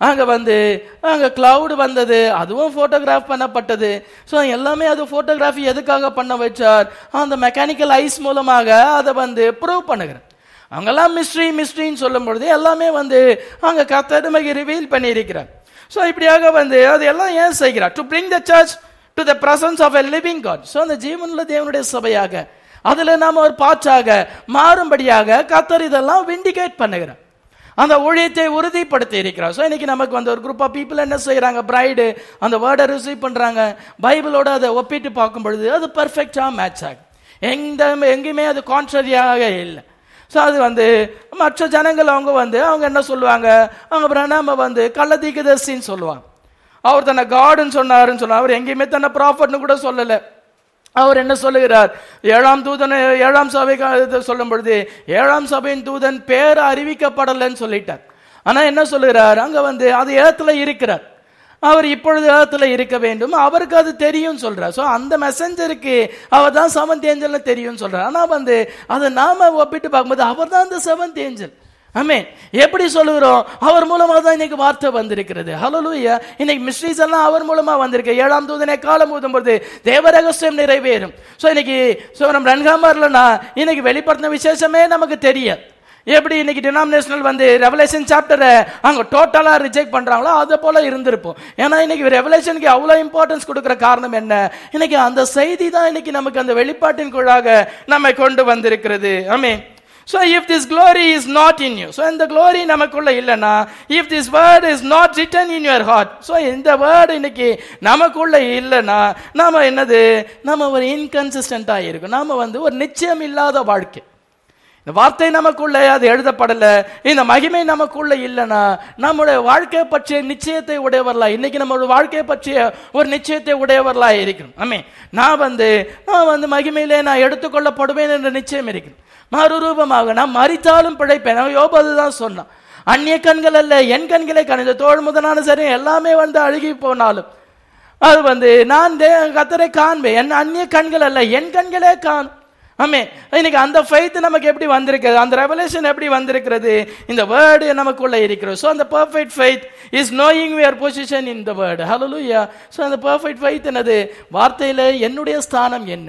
அங்க வந்து அங்க கிளவுட் வந்தது அதுவும் போட்டோகிராஃப் பண்ணப்பட்டது ஸோ எல்லாமே அது போட்டோகிராஃபி எதுக்காக பண்ண வச்சார் அந்த மெக்கானிக்கல் ஐஸ் மூலமாக அதை வந்து ப்ரூவ் பண்ணுகிறேன் அங்கெல்லாம் மிஸ்ட்ரி மிஸ்ட்ரின்னு சொல்லும் பொழுது எல்லாமே வந்து அங்க கத்தர் நமக்கு ரிவீல் பண்ணியிருக்கிறார் ஸோ இப்படியாக வந்து அது எல்லாம் ஏன் செய்கிறார் to bring the church to the presence of a living God so அந்த ஜீவனுள்ள தேவனுடைய சபையாக அதுல நாம ஒரு பாச்சாக மாறும்படியாக கத்தர் இதெல்லாம் விண்டிகேட் பண்ணுகிறார் அந்த ஊழியத்தை உறுதிப்படுத்தி இருக்கிறார் ஸோ இன்னைக்கு நமக்கு வந்து ஒரு குரூப் ஆஃப் பீப்புள் என்ன செய்யறாங்க பிரைடு அந்த வேர்டை ரிசீவ் பண்றாங்க பைபிளோட அதை ஒப்பிட்டு பார்க்கும் பொழுது அது பர்ஃபெக்டா மேட்ச் ஆகும் எந்த எங்கேயுமே அது கான்ட்ரரியாக இல்லை ஸோ அது வந்து மற்ற ஜனங்கள் அவங்க வந்து அவங்க என்ன சொல்லுவாங்க அவங்க பிரணாம வந்து கள்ளதீகதர்சின்னு சொல்லுவாங்க அவர் தன்னை காடுன்னு சொன்னாருன்னு சொல்லுவாங்க அவர் எங்கேயுமே தன்னை ப்ராஃபட்னு கூட சொல்லலை அவர் என்ன சொல்லுகிறார் ஏழாம் தூதன் ஏழாம் சபை சொல்லும் பொழுது ஏழாம் சபையின் தூதன் பேர் அறிவிக்கப்படலைன்னு சொல்லிட்டார் ஆனா என்ன சொல்லுகிறார் அங்க வந்து அது ஏத்துல இருக்கிறார் அவர் இப்பொழுது ஏத்துல இருக்க வேண்டும் அவருக்கு அது தெரியும் சொல்றார் சோ அந்த மெசஞ்சருக்கு அவர் தான் செவன்த் ஏஞ்சல்னு தெரியும் சொல்றார் ஆனா வந்து அதை நாம ஒப்பிட்டு பார்க்கும்போது அவர் தான் அந்த செவன்த் ஏஞ்சல் ஆமென் எப்படி சொல்லுகிறோம் அவர் மூலமா தான் இன்னைக்கு வார்த்தை வந்திருக்கிறது ஹalleluya இன்னைக்கு மிஸ்ட்ரீஸ் எல்லாம் அவர் மூலமா வந்திருக்கு ஏழாம் தூதனை காலம் ஊதும்போது தேவ ரகசியம் நிறைவேறும் சோ இன்னைக்கு சோ நம்ம ரன்காமர்லனா இன்னைக்கு வெளிப்படுத்தின விசேஷமே நமக்கு தெரியாது எப்படி இன்னைக்கு டினாமினேஷனல் வந்து ரெவலேஷன் சாப்டரை அங்க டோட்டலா ரிஜெக்ட் பண்றாங்களோ அதை போல இருந்திருப்போம் ஏன்னா இன்னைக்கு ரெவலேஷனுக்கு அவ்வளவு இம்பார்ட்டன்ஸ் கொடுக்கிற காரணம் என்ன இன்னைக்கு அந்த செய்தி தான் இன்னைக்கு நமக்கு அந்த வெளிப்பாட்டின் குழாக நம்மை கொண்டு வந்திருக்கிறது ஆமென் So if this glory is not in you, so இந்த glory நமக்குள்ள இல்லைன்னா if this word is not written in your heart, so இந்த word இன்னைக்கு நமக்குள்ள இல்லைன்னா நாம என்னது நாம ஒரு இன்கன்சிஸ்டண்டா இருக்கும் நாம வந்து ஒரு நிச்சயம் இல்லாத வாழ்க்கை இந்த வார்த்தை நமக்குள்ள அது எழுதப்படல இந்த மகிமை நமக்குள்ள இல்லைன்னா நம்முடைய வாழ்க்கையை பற்றிய நிச்சயத்தை உடையவர்களா இன்னைக்கு நம்மளோட வாழ்க்கையை பற்றிய ஒரு நிச்சயத்தை உடையவர்களா இருக்கணும் ஆமே நான் வந்து நான் வந்து மகிமையிலே நான் எடுத்துக்கொள்ளப்படுவேன் என்ற நிச்சயம் இருக்கிறேன் மறுரூபமாக நான் மறித்தாலும் பிழைப்பேன் அவன் யோபு அதுதான் சொன்னான் அந்நிய கண்கள் அல்ல என் கண்களை கணித தோல் முதலான சரி எல்லாமே வந்து அழுகி போனாலும் அது வந்து நான் தே- கத்தரை காண்பேன் என் அந்நிய கண்கள் அல்ல என் கண்களே காண் ஆமே இன்னைக்கு அந்த ஃபைத் நமக்கு எப்படி வந்திருக்கிறது அந்த ரெவலேஷன் எப்படி வந்திருக்கிறது இந்த வேர்டு நமக்குள்ள இருக்கிறது ஸோ அந்த perfect faith is knowing your position in the word ஹalleluya ஸோ அந்த பர்ஃபெக்ட் ஃபைத் என்னது வார்த்தையில என்னுடைய ஸ்தானம் என்ன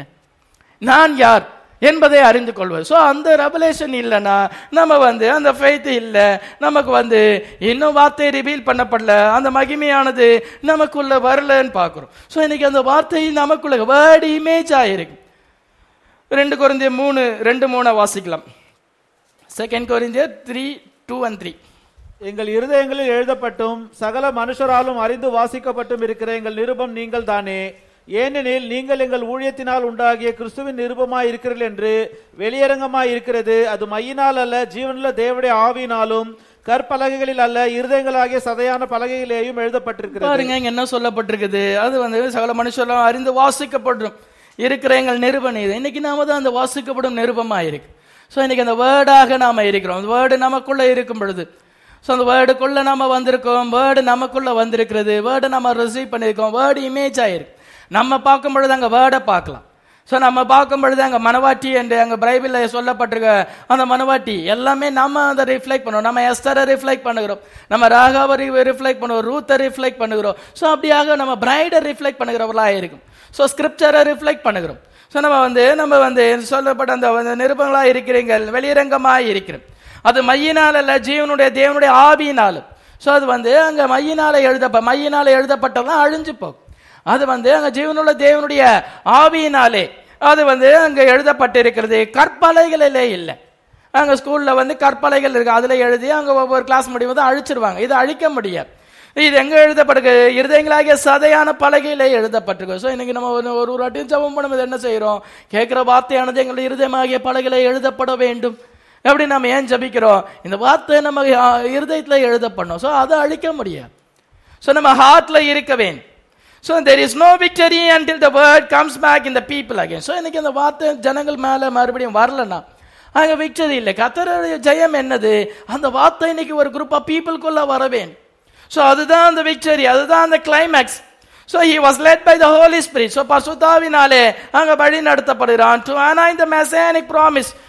நான் யார் என்பதை அறிந்து கொள்வது ஸோ அந்த ரெவலேஷன் இல்லைன்னா நம்ம வந்து அந்த ஃபெய்த் இல்லை நமக்கு வந்து இன்னும் வார்த்தை ரிவீல் பண்ணப்படல அந்த மகிமையானது நமக்குள்ள வரலன்னு பார்க்குறோம் ஸோ இன்னைக்கு அந்த வார்த்தை நமக்குள்ள வேர்டு இமேஜ் ஆயிருக்கு ரெண்டு குறைந்திய மூணு ரெண்டு மூணை வாசிக்கலாம் செகண்ட் குறைந்திய த்ரீ டூ அண்ட் த்ரீ எங்கள் இருதயங்களில் எழுதப்பட்டும் சகல மனுஷராலும் அறிந்து வாசிக்கப்பட்டும் இருக்கிற எங்கள் நிருபம் நீங்கள் தானே ஏனெனில் நீங்கள் எங்கள் ஊழியத்தினால் உண்டாகிய கிறிஸ்துவின் நிருபமாய் இருக்கிறீர்கள் என்று வெளியரங்கமாய் இருக்கிறது அது மையினால் அல்ல ஜீவனுள்ள தேவடைய ஆவியினாலும் கற்பலகைகளில் அல்ல இருதயங்களாகிய சதையான பலகையிலேயும் எழுதப்பட்டிருக்கிறது பாருங்க இங்க என்ன சொல்லப்பட்டிருக்குது அது வந்து சகல மனுஷரெல்லாம் அறிந்து வாசிக்கப்படும் இருக்கிற எங்கள் நிருபம் இது இன்னைக்கு நாம தான் அந்த வாசிக்கப்படும் நிருபமா இருக்கு ஸோ இன்னைக்கு அந்த வேர்டாக நாம இருக்கிறோம் அந்த வேர்டு நமக்குள்ள இருக்கும் பொழுது ஸோ அந்த வேர்டுக்குள்ள நாம வந்திருக்கோம் வேர்டு நமக்குள்ள வந்திருக்கிறது வேர்டை நம்ம ரிசீவ் பண்ணியிருக்கோம் வேர்டு இமேஜ் ஆயிருக்கு நம்ம பார்க்கும் பொழுது அங்க வேர்டை பார்க்கலாம் ஸோ நம்ம பார்க்கும் பொழுது அங்க மனவாட்டி என்று அங்க பைபிளில் சொல்லப்பட்டிருக்க அந்த மனவாட்டி எல்லாமே நம்ம அதை ரிஃப்ளெக்ட் பண்ணுவோம் நம்ம எஸ்தரை ரிஃப்ளெக்ட் பண்ணுகிறோம் நம்ம ராகாவை ரிஃப்ளெக்ட் பண்ணுவோம் ரூத்தை ரிஃப்ளெக்ட் பண்ணுகிறோம் ஸோ அப்படியாக நம்ம பிரைடை ரிஃப்ளெக்ட் பண்ணுகிறவர்களா இருக்கும் ஸோ ஸ்கிரிப்சரை ரிஃப்ளெக்ட் பண்ணுகிறோம் ஸோ நம்ம வந்து நம்ம வந்து சொல்லப்பட்ட அந்த வந்து நிருபங்களா இருக்கிறீங்கள் வெளியரங்கமாய் இருக்கிறோம் அது மையினால் அல்ல ஜீவனுடைய தேவனுடைய ஆவியினாலும் ஸோ அது வந்து அங்க மையினால எழுதப்ப மையினால எழுதப்பட்டதான் அழிஞ்சு போகும் அது வந்து அங்க ஜீவனுள்ள தேவனுடைய ஆவியினாலே அது வந்து அங்க எழுதப்பட்டிருக்கிறது கற்பலைகளிலே இல்லை அங்க ஸ்கூல்ல வந்து கற்பலைகள் இருக்கு அதுல எழுதி அங்க ஒவ்வொரு கிளாஸ் முடியும் போது அழிச்சிருவாங்க இது அழிக்க முடியாது இது எங்க எழுதப்பட்டிருக்கு இருதயங்களாகிய சதையான பலகையிலே எழுதப்பட்டிருக்கு ஸோ இன்னைக்கு நம்ம ஒரு ஒரு வாட்டியும் ஜபம் பண்ணும்போது என்ன செய்யறோம் கேட்கிற வார்த்தையானது எங்கள் இருதயமாகிய பலகையிலே எழுதப்பட வேண்டும் எப்படி நம்ம ஏன் ஜபிக்கிறோம் இந்த வார்த்தை நம்ம ஆ, இருதயத்துல எழுதப்படணும் ஸோ அதை அழிக்க முடியாது ஸோ நம்ம ஹார்ட்ல இருக்க வேண்டும் so there is no victory until the word comes back in the people again so இன்னைக்கு அந்த வார்த்தை ஜனங்கள் மேல மறுபடியும் வரலன்னா அங்க விக்டரி இல்லை கத்தருடைய ஜெயம் என்னது அந்த வார்த்தை இன்னைக்கு ஒரு குரூப் ஆஃப் பீப்புளுக்குள்ள வர வேண்டும் ஸோ அதுதான் அந்த விக்டரி அதுதான் அந்த climax so he was led by the holy spirit so பசுதாவினாலே அங்க வழி நடத்தப்படுகிறான் to anoint the messianic promise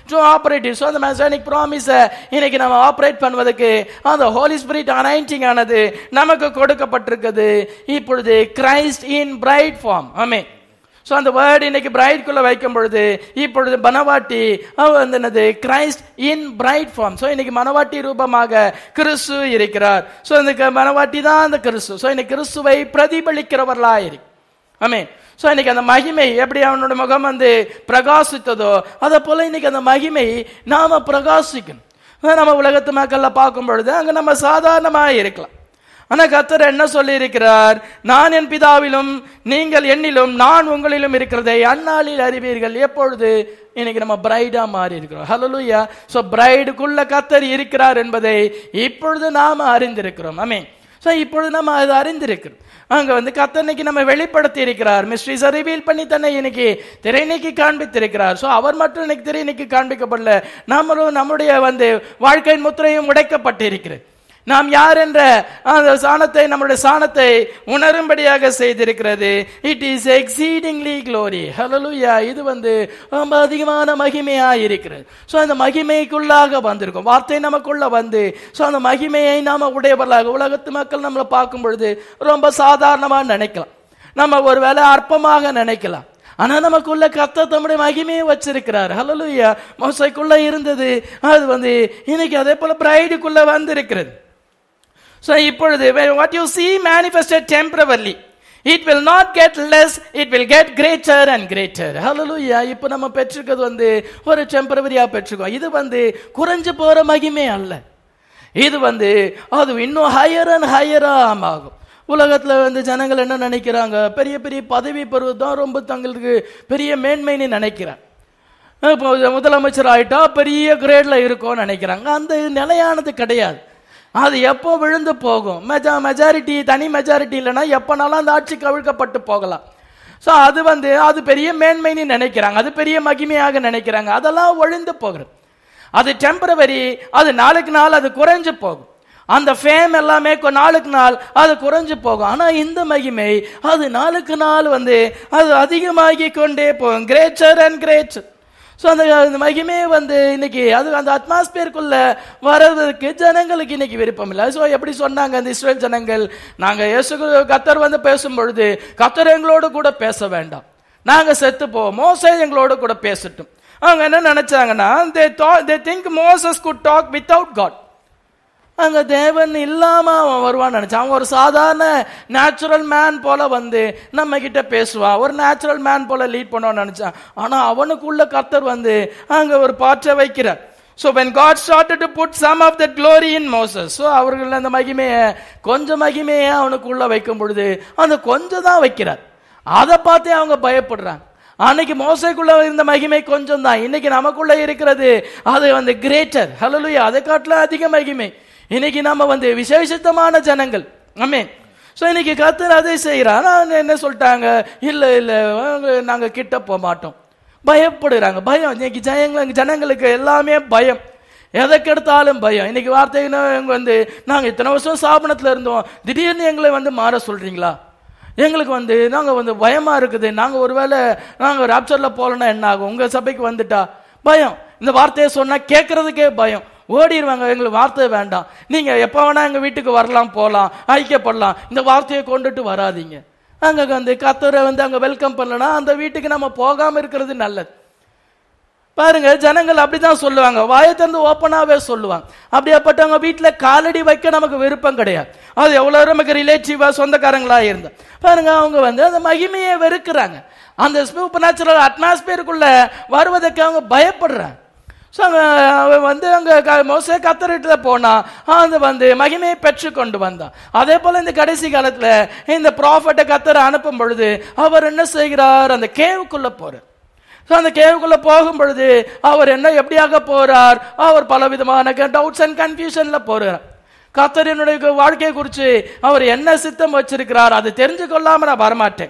to operate so அந்த மெசானிக் ப்ராமிஸை இன்னைக்கு நம்ம ஆப்ரேட் பண்ணுவதற்கு அந்த ஹோலி ஸ்பிரிட் அனைட்டிங் ஆனது நமக்கு கொடுக்கப்பட்டிருக்குது இப்பொழுது கிரைஸ்ட் இன் பிரைட் ஃபார்ம் ஆமே ஸோ அந்த வேர்டு இன்னைக்கு பிரைட்குள்ள வைக்கும் பொழுது இப்பொழுது மனவாட்டி அவ வந்து என்னது Christ in bride form so இன்னைக்கு மனவாட்டி ரூபமாக கிறிஸ்து இருக்கிறார் ஸோ இந்த க- மனவாட்டி தான் அந்த கிறிஸ்து ஸோ இன்னைக்கு கிறிஸ்துவை பிரதிபலிக்கிறவர்களா இருக்கு ஆமே ஸோ இன்னைக்கு அந்த மகிமை எப்படி அவனோட முகம் வந்து பிரகாசித்ததோ அதை போல இன்னைக்கு அந்த மகிமை நாம பிரகாசிக்கணும் அதான் நம்ம உலகத்து மக்கள்ல பார்க்கும் பொழுது அங்க நம்ம சாதாரணமா இருக்கலாம் ஆனா கர்த்தர் என்ன சொல்லி இருக்கிறார் நான் என் பிதாவிலும் நீங்கள் என்னிலும் நான் உங்களிலும் இருக்கிறதை அந்நாளில் அறிவீர்கள் எப்பொழுது இன்னைக்கு நம்ம பிரைடா மாறி இருக்கிறோம் ஹலலுயா சோ பிரைடுக்குள்ள கர்த்தர் இருக்கிறார் என்பதை இப்பொழுது நாம அறிந்திருக்கிறோம் ஆமென் சோ இப்பொழுது நம்ம அதை அறிந்திருக்கிறோம் அங்க வந்து கர்த்தர் இன்னைக்கு நம்ம வெளிப்படுத்தி இருக்கிறார் மிஸ்ட்ரிஸை ரிவீல் பண்ணி தன்னை இன்னைக்கு திரைநீக்கி காண்பித்திருக்கிறார் சோ அவர் மட்டும் இன்னைக்கு திரைநீக்கி காண்பிக்கப்படல நம்மளும் நம்முடைய வந்து வாழ்க்கையின் முத்திரையும் உடைக்கப்பட்டிருக்கிறது நாம் யார் என்ற அந்த சாணத்தை நம்முடைய சாணத்தை உணரும்படியாக செய்திருக்கிறது இட் இஸ் எக்ஸீடிங்லி க்ளோரி ஹalleluya இது வந்து ரொம்ப அதிகமான மகிமையா இருக்கிறது ஸோ அந்த மகிமைக்குள்ளாக வந்திருக்கும் வார்த்தை நமக்குள்ள வந்து ஸோ அந்த மகிமையை நாம உடையவர்களாக உலகத்து மக்கள் நம்மளை பார்க்கும் பொழுது ரொம்ப சாதாரணமா நினைக்கலாம் நம்ம ஒருவேளை அற்பமாக நினைக்கலாம் ஆனா நமக்குள்ள கத்த தம்முடைய மகிமையை வச்சிருக்கிறார் ஹalleluya மோசைக்குள்ள இருந்தது அது வந்து இன்னைக்கு அதே போல பிரைடுக்குள்ள வந்திருக்கிறது So இப்பொழுது what you see manifested temporarily it will not get less it will get greater and greater hallelujah இப்போ நம்ம பெற்றிருக்கிறது வந்து ஒரு டெம்பரவரியா பெற்றிருக்கோம் இது வந்து குறைஞ்சு போற மகிமை அல்ல இது வந்து அது இன்னும் ஹையர் அண்ட் ஹையரா ஆகும் உலகத்துல வந்து ஜனங்கள் என்ன நினைக்கிறாங்க பெரிய பெரிய பதவி பெறுவது தான் ரொம்ப தங்களுக்கு பெரிய மேன்மைன்னு நினைக்கிறாங்க இப்போ முதலமைச்சர் ஆயிட்டா பெரிய கிரேட்ல இருக்கும்னு நினைக்கிறாங்க அந்த நிலையானது கிடையாது அது எப்போ விழுந்து போகும் மெஜா மெஜாரிட்டி தனி மெஜாரிட்டி இல்லைன்னா எப்போனாலும் அந்த ஆட்சி கவிழ்க்கப்பட்டு போகலாம் ஸோ அது வந்து அது பெரிய மேன்மைன்னு நினைக்கிறாங்க அது பெரிய மகிமையாக நினைக்கிறாங்க அதெல்லாம் ஒழிந்து போகிறது அது டெம்பரவரி அது நாளுக்கு நாள் அது குறைஞ்சு போகும் அந்த ஃபேம் எல்லாமே கொ- நாளுக்கு நாள் அது குறைஞ்சு போகும் ஆனா இந்த மகிமை அது நாளுக்கு நாள் வந்து அது அதிகமாகி கொண்டே போகும் கிரேச்சர் அண்ட் கிரேச்சர் ஸோ அந்த அந்த மகிமே வந்து இன்னைக்கு அது அந்த அட்மாஸ்பியருக்குள்ள வர்றதுக்கு ஜனங்களுக்கு இன்னைக்கு விருப்பம் இல்லை ஸோ எப்படி சொன்னாங்க அந்த இஸ்ரேல் ஜனங்கள் நாங்க இயேசு கத்தர் வந்து பேசும் பொழுது கத்தர் எங்களோடு கூட பேச வேண்டாம் நாங்க செத்து போவோம் மோசே எங்களோட கூட பேசட்டும் அவங்க என்ன நினைச்சாங்கன்னா they they think Moses could talk without God அங்க தேவன் இல்லாம அவன் வருவான்னு நினைச்சான் அவன் ஒரு சாதாரண நேச்சுரல் மேன் போல வந்து நம்ம கிட்ட பேசுவான் ஒரு நேச்சுரல் மேன் போல லீட் பண்ணுவான்னு நினைச்சான் ஆனா அவனுக்குள்ள கர்த்தர் வந்து அங்க ஒரு பாற்ற வைக்கிறார் so when God started to put some of that glory in Moses so அவர்கள் அந்த மகிமையை கொஞ்சம் மகிமையை அவனுக்குள்ள வைக்கும் பொழுது அந்த கொஞ்சம் தான் வைக்கிறார் அதை பார்த்தே அவங்க பயப்படுறாங்க அன்னைக்கு மோசைக்குள்ள இருந்த மகிமை கொஞ்சம் தான் இன்னைக்கு நமக்குள்ள இருக்கிறது அது வந்து கிரேட்டர் ஹலலுயா அதை காட்டில அதிக மகிமை இன்னைக்கு நம்ம வந்து விசேஷித்தமான ஜனங்கள் ஆமென் ஸோ இன்னைக்கு கத்தர் அதை செய்கிறார் ஆனா என்ன சொல்லிட்டாங்க இல்ல இல்ல அவங்க- நாங்க கிட்ட போக மாட்டோம் பயப்படுறாங்க பயம் இன்னைக்கு ஜனங்களுக்கு ஜனங்களுக்கு எல்லாமே பயம் எதைக்கு எடுத்தாலும் பயம் இன்னைக்கு வார்த்தைன்னு இவங்க வந்து நாங்க இத்தனை வருஷம் ஸ்தாபனத்துல இருந்தோம் திடீர்னு எங்களை வந்து மாற சொல்றீங்களா எங்களுக்கு வந்து நாங்க வந்து பயமா இருக்குது நாங்க ஒருவேளை நாங்க ராப்சர்ல போலன்னா என்ன ஆகும் உங்க சபைக்கு வந்துட்டா பயம் இந்த வார்த்தையை சொன்னா கேட்கறதுக்கே பயம் ஓடிடுவாங்க எங்களுக்கு வார்த்தை வேண்டாம் நீங்க எப்ப வேணா எங்க வீட்டுக்கு வரலாம் போலாம் ஐக்கியப்படலாம் இந்த வார்த்தையை கொண்டுட்டு வராதீங்க அங்க வந்து கத்தரை வந்து அங்க வெல்கம் பண்ணலனா அந்த வீட்டுக்கு நம்ம போகாம இருக்கிறது நல்லது பாருங்க ஜனங்கள் அப்படிதான் சொல்லுவாங்க வாயை திறந்து ஓப்பனாவே சொல்லுவாங்க அப்படியாப்பட்டவங்க வீட்டுல காலடி வைக்க நமக்கு விருப்பம் கிடையாது அது எவ்வளவு நமக்கு ரிலேட்டிவா சொந்தக்காரங்களா இருந்தா பாருங்க அவங்க வந்து அந்த மகிமையை வெறுக்கிறாங்க அந்த சூப்பர் நேச்சுரல் அட்மாஸ்பியருக்குள்ள வருவதற்கு அவங்க பயப்படுறாங்க ஸோ அங்கே அவன் வந்து அங்கே மோசே கத்தரிட்டு போனா அந்த வந்து மகிமையை பெற்று கொண்டு வந்தான் அதே போல இந்த கடைசி காலத்துல இந்த ப்ராஃபட்டை கத்தரை அனுப்பும் பொழுது அவர் என்ன செய்கிறார் அந்த கேவுக்குள்ள போறார் ஸோ அந்த கேவுக்குள்ள போகும் பொழுது அவர் என்ன எப்படியாக போறார் அவர் பலவிதமான டவுட்ஸ் அண்ட் கன்ஃபியூஷன்ல போறார் கத்தரினுடைய வாழ்க்கையை குறித்து அவர் என்ன சித்தம் வச்சிருக்கிறார் அதை தெரிஞ்சு கொள்ளாம நான் வரமாட்டேன்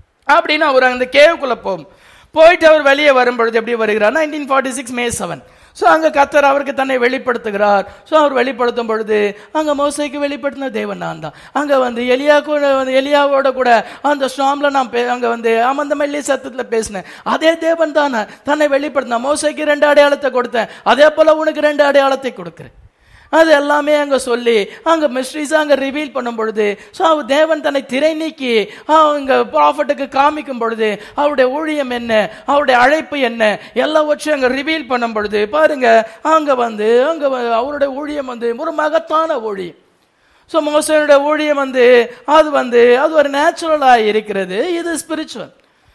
அப்படின்னு அவர் அந்த கேவுக்குள்ள போகும் போயிட்டு அவர் வெளியே வரும்பொழுது எப்படி வருகிறார் nineteen forty six May seven so அங்க கத்தர் அவருக்கு தன்னை வெளிப்படுத்துகிறார் ஸோ அவர் வெளிப்படுத்தும் பொழுது அங்க மோசைக்கு வெளிப்படுத்தின தேவன் நான் தான் அங்க வந்து எலியா கூட வந்து எலியாவோட கூட அந்த ஸ்டாம்ல நான் பே- அங்க வந்து அமர்ந்த மெல்லிய சத்தத்துல பேசினேன் அதே தேவன் தான் தன்னை வெளிப்படுத்தின மோசைக்கு ரெண்டு அடையாளத்தை கொடுத்தேன் அதே போல உனக்கு ரெண்டு அடையாளத்தை கொடுக்கிறேன் அது எல்லாமே அங்க சொல்லி அங்க மிஸ்ட்ரிஸ் அங்க ரிவீல் பண்ணும் பொழுது ஸோ அவர் தேவன் தன்னை திரை நீக்கி அவங்க ப்ராஃபட்டுக்கு காமிக்கும் பொழுது அவருடைய ஊழியம் என்ன அவருடைய அழைப்பு என்ன எல்லாவற்றையும் அங்க ரிவீல் பண்ணும் பொழுது பாருங்க அங்க வந்து அங்க வ- அவருடைய ஊழியம் வந்து ஒரு மகத்தான ஊழியம் ஸோ மோசனுடைய ஊழியம் வந்து அது வந்து அது ஒரு நேச்சுரலா இருக்கிறது இது ஸ்பிரிச்சுவல்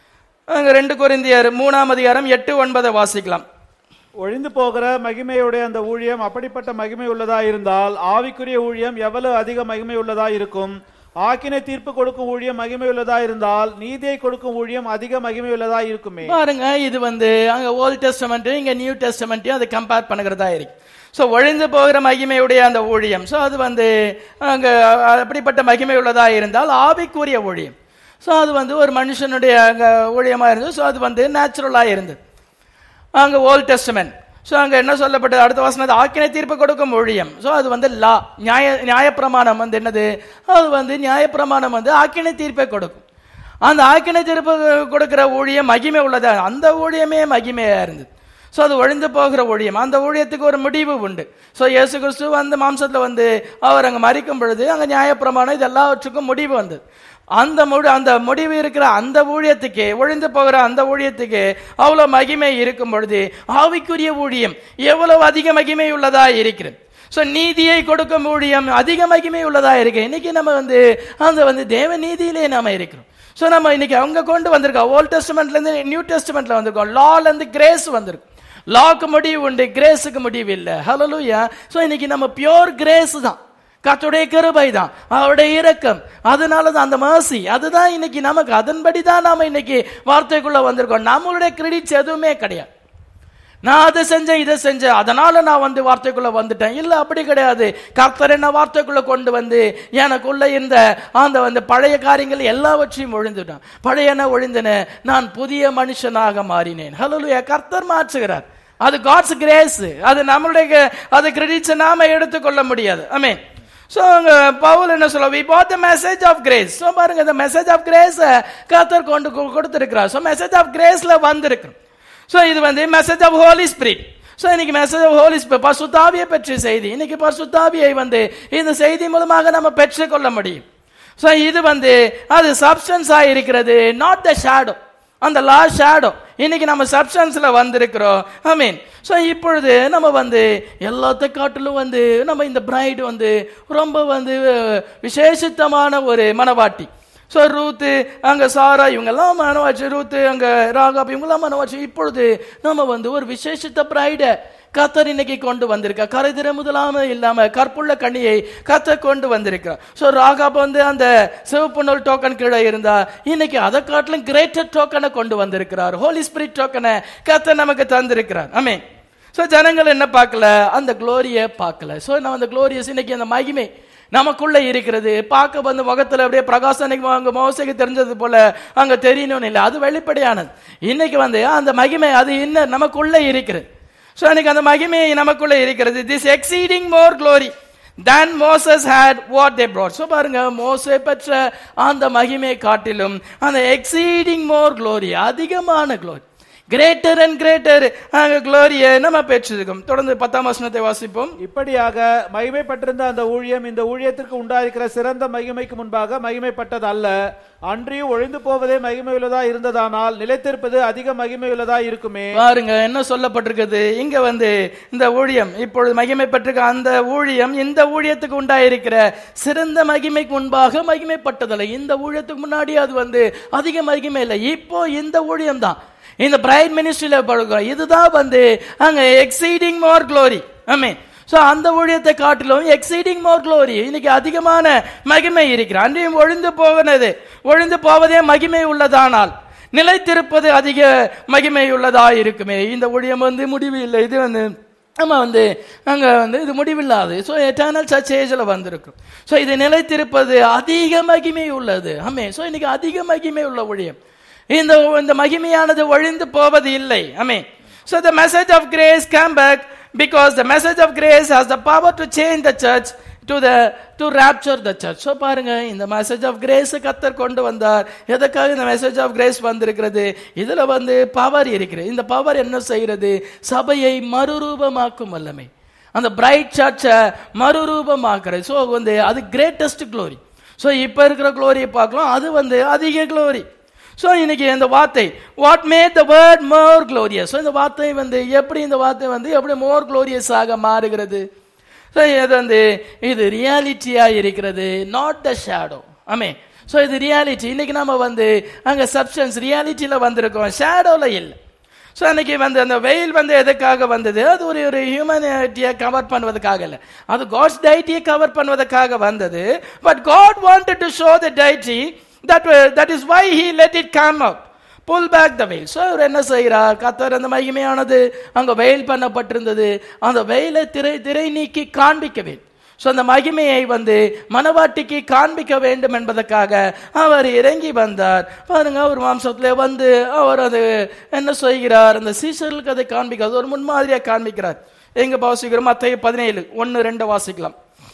அங்க ரெண்டு கொரிந்தியர் மூணாம் அதிகாரம் எட்டு ஒன்பதை வாசிக்கலாம் ஒழிந்து போகிற மகிமையுடைய அந்த ஊழியம் அப்படிப்பட்ட மகிமை உள்ளதா இருந்தால் ஆவிக்குரிய ஊழியம் எவ்வளவு அதிக மகிமை உள்ளதா இருக்கும் ஆக்கினை தீர்ப்பு கொடுக்கும் ஊழியம் மகிமை உள்ளதா இருந்தால் நீதியை கொடுக்கும் ஊழியம் அதிக மகிமை உள்ளதா இருக்குமே பாருங்க இது வந்து அங்க ஓல்ட் டெஸ்டமெண்ட் இங்க நியூ டெஸ்டமெண்ட்டையும் அதை கம்பேர் பண்ணுகிறதா இருக்கு ஸோ ஒழிந்து போகிற மகிமையுடைய அந்த ஊழியம் ஸோ அது வந்து அங்க அப்படிப்பட்ட மகிமை உள்ளதா இருந்தால் ஆவிக்குரிய ஊழியம் ஸோ அது வந்து ஒரு மனுஷனுடைய அங்க ஊழியமா இருந்தது ஸோ அது வந்து நேச்சுரலா இருந்தது அங்க ஓல்ட் டெஸ்டமெண்ட் ஸோ அங்க என்ன சொல்லப்பட்டது அடுத்த வசனது ஆக்கினை தீர்ப்பு கொடுக்கும் ஊழியம் ஸோ அது வந்து லா நியாய நியாயப்பிரமாணம் வந்து என்னது அது வந்து நியாயப்பிரமாணம் வந்து ஆக்கினை தீர்ப்பை கொடுக்கும் அந்த ஆக்கினை தீர்ப்பு கொடுக்கிற ஊழியம் மகிமை உள்ளதா அந்த ஊழியமே மகிமையா இருந்தது ஸோ அது ஒழிந்து போகிற ஊழியம் அந்த ஊழியத்துக்கு ஒரு முடிவு உண்டு ஸோ இயேசு கிறிஸ்து அந்த மாம்சத்துல வந்து அவர் அங்க மறிக்கும் பொழுது அங்க நியாயப்பிரமாணம் இது எல்லாவற்றுக்கும் முடிவு வந்தது அந்த முடி அந்த முடிவு இருக்கிற அந்த ஊழியத்துக்கு ஒழிந்து போகிற அந்த ஊழியத்துக்கு அவ்வளவு மகிமை இருக்கும் பொழுது ஆவிக்குரிய ஊழியம் எவ்வளவு அதிக மகிமை உள்ளதா இருக்கிறது ஸோ நீதியை கொடுக்கும் ஊழியம் அதிக மகிமை உள்ளதா இருக்கு இன்னைக்கு நம்ம வந்து அந்த வந்து தேவ நீதியிலே நாம இருக்கிறோம் ஸோ நம்ம இன்னைக்கு அவங்க கொண்டு வந்திருக்கோம் ஓல்ட் டெஸ்ட்மெண்ட்ல இருந்து நியூ டெஸ்ட்மெண்ட்ல வந்திருக்கோம் லால இருந்து கிரேஸ் வந்திருக்கும் லாக்கு முடிவு உண்டு கிரேஸுக்கு முடிவு இல்லை ஹலலூயா ஸோ இன்னைக்கு நம்ம பியோர் கிரேஸ் தான் கர்த்தருடைய கிருபை தான் அவருடைய இரக்கம் அதனால தான் அந்த mercy அதுதான் இன்னைக்கு நமக்கு அதன்படி தான் நாம இன்னைக்கு வார்த்தைக்குள்ள வந்திருக்கோம் நம்மளுடைய கிரெடிட்ஸ் எதுவுமே கிடையாது நான் அதை செஞ்சேன் இதை செஞ்சேன் அதனால நான் வந்து வார்த்தைக்குள்ள வந்துட்டேன் இல்ல அப்படி கிடையாது கர்த்தர் என்ன வார்த்தைக்குள்ள கொண்டு வந்து எனக்குள்ள இந்த அந்த வந்து பழைய காரியங்கள் எல்லாவற்றையும் ஒழிந்துட்டான் பழையன ஒழிந்தன நான் புதிய மனுஷனாக மாறினேன் ஹலோ கர்த்தர் மாற்றுகிறார் அது காட்ஸ் கிரேஸ் அது நம்மளுடைய அது கிரெடிட்ஸ் நாம எடுத்துக்கொள்ள முடியாது ஆமே ஸோ அங்க பவுல் என்ன சொல்ல we brought the message of grace so பாருங்க இந்த மெசேஜ் ஆஃப் கிரேஸ் கர்த்தர் கொண்டு கொ- கொடுத்திருக்கிறார் ஸோ மெசேஜ் ஆஃப் கிரேஸ்ல வந்திருக்கு ஸோ இது வந்து message of holy spirit so இன்னைக்கு மெசேஜ் ஆஃப் ஹோலி ஸ்பிரிட் பசுத்தாவியை பற்றிய செய்தி இன்னைக்கு பசுத்தாவியை வந்து இந்த செய்தி மூலமாக நம்ம பெற்றுக்கொள்ள முடியும் ஸோ இது வந்து அது சப்ஸ்டன்ஸா இருக்கிறது நாட் த ஷேடோ அந்த லா ஷேடோ இன்னைக்கு நம்ம சப்ஸ்டன்ஸ்ல வந்திருக்கிறோம் ஐ மீன் ஸோ இப்பொழுது நம்ம வந்து எல்லாத்த காட்டிலும் வந்து நம்ம இந்த பிரைட் வந்து ரொம்ப வந்து விசேஷித்தமான ஒரு மனவாட்டி ஸோ ரூத்து அங்க சாரா இவங்கெல்லாம் மனவாச்சு ரூத்து அங்க ராகாப் இவங்கெல்லாம் மனவாச்சு இப்பொழுது நம்ம வந்து ஒரு விசேஷித்த பிரைடை கத்தர் இன்னைக்கு கொண்டு வந்திருக்கா கரைதிர முதலாம இல்லாம கற்புள்ள கண்ணியை கத்தர் கொண்டு வந்திருக்கா ஸோ ராகாப் வந்து அந்த சிவப்பு நூல் டோக்கன் கீழே இருந்தா இன்னைக்கு அதை காட்டிலும் கிரேட்டர் டோக்கனை கொண்டு வந்திருக்கிறார் ஹோலி ஸ்பிரிட் டோக்கனை கத்தர் நமக்கு தந்திருக்கிறார் ஆமே ஸோ ஜனங்கள் என்ன பார்க்கல அந்த குளோரியை பார்க்கல ஸோ நம்ம அந்த குளோரியஸ் இன்னைக்கு அந்த மகிமை நமக்குள்ள இருக்கிறது பார்க்க வந்து முகத்துல அப்படியே பிரகாசம் அன்னைக்கு அங்க மோசைக்கு தெரிஞ்சது போல அங்க தெரியணும்னு இல்லை அது வெளிப்படையானது இன்னைக்கு வந்து அந்த மகிமை அது இன்னும் நமக்குள்ள இருக்கிறது ஸோ அன்னைக்கு அந்த மகிமை நமக்குள்ள இருக்கிறது this exceeding more glory than Moses had what they brought so பாருங்க மோசே பெற்ற அந்த மகிமை காட்டிலும் அந்த எக்ஸீடிங் மோர் glory அதிகமான glory கிரேட்டர் அண்ட் கிரேட்டர் குளோரியை நம்ம பெற்றிருக்கோம் தொடர்ந்து பத்தாம் வசனத்தை வாசிப்போம் இப்படியாக மகிமைப்பட்டிருந்த அந்த ஊழியம் இந்த ஊழியத்திற்கு உண்டாயிருக்கிற சிறந்த மகிமைக்கு முன்பாக மகிமைப்பட்டது அல்ல அன்றியும் ஒழிந்து போவதே மகிமையுள்ளதா இருந்ததானால் நிலைத்திருப்பது அதிக மகிமையுள்ளதா இருக்குமே பாருங்க என்ன சொல்லப்பட்டிருக்குது இங்க வந்து இந்த ஊழியம் இப்பொழுது மகிமை பெற்றிருக்க அந்த ஊழியம் இந்த ஊழியத்துக்கு உண்டாயிருக்கிற சிறந்த மகிமைக்கு முன்பாக மகிமைப்பட்டதில்லை இந்த ஊழியத்துக்கு முன்னாடி அது வந்து அதிக மகிமை இல்லை இப்போ இந்த ஊழியம் தான் இந்த பிரைட் மினிஸ்ட்ரியில படுகிறோம் இதுதான் வந்து அங்க எக்ஸீடிங் மோர் க்ளோரி ஆமே சோ அந்த ஊழியத்தை காட்டிலும் எக்ஸீடிங் மோர் க்ளோரி இன்னைக்கு அதிகமான மகிமை இருக்கிற அன்றையும் ஒழிந்து போகிறது ஒழிந்து போவதே மகிமை உள்ளதானால் நிலைத்திருப்பது அதிக மகிமை உள்ளதா இருக்குமே இந்த ஊழியம் வந்து முடிவு இல்லை இது வந்து நம்ம வந்து அங்க வந்து இது முடிவில்லாது ஸோ எட்டர்னல் சர்ச் ஏஜில் வந்திருக்கும் ஸோ இது நிலைத்திருப்பது அதிக மகிமை உள்ளது ஆமே ஸோ இன்னைக்கு அதிக மகிமை உள்ள ஊழியம் இந்த இந்த மகிமையானது ஒழிந்து போவது இல்லை ஆமே So the message of grace came back because the message of grace has the power to change the church to the to rapture the church. So பாருங்க இந்த மெசேஜ் ஆஃப் கிரேஸ் கத்தர் கொண்டு வந்தார் எதற்காக இந்த மெசேஜ் ஆஃப் கிரேஸ் வந்திருக்கிறது இதுல வந்து பவர் இருக்கிறது இந்த பவர் என்ன செய்கிறது சபையை மறுரூபமாக்கும் வல்லமை அந்த பிரைட் சர்ச்சை மறுரூபமாக்குறது ஸோ வந்து அது கிரேட்டஸ்ட் க்ளோரி ஸோ இப்போ இருக்கிற க்ளோரியை பார்க்கலாம் அது வந்து அதிக க்ளோரி ஸோ இன்னைக்கு இந்த வார்த்தை what made the word more glorious so இந்த வார்த்தை வந்து எப்படி இந்த வார்த்தை வந்து எப்படி மோர் க்ளோரியஸ் ஆக மாறுகிறது ஸோ இது வந்து இது ரியாலிட்டியா இருக்கிறது நாட் த ஷேடோ ஆமே ஸோ இது ரியாலிட்டி இன்னைக்கு நம்ம வந்து அங்கே சப்ஸ்டன்ஸ் ரியாலிட்டியில் வந்திருக்கோம் ஷேடோவில் இல்லை ஸோ அன்னைக்கு வந்து அந்த வெயில் வந்து எதுக்காக வந்தது அது ஒரு ஒரு ஹியூமனிட்டியை கவர் பண்ணுவதற்காக இல்லை அது காட்ஸ் டைட்டியை கவர் பண்ணுவதற்காக வந்தது but God wanted to show the deity that that is why he let it come out pull back the veil so அவர் என்ன செய்கிறார் கத்தர் அந்த மகிமையானது அங்கே வெயில் பண்ணப்பட்டிருந்தது அந்த வெயிலை திரை திரை நீக்கி காண்பிக்கவே ஸோ அந்த மகிமையை வந்து மனவாட்டிக்கு காண்பிக்க வேண்டும் என்பதற்காக அவர் இறங்கி வந்தார் பாருங்க அவர் மாம்சத்திலே வந்து அவர் அது என்ன செய்கிறார் அந்த சீசர்களுக்கு அதை காண்பிக்கிறார் ஒரு முன்மாதிரியாக காண்பிக்கிறார் எங்க வாசிக்கிறோம் மத்திய பதினேழு ஒன்று ரெண்டு வாசிக்கலாம்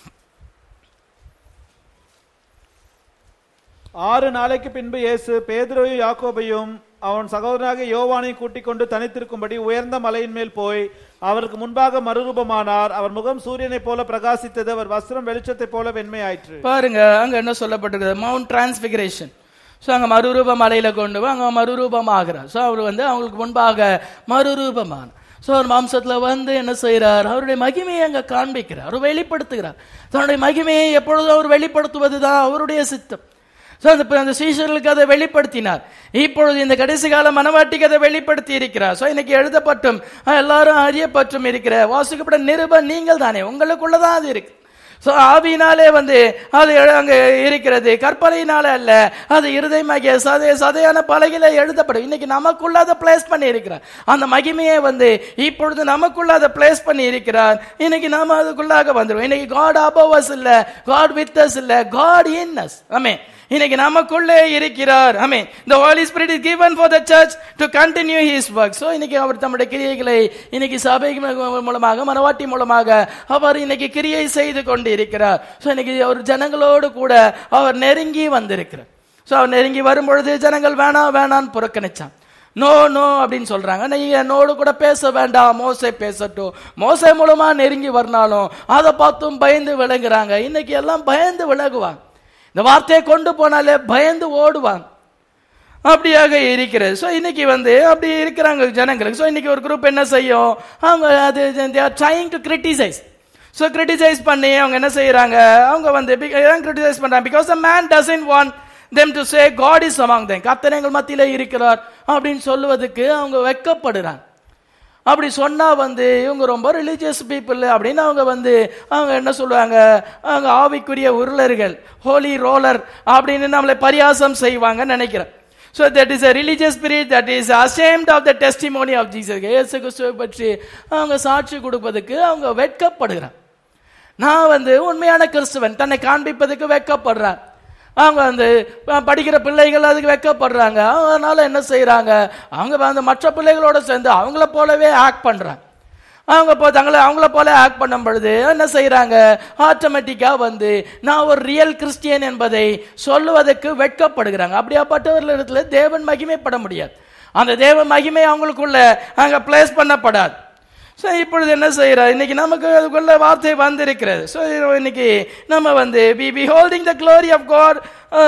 ஆறு நாளைக்கு பின்பு இயேசு பேதுருவையும் யாக்கோபையும் அவன் சகோதரனாக யோவானையும் கூட்டிக் கொண்டு தனித்திருக்கும்படி உயர்ந்த மலையின் மேல் போய் அவருக்கு முன்பாக மறுரூபமானார் அவர் முகம் சூரியனைப் போல பிரகாசித்தது அவர் வஸ்திரம் வெளிச்சத்தைப் போல வெண்மையாயிற்று பாருங்க அங்க என்ன சொல்லப்பட்டிருக்குது மவுண்ட் டிரான்ஸ்பிகரேஷன் ஸோ அங்கே மறுரூப மலையில கொண்டு போய் அங்கே மறுரூபம் ஆகிறார் ஸோ அவர் வந்து அவங்களுக்கு முன்பாக மறுரூபமான ஸோ அவர் மாம்சத்தில் வந்து என்ன செய்கிறார் அவருடைய மகிமையை அங்கே காண்பிக்கிறார் அவர் வெளிப்படுத்துகிறார் தன்னுடைய மகிமையை எப்பொழுதும் அவர் வெளிப்படுத்துவது தான் அவருடைய சித்தம் ஸோ அந்த அந்த சீஷர்களுக்கு அதை வெளிப்படுத்தினார் இப்பொழுது இந்த கடைசி கால மனவாட்டிக்கு அதை வெளிப்படுத்தி இருக்கிறார் ஸோ இன்னைக்கு எழுதப்பட்டும் அஹ், எல்லாரும் அறியப்பட்டும் இருக்கிற வாசிக்கப்பட்ட நிருபம் நீங்கள் தானே உங்களுக்குள்ளதான் அது இருக்கு ஸோ ஆவியினாலே வந்து அது எழு- அங்க இருக்கிறது கற்பனையினால அல்ல அது இருதயமாகிய சதை சதையான பலகையில எழுதப்படும் இன்னைக்கு நமக்குள்ள அதை பிளேஸ் பண்ணி இருக்கிறார் அந்த மகிமையை வந்து இப்பொழுது நமக்குள்ள அதை பிளேஸ் பண்ணி இருக்கிறார் இன்னைக்கு நாம அதுக்குள்ளாக வந்துடும் இன்னைக்கு காட் அபவஸ் இல்ல காட் வித் அஸ் இல்ல காட் இன் அஸ் ஆமே இன்னைக்கு நமக்குள்ளே இருக்கிறார் ஆமே the holy spirit is given for the church to continue his work so இன்னைக்கு அவர் தம்முடைய கிரியைகளை இன்னைக்கு சபை மூலமாக மனவாட்டி மூலமாக அவர் இன்னைக்கு கிரியை செய்து கொண்டு இருக்கிறார் so இன்னைக்கு அவர் ஜனங்களோடு கூட அவர் நெருங்கி வந்திருக்கிறார் so அவர் நெருங்கி வரும்பொழுது ஜனங்கள் வேணாம் வேணான்னு புறக்கணிச்சான் நோ நோ அப்படின்னு சொல்றாங்க நீங்க என்னோடு கூட பேச வேண்டாம் மோசை பேசட்டும் மோசை மூலமா நெருங்கி வரனாலும் அதை பார்த்தும் பயந்து விலகுறாங்க இன்னைக்கு எல்லாம் பயந்து விலகுவாங்க இந்த வார்த்தையை கொண்டு போனாலே பயந்து ஓடுவாங்க அப்படியாக இருக்கிறது ஸோ இன்னைக்கு வந்து அப்படி இருக்கிறாங்க ஜனங்களுக்கு ஸோ இன்னைக்கு ஒரு குரூப் என்ன செய்யும் அவங்க அது trying to criticize so criticize பண்ணி அவங்க என்ன செய்யறாங்க அவங்க வந்து கிரிட்டிசைஸ் பண்றாங்க because the man doesn't want them to say God is among them கர்த்தர் எங்கள் மத்தியில இருக்கிறார் அப்படின்னு சொல்லுவதுக்கு அவங்க வெட்கப்படுறாங்க அப்படி சொன்னா வந்து இவங்க ரொம்ப ரிலீஜியஸ் பீப்புள் அப்படின்னு அவங்க வந்து அவங்க என்ன சொல்லுவாங்க அவங்க ஆவிக்குரிய உருளர்கள் ஹோலி ரோலர் அப்படின்னு நம்மளை பரியாசம் செய்வாங்கன்னு நினைக்கிறேன் so that is a religious spirit that is ashamed of the testimony of Jesus இயேசு கிறிஸ்துவை பற்றி அவங்க சாட்சி கொடுப்பதுக்கு அவங்க வெட்கப்படுகிறாங்க நான் வந்து உண்மையான கிறிஸ்துவன் தன்னை காண்பிப்பதுக்கு வெட்கப்படுறான் அவங்க வந்து அஹ், படிக்கிற பிள்ளைகள் அதுக்கு வெட்கப்படுறாங்க அதனால என்ன செய்றாங்க அவங்க வந்து மற்ற பிள்ளைகளோட சேர்ந்து அவங்கள போலவே ஆக்ட் பண்றாங்க அவங்க இப்போ தங்களை அவங்கள போல ஆக்ட் பண்ணும் பொழுது என்ன செய்றாங்க ஆட்டோமேட்டிக்கா வந்து நான் ஒரு ரியல் கிறிஸ்டியன் என்பதை சொல்லுவதற்கு வெட்கப்படுகிறாங்க அப்படியாப்பட்டவர்களிடத்துல தேவன் மகிமைப்பட முடியாது அந்த தேவ மகிமை அவங்களுக்குள்ள அங்க பிளேஸ் பண்ணப்படாது ஸோ இப்பொழுது என்ன செய்யறோம் இன்னைக்கு நமக்கு அதுக்குள்ள வார்த்தை வந்திருக்கிறது ஸோ இன்னைக்கு நம்ம வந்து we be holding the glory of God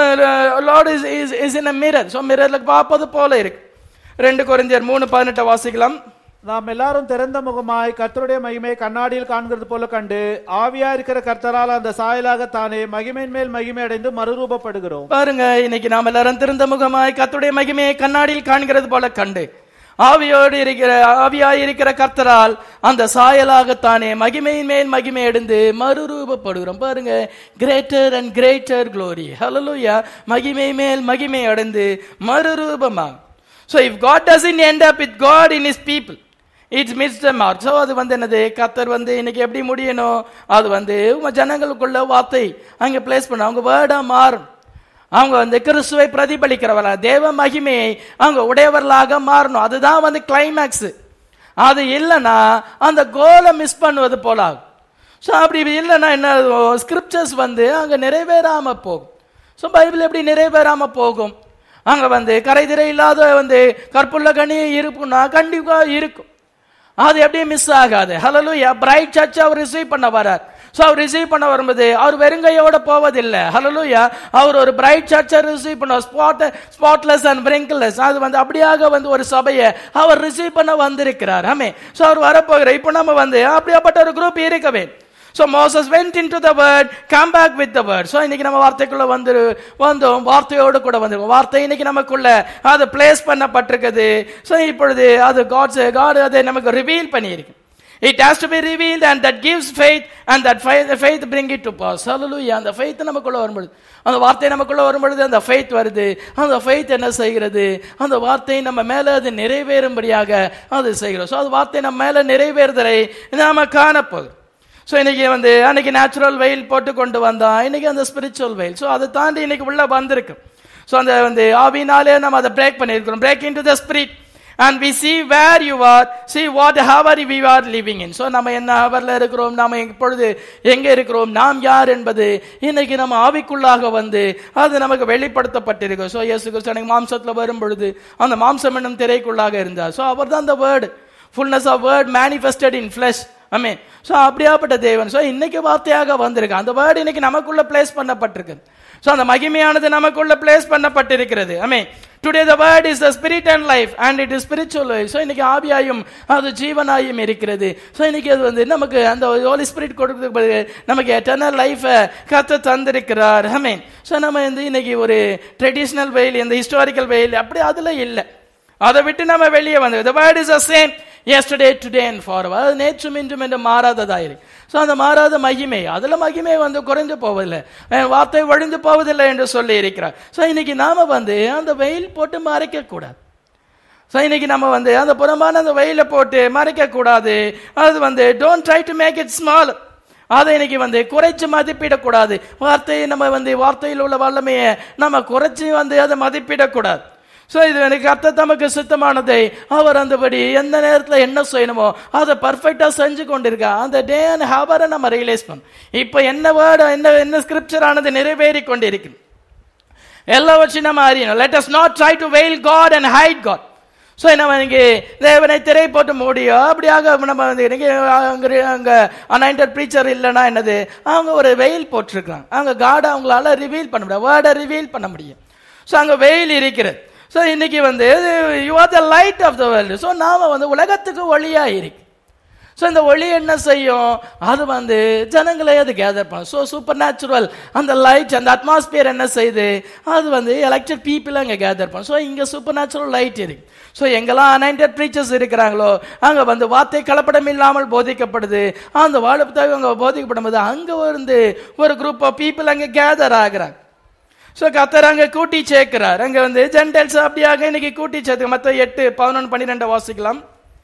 Lord is is is in a mirror so மிரரில் பார்ப்பது போல இருக்கு ரெண்டு குறைஞ்சர் மூணு பதினெட்டை வாசிக்கலாம் நாம் எல்லாரும் திறந்த முகமாய் கர்த்தருடைய மகிமை கண்ணாடியில் காண்கிறது போல கண்டு ஆவியா இருக்கிற கர்த்தரால் அந்த சாயலாக தானே மகிமையின் மேல் மகிமை அடைந்து மறுரூபப்படுகிறோம் பாருங்க இன்னைக்கு நாம் எல்லாரும் திருந்த முகமாய் கர்த்தருடைய மகிமையை கண்ணாடியில் காண்கிறது போல கண்டு ஆவியோடு இருக்கிற ஆவியாய் இருக்கிற கர்த்தரால் அந்த சாயலாகத்தானே மகிமையின் மேல் மகிமை அடைந்து மறுரூபப்படுகிறோம் பாருங்க கிரேட்டர் அண்ட் கிரேட்டர் க்ளோரி ஹalleluya மகிமை மேல் மகிமை அடைந்து மறுரூபமா so if God doesn't end up with God in his people it's miss the mark so அது வந்து என்னது கத்தர் வந்து இன்னைக்கு எப்படி முடியணும் அது வந்து உங்க ஜனங்களுக்குள்ள வார்த்தை அங்கே பிளேஸ் பண்ண அவங்க வேர்டா மாறும் அவங்க வந்து கிறிஸ்துவை பிரதிபலிக்கிறவர்களா தேவ மகிமையை அவங்க உடையவர்களாக மாறணும் அதுதான் வந்து கிளைமேக்ஸ் அது இல்லைன்னா அந்த கோலை மிஸ் பண்ணுவது போல ஆகும் ஸோ அப்படி இல்லைன்னா என்ன ஸ்கிரிப்சர்ஸ் வந்து அங்க நிறைவேறாம போகும் ஸோ பைபிள் எப்படி நிறைவேறாம போகும் அங்க வந்து கரைதிரை இல்லாத வந்து கற்புள்ள கனி இருக்கும்னா கண்டிப்பா இருக்கும் அது எப்படி மிஸ் ஆகாது ஹலலூயா பிரைட் சர்ச் அவர் ரிசீவ் பண்ண வரார் ஸோ அவர் ரிசீவ் பண்ண வரும்போது அவர் வெறுங்கையோட போவதில்லை ஹலலூயா அவர் ஒரு பிரைட் சர்ச்சை ரிசீவ் பண்ண ஸ்பாட் ஸ்பாட்லெஸ் அண்ட் பிரிங்க்லெஸ் அது வந்து அப்படியாக வந்து ஒரு சபையை அவர் ரிசீவ் பண்ண வந்திருக்கிறார் ஆமே ஸோ அவர் வரப்போகிறார் இப்போ நம்ம வந்து அப்படியாப்பட்ட ஒரு குரூப் இருக்கவே so Moses went in to the word come back with the word so இன்னைக்கு நம்ம வார்த்தைக்குள்ள வந்து வந்தோம் வார்த்தையோடு கூட வந்திருக்கோம் வார்த்தை இன்னைக்கு நமக்குள்ள அது பிளேஸ் பண்ணப்பட்டிருக்குது ஸோ இப்பொழுது அது காட்ஸ் காட் அதை நமக்கு ரிவீல் பண்ணியிருக்கு it has to be revealed and that gives faith and that faith bring it to pass ஹalleluya அந்த ஃபெய்த் நமக்குள்ள வரும்பொழுது அந்த வார்த்தை நமக்குள்ள வரும்பொழுது அந்த ஃபெய்த் வருது அந்த ஃபெய்த் என்ன செய்கிறது அந்த வார்த்தை நம்ம மேல அது நிறைவேறும்படியாக அது செய்கிறோம் ஸோ அது வார்த்தை நம்ம மேல நிறைவேறுதலை நாம காணப்போகுது ஸோ இன்னைக்கு வந்து அன்னைக்கு நேச்சுரல் வெயில் போட்டு கொண்டு வந்தான் இன்னைக்கு அந்த ஸ்பிரிச்சுவல் வெயில் ஸோ அதை தாண்டி இன்னைக்கு உள்ள வந்திருக்கு ஸோ அந்த வந்து ஆவினாலே நம்ம அதை பிரேக் பண்ணியிருக்கிறோம் break in to the spirit and we see where you are see what hour we are living in so நம்ம என்ன ஹவரில் இருக்கிறோம் நாம இப்பொழுது எங்கே இருக்கிறோம் நாம் யார் என்பது இன்னைக்கு நம்ம ஆவிக்குள்ளாக வந்து அது நமக்கு வெளிப்படுத்தப்பட்டிருக்கு ஸோ இயேசு கிறிஸ்து எனக்கு மாம்சத்தில் வரும் பொழுது அந்த மாம்சம் என்னும் திரைக்குள்ளாக இருந்தார் ஸோ அவர் தான் அந்த word fullness of word manifested in flesh அமே ஸோ அப்படியாப்பட்ட தேவன் ஸோ இன்னைக்கு வார்த்தையாக வந்திருக்கு அந்த வேர்டு இன்னைக்கு நமக்குள்ள பிளேஸ் பண்ணப்பட்டிருக்கு ஸோ அந்த மகிமையானது நமக்குள்ள பிளேஸ் பண்ணப்பட்டிருக்கிறது அமே today the word is the spirit and life and it is spiritual life so இன்னைக்கு ஆவியாயும் அது ஜீவனாயும் இருக்கிறது ஸோ இன்னைக்கு அது வந்து நமக்கு அந்த ஹோலி ஸ்பிரிட் கொடுக்கிறது நமக்கு எட்டர்னல் லைஃபை கத்து தந்திருக்கிறார் அமீன் ஸோ நம்ம வந்து இன்னைக்கு ஒரு ட்ரெடிஷ்னல் வெயில் இந்த ஹிஸ்டாரிக்கல் வெயில் அப்படி அதில் இல்லை அதை விட்டு நம்ம வெளியே வந்து the word is the same yesterday today and forever அது நேற்றும் இன்றும் என்று மாறாததாயிரு ஸோ அந்த மாறாத மகிமை அதில் மகிமை வந்து குறைந்து போவதில்லை அஹ் வார்த்தை ஒழிந்து போவதில்லை என்று சொல்லி இருக்கிறார் ஸோ இன்னைக்கு நாம வந்து அந்த வெயில் போட்டு மறைக்க கூடாது ஸோ இன்னைக்கு நம்ம வந்து அந்த புறம்பான அந்த வெயில போட்டு மறைக்க கூடாது அது வந்து don't try to make it small அதை இன்னைக்கு வந்து குறைச்சு மதிப்பிடக்கூடாது வார்த்தையை நம்ம வந்து வார்த்தையில் உள்ள வல்லமையை நம்ம குறைச்சு வந்து அதை மதிப்பிடக்கூடாது ஸோ இது எனக்கு கர்த்த தமக்கு சுத்தமானதை அவர் அந்தபடி எந்த நேரத்தில் என்ன செய்யணுமோ அதை பர்ஃபெக்டாக செஞ்சு கொண்டிருக்கா அந்த டே அண்ட் ஹவரை நம்ம ரியலைஸ் பண்ணோம் இப்போ என்ன வேர்டு என்ன என்ன ஸ்கிரிப்சர் ஆனது நிறைவேறி கொண்டிருக்கு எல்லாவற்றையும் நம்ம அறியணும் let us not try to veil God and hide God so நம்ம இன்னைக்கு தேவனை திரை போட்டு முடியும் அப்படியாக நம்ம வந்து இன்னைக்கு அங்கே அங்கே அனைண்டட் ப்ரீச்சர் இல்லைன்னா என்னது அவங்க ஒரு வெயில் போட்டிருக்கிறாங்க அவங்க காடை அவங்களால ரிவீல் பண்ண முடியும் வேர்டை ரிவீல் பண்ண முடியும் ஸோ அங்கே வெயில் இருக்கிறது ஸோ இன்னைக்கு வந்து you are the light of the world so நாம வந்து உலகத்துக்கு ஒளியா இருக்கு ஸோ இந்த ஒளி என்ன செய்யும் அது வந்து ஜனங்களே அது கேதர் பண்ணும் ஸோ சூப்பர் நேச்சுரல் அந்த லைட் அந்த அட்மாஸ்பியர் என்ன செய்யுது அது வந்து எலெக்டட் பீப்புள் அங்கே கேதர் பண்ணும் ஸோ இங்கே சூப்பர் நேச்சுரல் லைட் இருக்கு ஸோ எங்கெல்லாம் அனைண்டட் ப்ரீச்சர்ஸ் இருக்கிறாங்களோ அங்கே வந்து வார்த்தை கலப்படம் இல்லாமல் போதிக்கப்படுது அந்த வாழ்ப்பு அங்கே போதிக்கப்படும் போது அங்கே வந்து ஒரு குரூப் ஆஃப் பீப்புள் அங்கே கேதர் ஆகுறாங்க ஸோ கத்தர் அங்கே கூட்டி சேர்க்கிறார் அங்கே வந்து ஜென்டல்ஸ் அப்படியாக இன்னைக்கு கூட்டி சேர்த்து மற்ற எட்டு பதினொன்று பன்னிரெண்டை வாசிக்கலாம்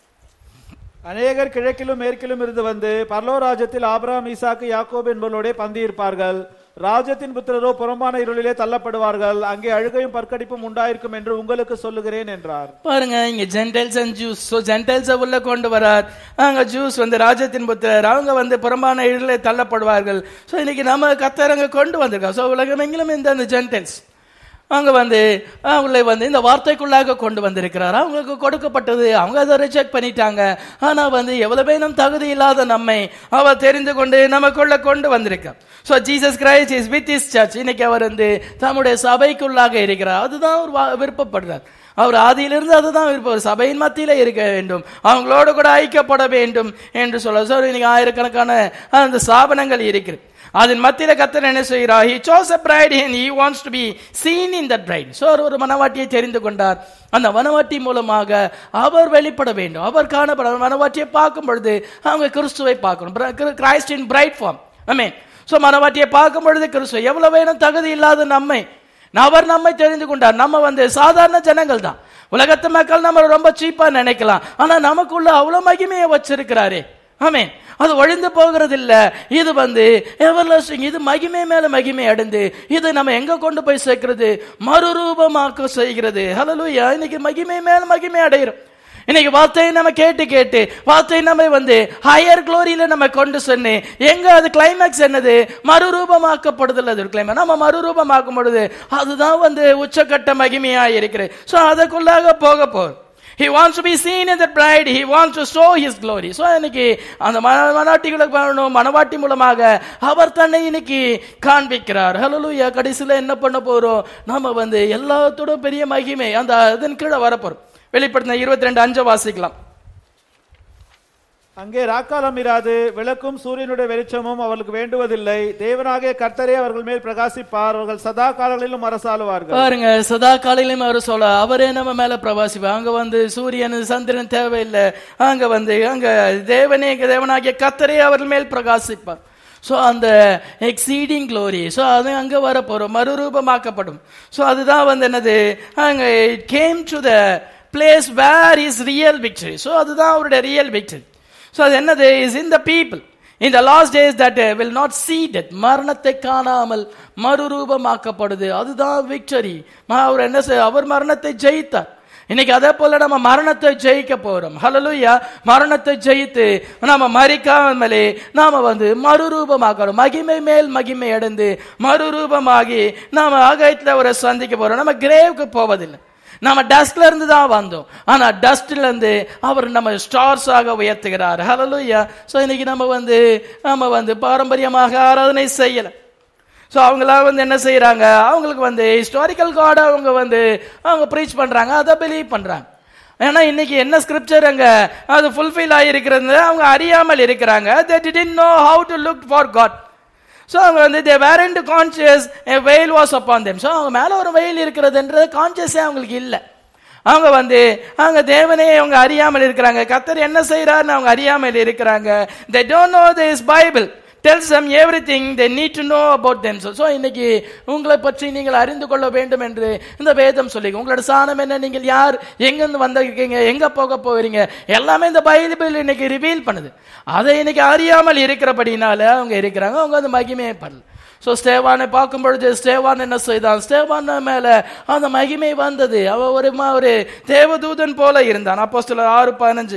அநேகர் கிழக்கிலும் மேற்கிலும் இருந்து வந்து பரலோ ராஜ்யத்தில் ஆபிரகாம் ஈசாக்கு யாக்கோப் என்பவர்களோட பந்தி இருப்பார்கள் ராஜ்யத்தின் புத்திரரோ புறம்பான இருளிலே தள்ளப்படுவார்கள் அங்கே அழுகையும் பற்கடிப்பும் உண்டாயிருக்கும் என்று உங்களுக்கு சொல்லுகிறேன் என்றார் பாருங்க இங்க Gentiles and Jews so Gentiles உள்ள கொண்டு வரார் அங்க ஜூஸ் வந்து ராஜ்யத்தின் புத்திரர் அவங்க வந்து புறம்பான இருளை தள்ளப்படுவார்கள் ஸோ இன்னைக்கு நம்ம கத்தர் அங்க கொண்டு வந்திருக்கோம் ஸோ உலகமெங்கிலும் இந்த அந்த ஜென்டைல்ஸ் அவங்க வந்து அவங்களை வந்து இந்த வார்த்தைக்குள்ளாக கொண்டு வந்திருக்கிறார் அவங்களுக்கு கொடுக்கப்பட்டது அவங்க அதை ரிஜெக்ட் பண்ணிட்டாங்க ஆனா வந்து எவ்வளவு நம் தகுதி இல்லாத நம்மை அவர் தெரிந்து கொண்டு நமக்குள்ள கொண்டு வந்திருக்கார் so Jesus Christ is with his church இன்னைக்கு அவர் வந்து தம்முடைய சபைக்குள்ளாக இருக்கிறார் அதுதான் அவர் வா- விருப்பப்படுறார் அவர் ஆதியிலிருந்து அதுதான் விருப்பம் சபையின் மத்தியில இருக்க வேண்டும் அவங்களோட கூட ஐக்கியப்பட வேண்டும் என்று சொல்ல ஸோ இன்னைக்கு ஆயிரக்கணக்கான அந்த ஸ்தாபனங்கள் இருக்கிறது அதன் மத்தியில கத்தர் என்ன செய்கிறார் he chose a bride and he wants to be seen in that bride so அவர் ஒரு மனவாட்டியை தெரிந்து கொண்டார் அந்த மனவாட்டி மூலமாக அவர் வெளிப்பட வேண்டும் அவர் காணப்பட மனவாட்டியை பார்க்கும் பொழுது அவங்க கிறிஸ்துவை பார்க்கணும் கிரைஸ்ட் இன் பிரைட் ஃபார்ம் ஆமே சோ மனவாட்டியை பார்க்கும் பொழுது கிறிஸ்துவ எவ்வளவு வேணும் தகுதி இல்லாத நம்மை அவர் நம்மை தெரிந்து கொண்டார் நம்ம வந்து சாதாரண ஜனங்கள் தான் உலகத்து மக்கள் நம்ம ரொம்ப சீப்பா நினைக்கலாம் ஆனா நமக்குள்ள அவ்வளவு மகிமையை வச்சிருக்கிறாரே ஆமே அது ஒழிந்து போகிறது இல்ல இது வந்து எவர்லாஸ்டிங் இது மகிமை மேல மகிமை அடைந்து இது நம்ம எங்க கொண்டு போய் சேர்க்கிறது மறுரூபமாக்க செய்கிறது ஹalleluya இன்னைக்கு மகிமை மேல மகிமை அடைகிறோம் இன்னைக்கு வார்த்தையை நம்ம கேட்டு கேட்டு வார்த்தை நம்ம வந்து ஹையர் குளோரியில நம்ம கொண்டு சொன்னு எங்க அது கிளைமேக்ஸ் என்னது மறுரூபமாக்கப்படுதல் அது கிளைமேக்ஸ் நம்ம மறுரூபமாக்கும் பொழுது அதுதான் வந்து உச்சக்கட்ட மகிமையா இருக்குது சோ அதுக்குள்ளாக போக போகுது He wants to be seen in the bride. He wants to show his glory. So இன்னைக்கு அந்த மன- மனாட்டிகளுக்கு வரணும் மனவாட்டி மூலமாக அவர் தன்னை இன்னைக்கு காண்பிக்கிறார் ஹalleluya கடைசியில என்ன பண்ண போறோம் நாம வந்து எல்லாத்தோட பெரிய மகிமை அந்த அதன் கீழே வரப்போறோம் வெளிப்படுத்தின இருபத்தி ரெண்டு அஞ்ச வாசிக்கலாம் அங்கே ராக்காலம் இராது விளக்கும் சூரியனுடைய வெளிச்சமும் அவர்களுக்கு வேண்டுவதில்லை தேவனாகிய கர்த்தரே அவர்கள் மேல் பிரகாசிப்பார் அவர்கள் சதா காலங்களிலும் அரசாளுவார்கள் பாருங்க சதா காலையிலும் அவர் சொல்ல அவரே நம்ம மேல பிரவாசிப்பார் அங்க வந்து சூரியன் சந்திரன் தேவையில்லை அங்க வந்து அங்க தேவனே தேவனாகிய கத்தரே அவர்கள் மேல் பிரகாசிப்பார் சோ அந்த எக்ஸீடிங் க்ளோரி சோ அது அங்க வர போறோம் மறுரூபமாக்கப்படும் சோ அதுதான் வந்து என்னது அங்க came to the place where is real victory so அதுதான் அவருடைய ரியல் விக்டரி சோ அது என்னது இஸ் இன் த பீப்புள் இந்த last days that will not see death மரணத்தை காணாமல் மறுரூபமாக்கப்படுது அதுதான் விக்டரி அவர் என்ன செய்- அவர் மரணத்தை ஜெயித்தார் இன்னைக்கு அதே போல நம்ம மரணத்தை ஜெயிக்க போறோம் ஹalleluya மரணத்தை ஜெயித்து நாம மறிக்காமலே நாம வந்து மறுரூபமாக்கணும் மகிமை மேல் மகிமை அடைந்து மறுரூபமாகி நாம ஆகாயத்துல அவரை சந்திக்க போறோம் நம்ம கிரேவுக்கு போவதில்லை நம்ம டஸ்ட்ல இருந்து தான் வந்தோம் ஆனா டஸ்ட்ல இருந்து அவர் நம்ம ஸ்டார்ஸ் ஆக உயர்த்துகிறார் ஹalleluya சோ இன்னைக்கு நம்ம வந்து நம்ம வந்து பாரம்பரியமாக ஆராதனை செய்யல சோ அவங்களாம் வந்து என்ன செய்யறாங்க அவங்களுக்கு வந்து ஹிஸ்டாரிக்கல் காட் அவங்க வந்து அவங்க ப்ரீச் பண்றாங்க அதை பிலீவ் பண்றாங்க ஏன்னா இன்னைக்கு என்ன ஸ்கிரிப்சர் அங்க அது ஃபுல்ஃபில் ஆகிருக்கிறது அவங்க அறியாமல் இருக்கிறாங்க they didn't know how to look for god so அவங்க வந்து they weren't conscious veil was upon them so அவங்க மேலே ஒரு வெயில் இருக்கிறதுன்றது கான்சியஸே அவங்களுக்கு இல்லை அவங்க வந்து அவங்க தேவனே அவங்க அறியாமல் இருக்கிறாங்க கத்தர் என்ன செய்யறாருன்னு அவங்க அறியாமல் இருக்கிறாங்க they don't know this Bible tells them everything they need to know about themselves so இன்னைக்கு உங்களை பற்றி நீங்கள் அறிந்து கொள்ள வேண்டும் என்று இந்த வேதம் சொல்லி உங்களோட சாணம் என்ன நீங்கள் யார் எங்கிருந்து வந்திருக்கீங்க எங்க போக போகிறீங்க எல்லாமே இந்த பைபிள் இன்னைக்கு ரிவீல் பண்ணுது அதை இன்னைக்கு அறியாமல் இருக்கிறபடினால அவங்க இருக்கிறாங்க அவங்க அந்த மகிமையை பண்ணல ஸோ ஸ்டேவானை பார்க்கும் பொழுது ஸ்டேவான் என்ன செய்தான் ஸ்டேவான் மேல அந்த மகிமை வந்தது அவ ஒரு மா- ஒரு தேவதூதன் போல இருந்தான் அப்போ ஆறு பதினஞ்சு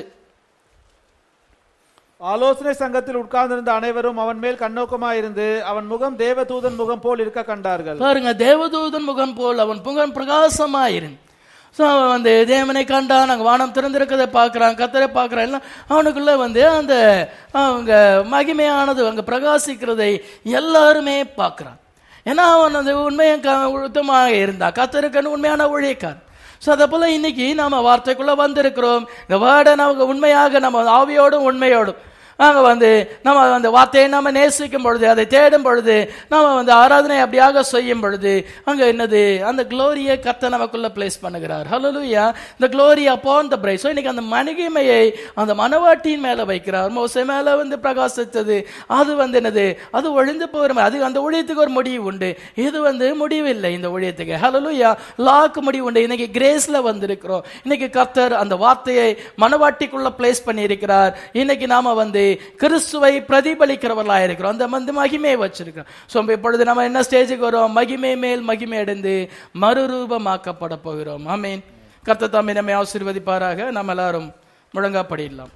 ஆலோசனை சங்கத்தில் உட்கார்ந்திருந்த அனைவரும் அவன் மேல் கண்ணோக்கமாயிருந்து அவன் முகம் தேவதூதன் முகம் போல் இருக்க கண்டார்கள் பாருங்க தேவதூதன் முகம் போல் அவன் முகம் பிரகாசமாயிரும் ஸோ அவன் வந்து தேவனை கண்டான் அங்கே வானம் திறந்திருக்கதை பார்க்குறான் கத்தரை பார்க்குறான் எல்லாம் அவனுக்குள்ள வந்து அந்த அவங்க மகிமையானது அங்கே பிரகாசிக்கிறதை எல்லாருமே பார்க்குறான் ஏன்னா அவன் அந்த உண்மையை உத்தமாக இருந்தான் கத்தருக்கன்னு உண்மையான ஊழியக்காரன் ஸோ அதை போல இன்னைக்கு நாம வார்த்தைக்குள்ள வந்திருக்கிறோம் இந்த வேர்டை நமக்கு உண்மையாக நம்ம ஆவியோடும் உண்மையோடும் நாங்க வந்து நம்ம அந்த வார்த்தையை நம்ம நேசிக்கும் பொழுது அதை தேடும் பொழுது நாம வந்து ஆராதனை அப்படியாக செய்யும் பொழுது அங்க என்னது அந்த குளோரியை கத்த நமக்குள்ள பிளேஸ் பண்ணுகிறார் ஹalleluya the glory upon the bride so இன்னைக்கு அந்த மணிகிமையை அந்த மனவாட்டியின் மேல வைக்கிறார் மோசை மேல வந்து பிரகாசித்தது அது வந்து என்னது அது ஒழிந்து போகிற அது அந்த ஊழியத்துக்கு ஒரு முடிவு உண்டு இது வந்து முடிவு இல்லை இந்த ஊழியத்துக்கு ஹalleluya லாக்கு முடிவு உண்டு இன்னைக்கு கிரேஸ்ல வந்திருக்கிறோம் இன்னைக்கு கர்த்தர் அந்த வார்த்தையை மனவாட்டிக்குள்ள பிளேஸ் பண்ணியிருக்கிறார் இன்னைக்கு நாம வந்து கிறிஸ்துவை பிரதிபலிக்கிறவர்களா இருக்கிறோம் அந்த வந்து மகிமையை வச்சிருக்கிறோம் ஸோ இப்பொழுது நம்ம என்ன ஸ்டேஜுக்கு வரோம் மகிமை மேல் மகிமை அடைந்து மறுரூபமாக்கப்பட போகிறோம் ஆமீன் கர்த்தர் தாமே நம்மை ஆசீர்வதிப்பாராக நம்ம எல்லாரும் முழங்காப்படிடலாம்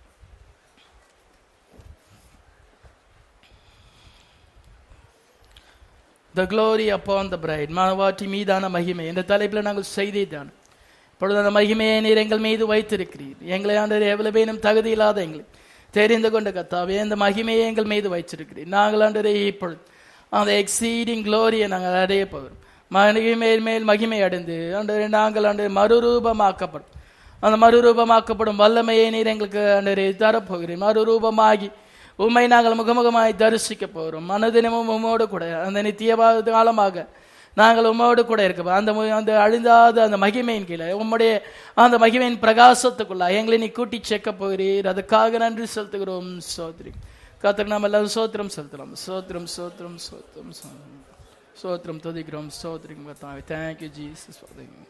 the glory upon the bride மனவாட்டி மீதான மகிமை என்ற தலைப்பில் நாங்கள் செய்தி தான் இப்பொழுது அந்த மகிமையை நீர் எங்கள் மீது வைத்திருக்கிறீர் எங்களை ஆண்டவர் எவ்வளவு வேணும் தகுதி இல்லாத எங்களை தெரிந்து கொண்ட கத்தாவே இந்த மகிமையை எங்கள் மீது வைச்சிருக்கிறீர் நாங்கள் ஆண்டரே இப்பொழுது அந்த எக்ஸீடிங் க்ளோரியை நாங்கள் அடைய போகிறோம் மகிமை மேல் மகிமை அடைந்து ஆண்டவரே நாங்கள் ஆண்டு மறுரூபமாக்கப்படும் அந்த மறுரூபமாக்கப்படும் வல்லமையை நீர் எங்களுக்கு ஆண்டவரே தரப்போகிறேன் மறுரூபமாகி உண்மை நாங்கள் முகமுகமாய் தரிசிக்க போகிறோம் மனதினமும் உம்மோடு கூட அந்த நித்திய காலமாக நாங்கள் உம்மோடு கூட இருக்க அந்த மு- அந்த அழிந்தாத அந்த மகிமையின் கீழே உம்முடைய அந்த மகிமையின் பிரகாசத்துக்குள்ள எங்களை நீ கூட்டி சேர்க்க போகிறீர் அதுக்காக நன்றி செலுத்துகிறோம் சோத்ரி கத்திர நாம் எல்லாரும் சோத்திரம் செலுத்தலாம் சோத்திரம் சோத்திரம் சோத்திரம் சோத்திரம் சோத்திரம் துதிக்கிறோம் சோத்திரம் கத்தாவே தேங்க்யூ ஜீசஸ்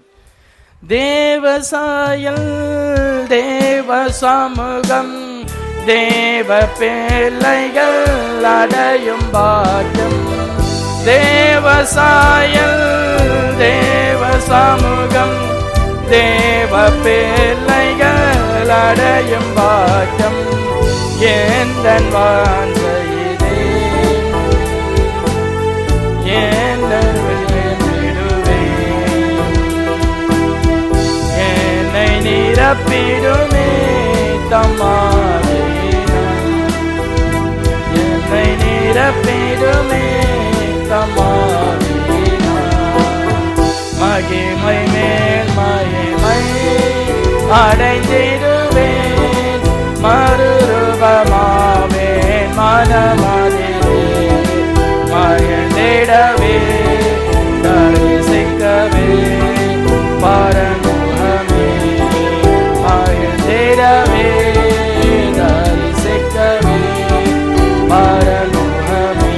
தேவசாயல் தேவ சமூகம் தேவ பிள்ளைகள் அடையும் பாட்டம் தேவசாயல் தேவ சமூகம் தேவ பிள்ளைகள் மேல் அடையும் பாக்கம் ஏந்தன் வாஞ்சையிலே ஏந்தன் வேண்டிடுவே என்னை நிரப்பிடுமே தம்மாவினா என்னை நிரப்பிடுமே தம்மாவினா மகிமை மேல் மகிமை அடைந்திடுவேன் மறுரூபமாவேன் மனமதிலே மகிழ்ந்திடவே தரிசிக்கவே பரமுகமே மகிழ்ந்திடவே தரிசிக்கவே பரமுகமே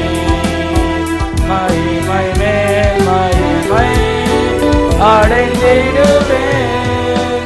மகிமை மேல் மகிமை அடைந்திடுவேன்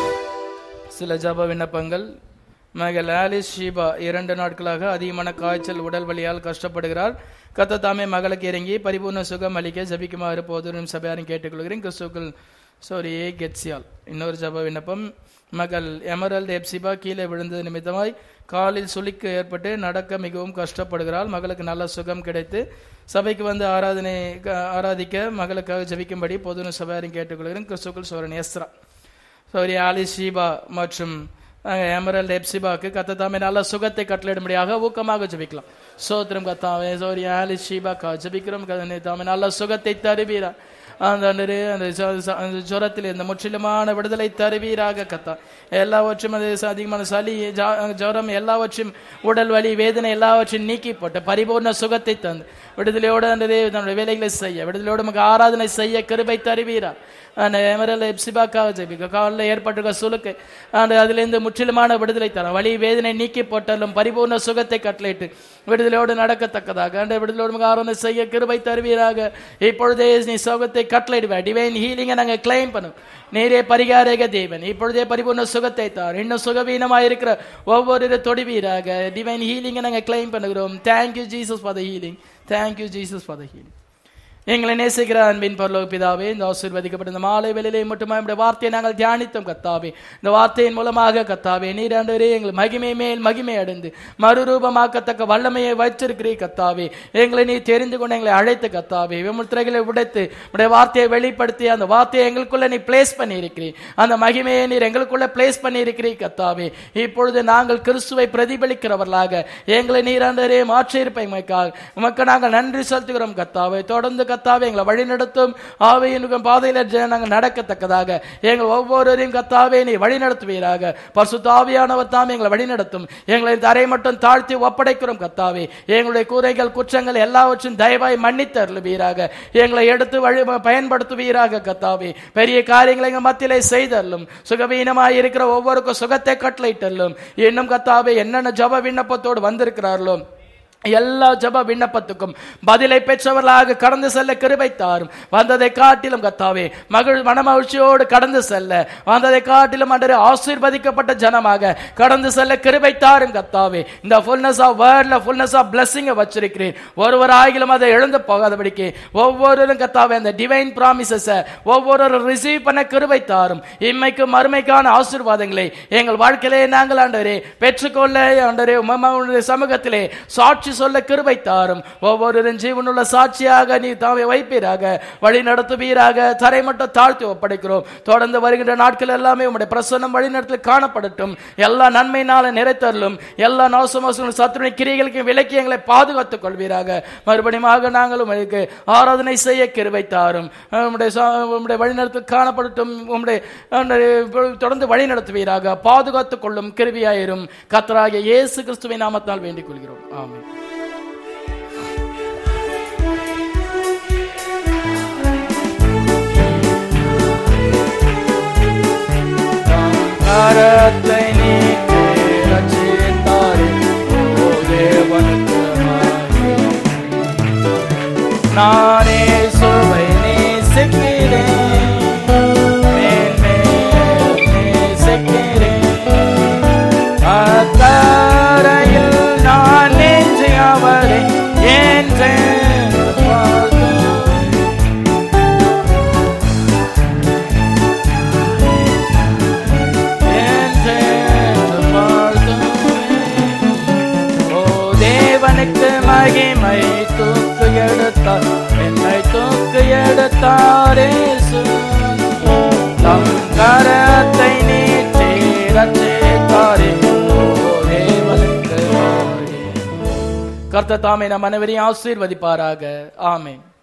சில ஜப விண்ணப்பங்கள் மகள் ஆலிஸ் ஷீபா இரண்டு நாட்களாக அதிகமான காய்ச்சல் உடல் வலியால் கஷ்டப்படுகிறார் கத்த தாமே மகளுக்கு இறங்கி பரிபூர்ண சுகம் அளிக்க ஜபிக்குமாறு போதும் சபையாரும் கேட்டுக்கொள்கிறேன் கிறிஸ்துக்கள் சாரி ஏ கெட்சியால் இன்னொரு ஜப விண்ணப்பம் மகள் எமரல் எப்சிபா கீழே விழுந்தது நிமித்தமாய் காலில் சுளிக்கு ஏற்பட்டு நடக்க மிகவும் கஷ்டப்படுகிறாள் மகளுக்கு நல்ல சுகம் கிடைத்து சபைக்கு வந்து ஆராதனை ஆராதிக்க மகளுக்காக ஜபிக்கும்படி பொதுன சபையாரும் கேட்டுக்கொள்கிறேன் கிறிஸ்துக்கள் சோரன் எஸ்ரா சௌரி ஆலி ஷீபா மற்றும் எமரல் எப்சிபாக்கு கத்த தாமே நல்ல சுகத்தை கட்டளிடும்படியாக ஊக்கமாக ஜபிக்கலாம் சோத்திரம் கத்தாவே சௌரி ஆலி ஷீபாக்கா ஜபிக்கிறோம் கதனை தாமே நல்ல சுகத்தை தருவீரா அந்த ஆண்டவரே, அந்த ஜ- ஜ- அந்த ஜுரத்தில் இந்த முற்றிலுமான விடுதலை தருவீராக கத்தா எல்லாவற்றும் அது ச- அதிகமான சளி ஜா- ஜுரம் எல்லாவற்றையும் உடல் வலி வேதனை எல்லாவற்றையும் நீக்கி போட்டு பரிபூர்ண சுகத்தை தந்து விடுதலையோடு ஆண்டவரே தன்னுடைய வேலைகளை செய்ய விடுதலையோடு நமக்கு ஆராதனை செய்ய கிருபை தருவீரா அந்த எமரல் எப்சிபாக்காக ஜெபிக்க காலில் ஏற்பட்டிருக்க சுலுக்கு அந்த அதிலிருந்து முற்றிலுமான விடுதலை தர வலி வேதனை நீக்கி போட்டாலும் பரிபூர்ண சுகத்தை கட்டளையிட்டு விடுதலையோடு நடக்கத்தக்கதாக அந்த விடுதலையோடு நமக்கு ஆராதனை செய்ய கிருபை தருவீராக இப்பொழுதே நீ சுகத்தை கட்டளையிடுவ டிவைன் ஹீலிங்கை நாங்கள் கிளைம் பண்ணும் நேரே பரிகாரக தேவன் இப்பொழுதே பரிபூர்ண சுகத்தை தார் இன்னும் சுகவீனமாக இருக்கிற ஒவ்வொரு தொடுவீராக டிவைன் ஹீலிங்கை நாங்கள் கிளைம் பண்ணுகிறோம் thank you Jesus for the healing thank you Jesus for the healing எங்களை நேசிக்கிற அன்பின் பரலோக பிதாவே இந்த ஆசீர்வதிக்கப்பட்ட இந்த மாலை வேளையிலே மட்டுமே நம்முடைய வார்த்தையை நாங்கள் தியானித்தோம் கத்தாவே இந்த வார்த்தையின் மூலமாக கத்தாவே நீர் ஆண்டவரே எங்கள் மகிமை மேல் மகிமை அடைந்து மறுரூபமாக்கத்தக்க வல்லமையை வைத்திருக்கிறீ கத்தாவே எங்களை நீ தெரிந்து கொண்டு எங்களை அழைத்து கத்தாவே விமுத்திரைகளை உடைத்து உடைய வார்த்தையை வெளிப்படுத்தி அந்த வார்த்தையை எங்களுக்குள்ள நீ பிளேஸ் பண்ணி இருக்கிறீ அந்த மகிமையை நீர் எங்களுக்குள்ள பிளேஸ் பண்ணி இருக்கிறீ கத்தாவே இப்பொழுது நாங்கள் கிறிஸ்துவை பிரதிபலிக்கிறவர்களாக எங்களை நீர் ஆண்டவரே மாற்றி இருப்பீங்க உமக்கு நாங்கள் நன்றி செலுத்துகிறோம் கத்தாவே தொடர்ந்து கத்தாவே எங்களை வழிநடத்தும் ஆவையின் பாதையில ஜெ- நாங்கள் நடக்கத்தக்கதாக எங்கள் ஒவ்வொருவரையும் கத்தாவே நீ வழிநடத்துவீராக பரிசுத்தாவியானவர் தாம் எங்களை வழிநடத்தும் எங்களை தரை மட்டும் தாழ்த்தி ஒப்படைக்கிறோம் கத்தாவே எங்களுடைய கூரைகள் குற்றங்கள் எல்லாவற்றையும் தயவாய் மன்னித்து அருளுவீராக எங்களை எடுத்து வழி பயன்படுத்துவீராக கத்தாவே பெரிய காரியங்களை எங்கள் மத்தியிலே செய்தல்லும் சுகவீனமாய் இருக்கிற ஒவ்வொருக்கும் சுகத்தை கட்டளையிட்டல்லும் இன்னும் கத்தாவே என்னென்ன ஜப விண்ணப்பத்தோடு வந்திருக்கிறார்களோ எல்லா ஜப விண்ணப்பத்துக்கும் பதிலை பெற்றவர்களாக கடந்து செல்ல கிருபை தாரும் வந்ததை காட்டிலும் கத்தாவே மகிழ் மனமகிழ்ச்சியோடு கடந்து செல்ல வந்ததை காட்டிலும் அன்றே ஆசீர்வதிக்கப்பட்ட ஜனமாக கடந்து செல்ல கிருபை தாரும் கத்தாவே இந்த ஃபுல்னஸ் ஆஃப் வேர்ட்ல ஃபுல்னஸ் ஆஃப் பிளஸிங்க வச்சிருக்கிறேன் ஒருவர் ஆகிலும் அதை எழுந்து போகாதபடிக்கு ஒவ்வொருவரும் கத்தாவே அந்த டிவைன் ப்ராமிசஸ ஒவ்வொருவரும் ரிசீவ் பண்ண கிருபை தாரும் இம்மைக்கு மறுமைக்கான ஆசீர்வாதங்களை எங்கள் வாழ்க்கையிலே நாங்கள் ஆண்டவரே பெற்றுக்கொள்ள ஆண்டவரே உம்முடைய சமூகத்திலே சாட்சி சொல்ல கிருபை தாரும் ஒவ்வொருவரும் ஜீவனுள்ள சாட்சியாக நீ தாவை வைப்பீராக வழி நடத்துவீராக தரை மட்டும் தாழ்த்தி ஒப்படைக்கிறோம் தொடர்ந்து வருகின்ற நாட்கள் எல்லாமே உம்முடைய பிரசன்னம் வழி நடத்தி காணப்படட்டும் எல்லா நன்மையினால நிறைத்தரலும் எல்லா நாசமோசங்களும் சத்துருடைய கிரிகளுக்கு விலக்கி எங்களை பாதுகாத்துக் கொள்வீராக மறுபடியும் நாங்கள் உங்களுக்கு ஆராதனை செய்ய கிருபை தாரும் உம்முடைய சா- உம்முடைய வழிநடத்தில் காணப்படட்டும் உம்முடைய அஹ், தொடர்ந்து வழி நடத்துவீராக பாதுகாத்துக் கொள்ளும் கிருபியாயிரும் கத்தராகிய இயேசு கிறிஸ்துவின் நாமத்தால் வேண்டிக் கொள்கிறோம் ஆமென் கரத்தை நீக்கி ரட்சித்தாரே, ஓ தேவனுக்கு மகிமை. நானே சுவை நேசிக்கிறேன் மேன்மேல் நேசிக்கிறேன் அக்கரையில் நான் நெஞ்சு அவரை என்றே வாழ்கிறேன். என்றே ரட்சித்தார் என்னை தூக்கி எடுத்தாரே தம் கரத்தை நீட்டி ரட்சித்தாரே ஓ தேவனுக்கு glory. கர்த்தர் தாமே நம் அனைவரையும் ஆசீர்வதிப்பாராக ஆமென்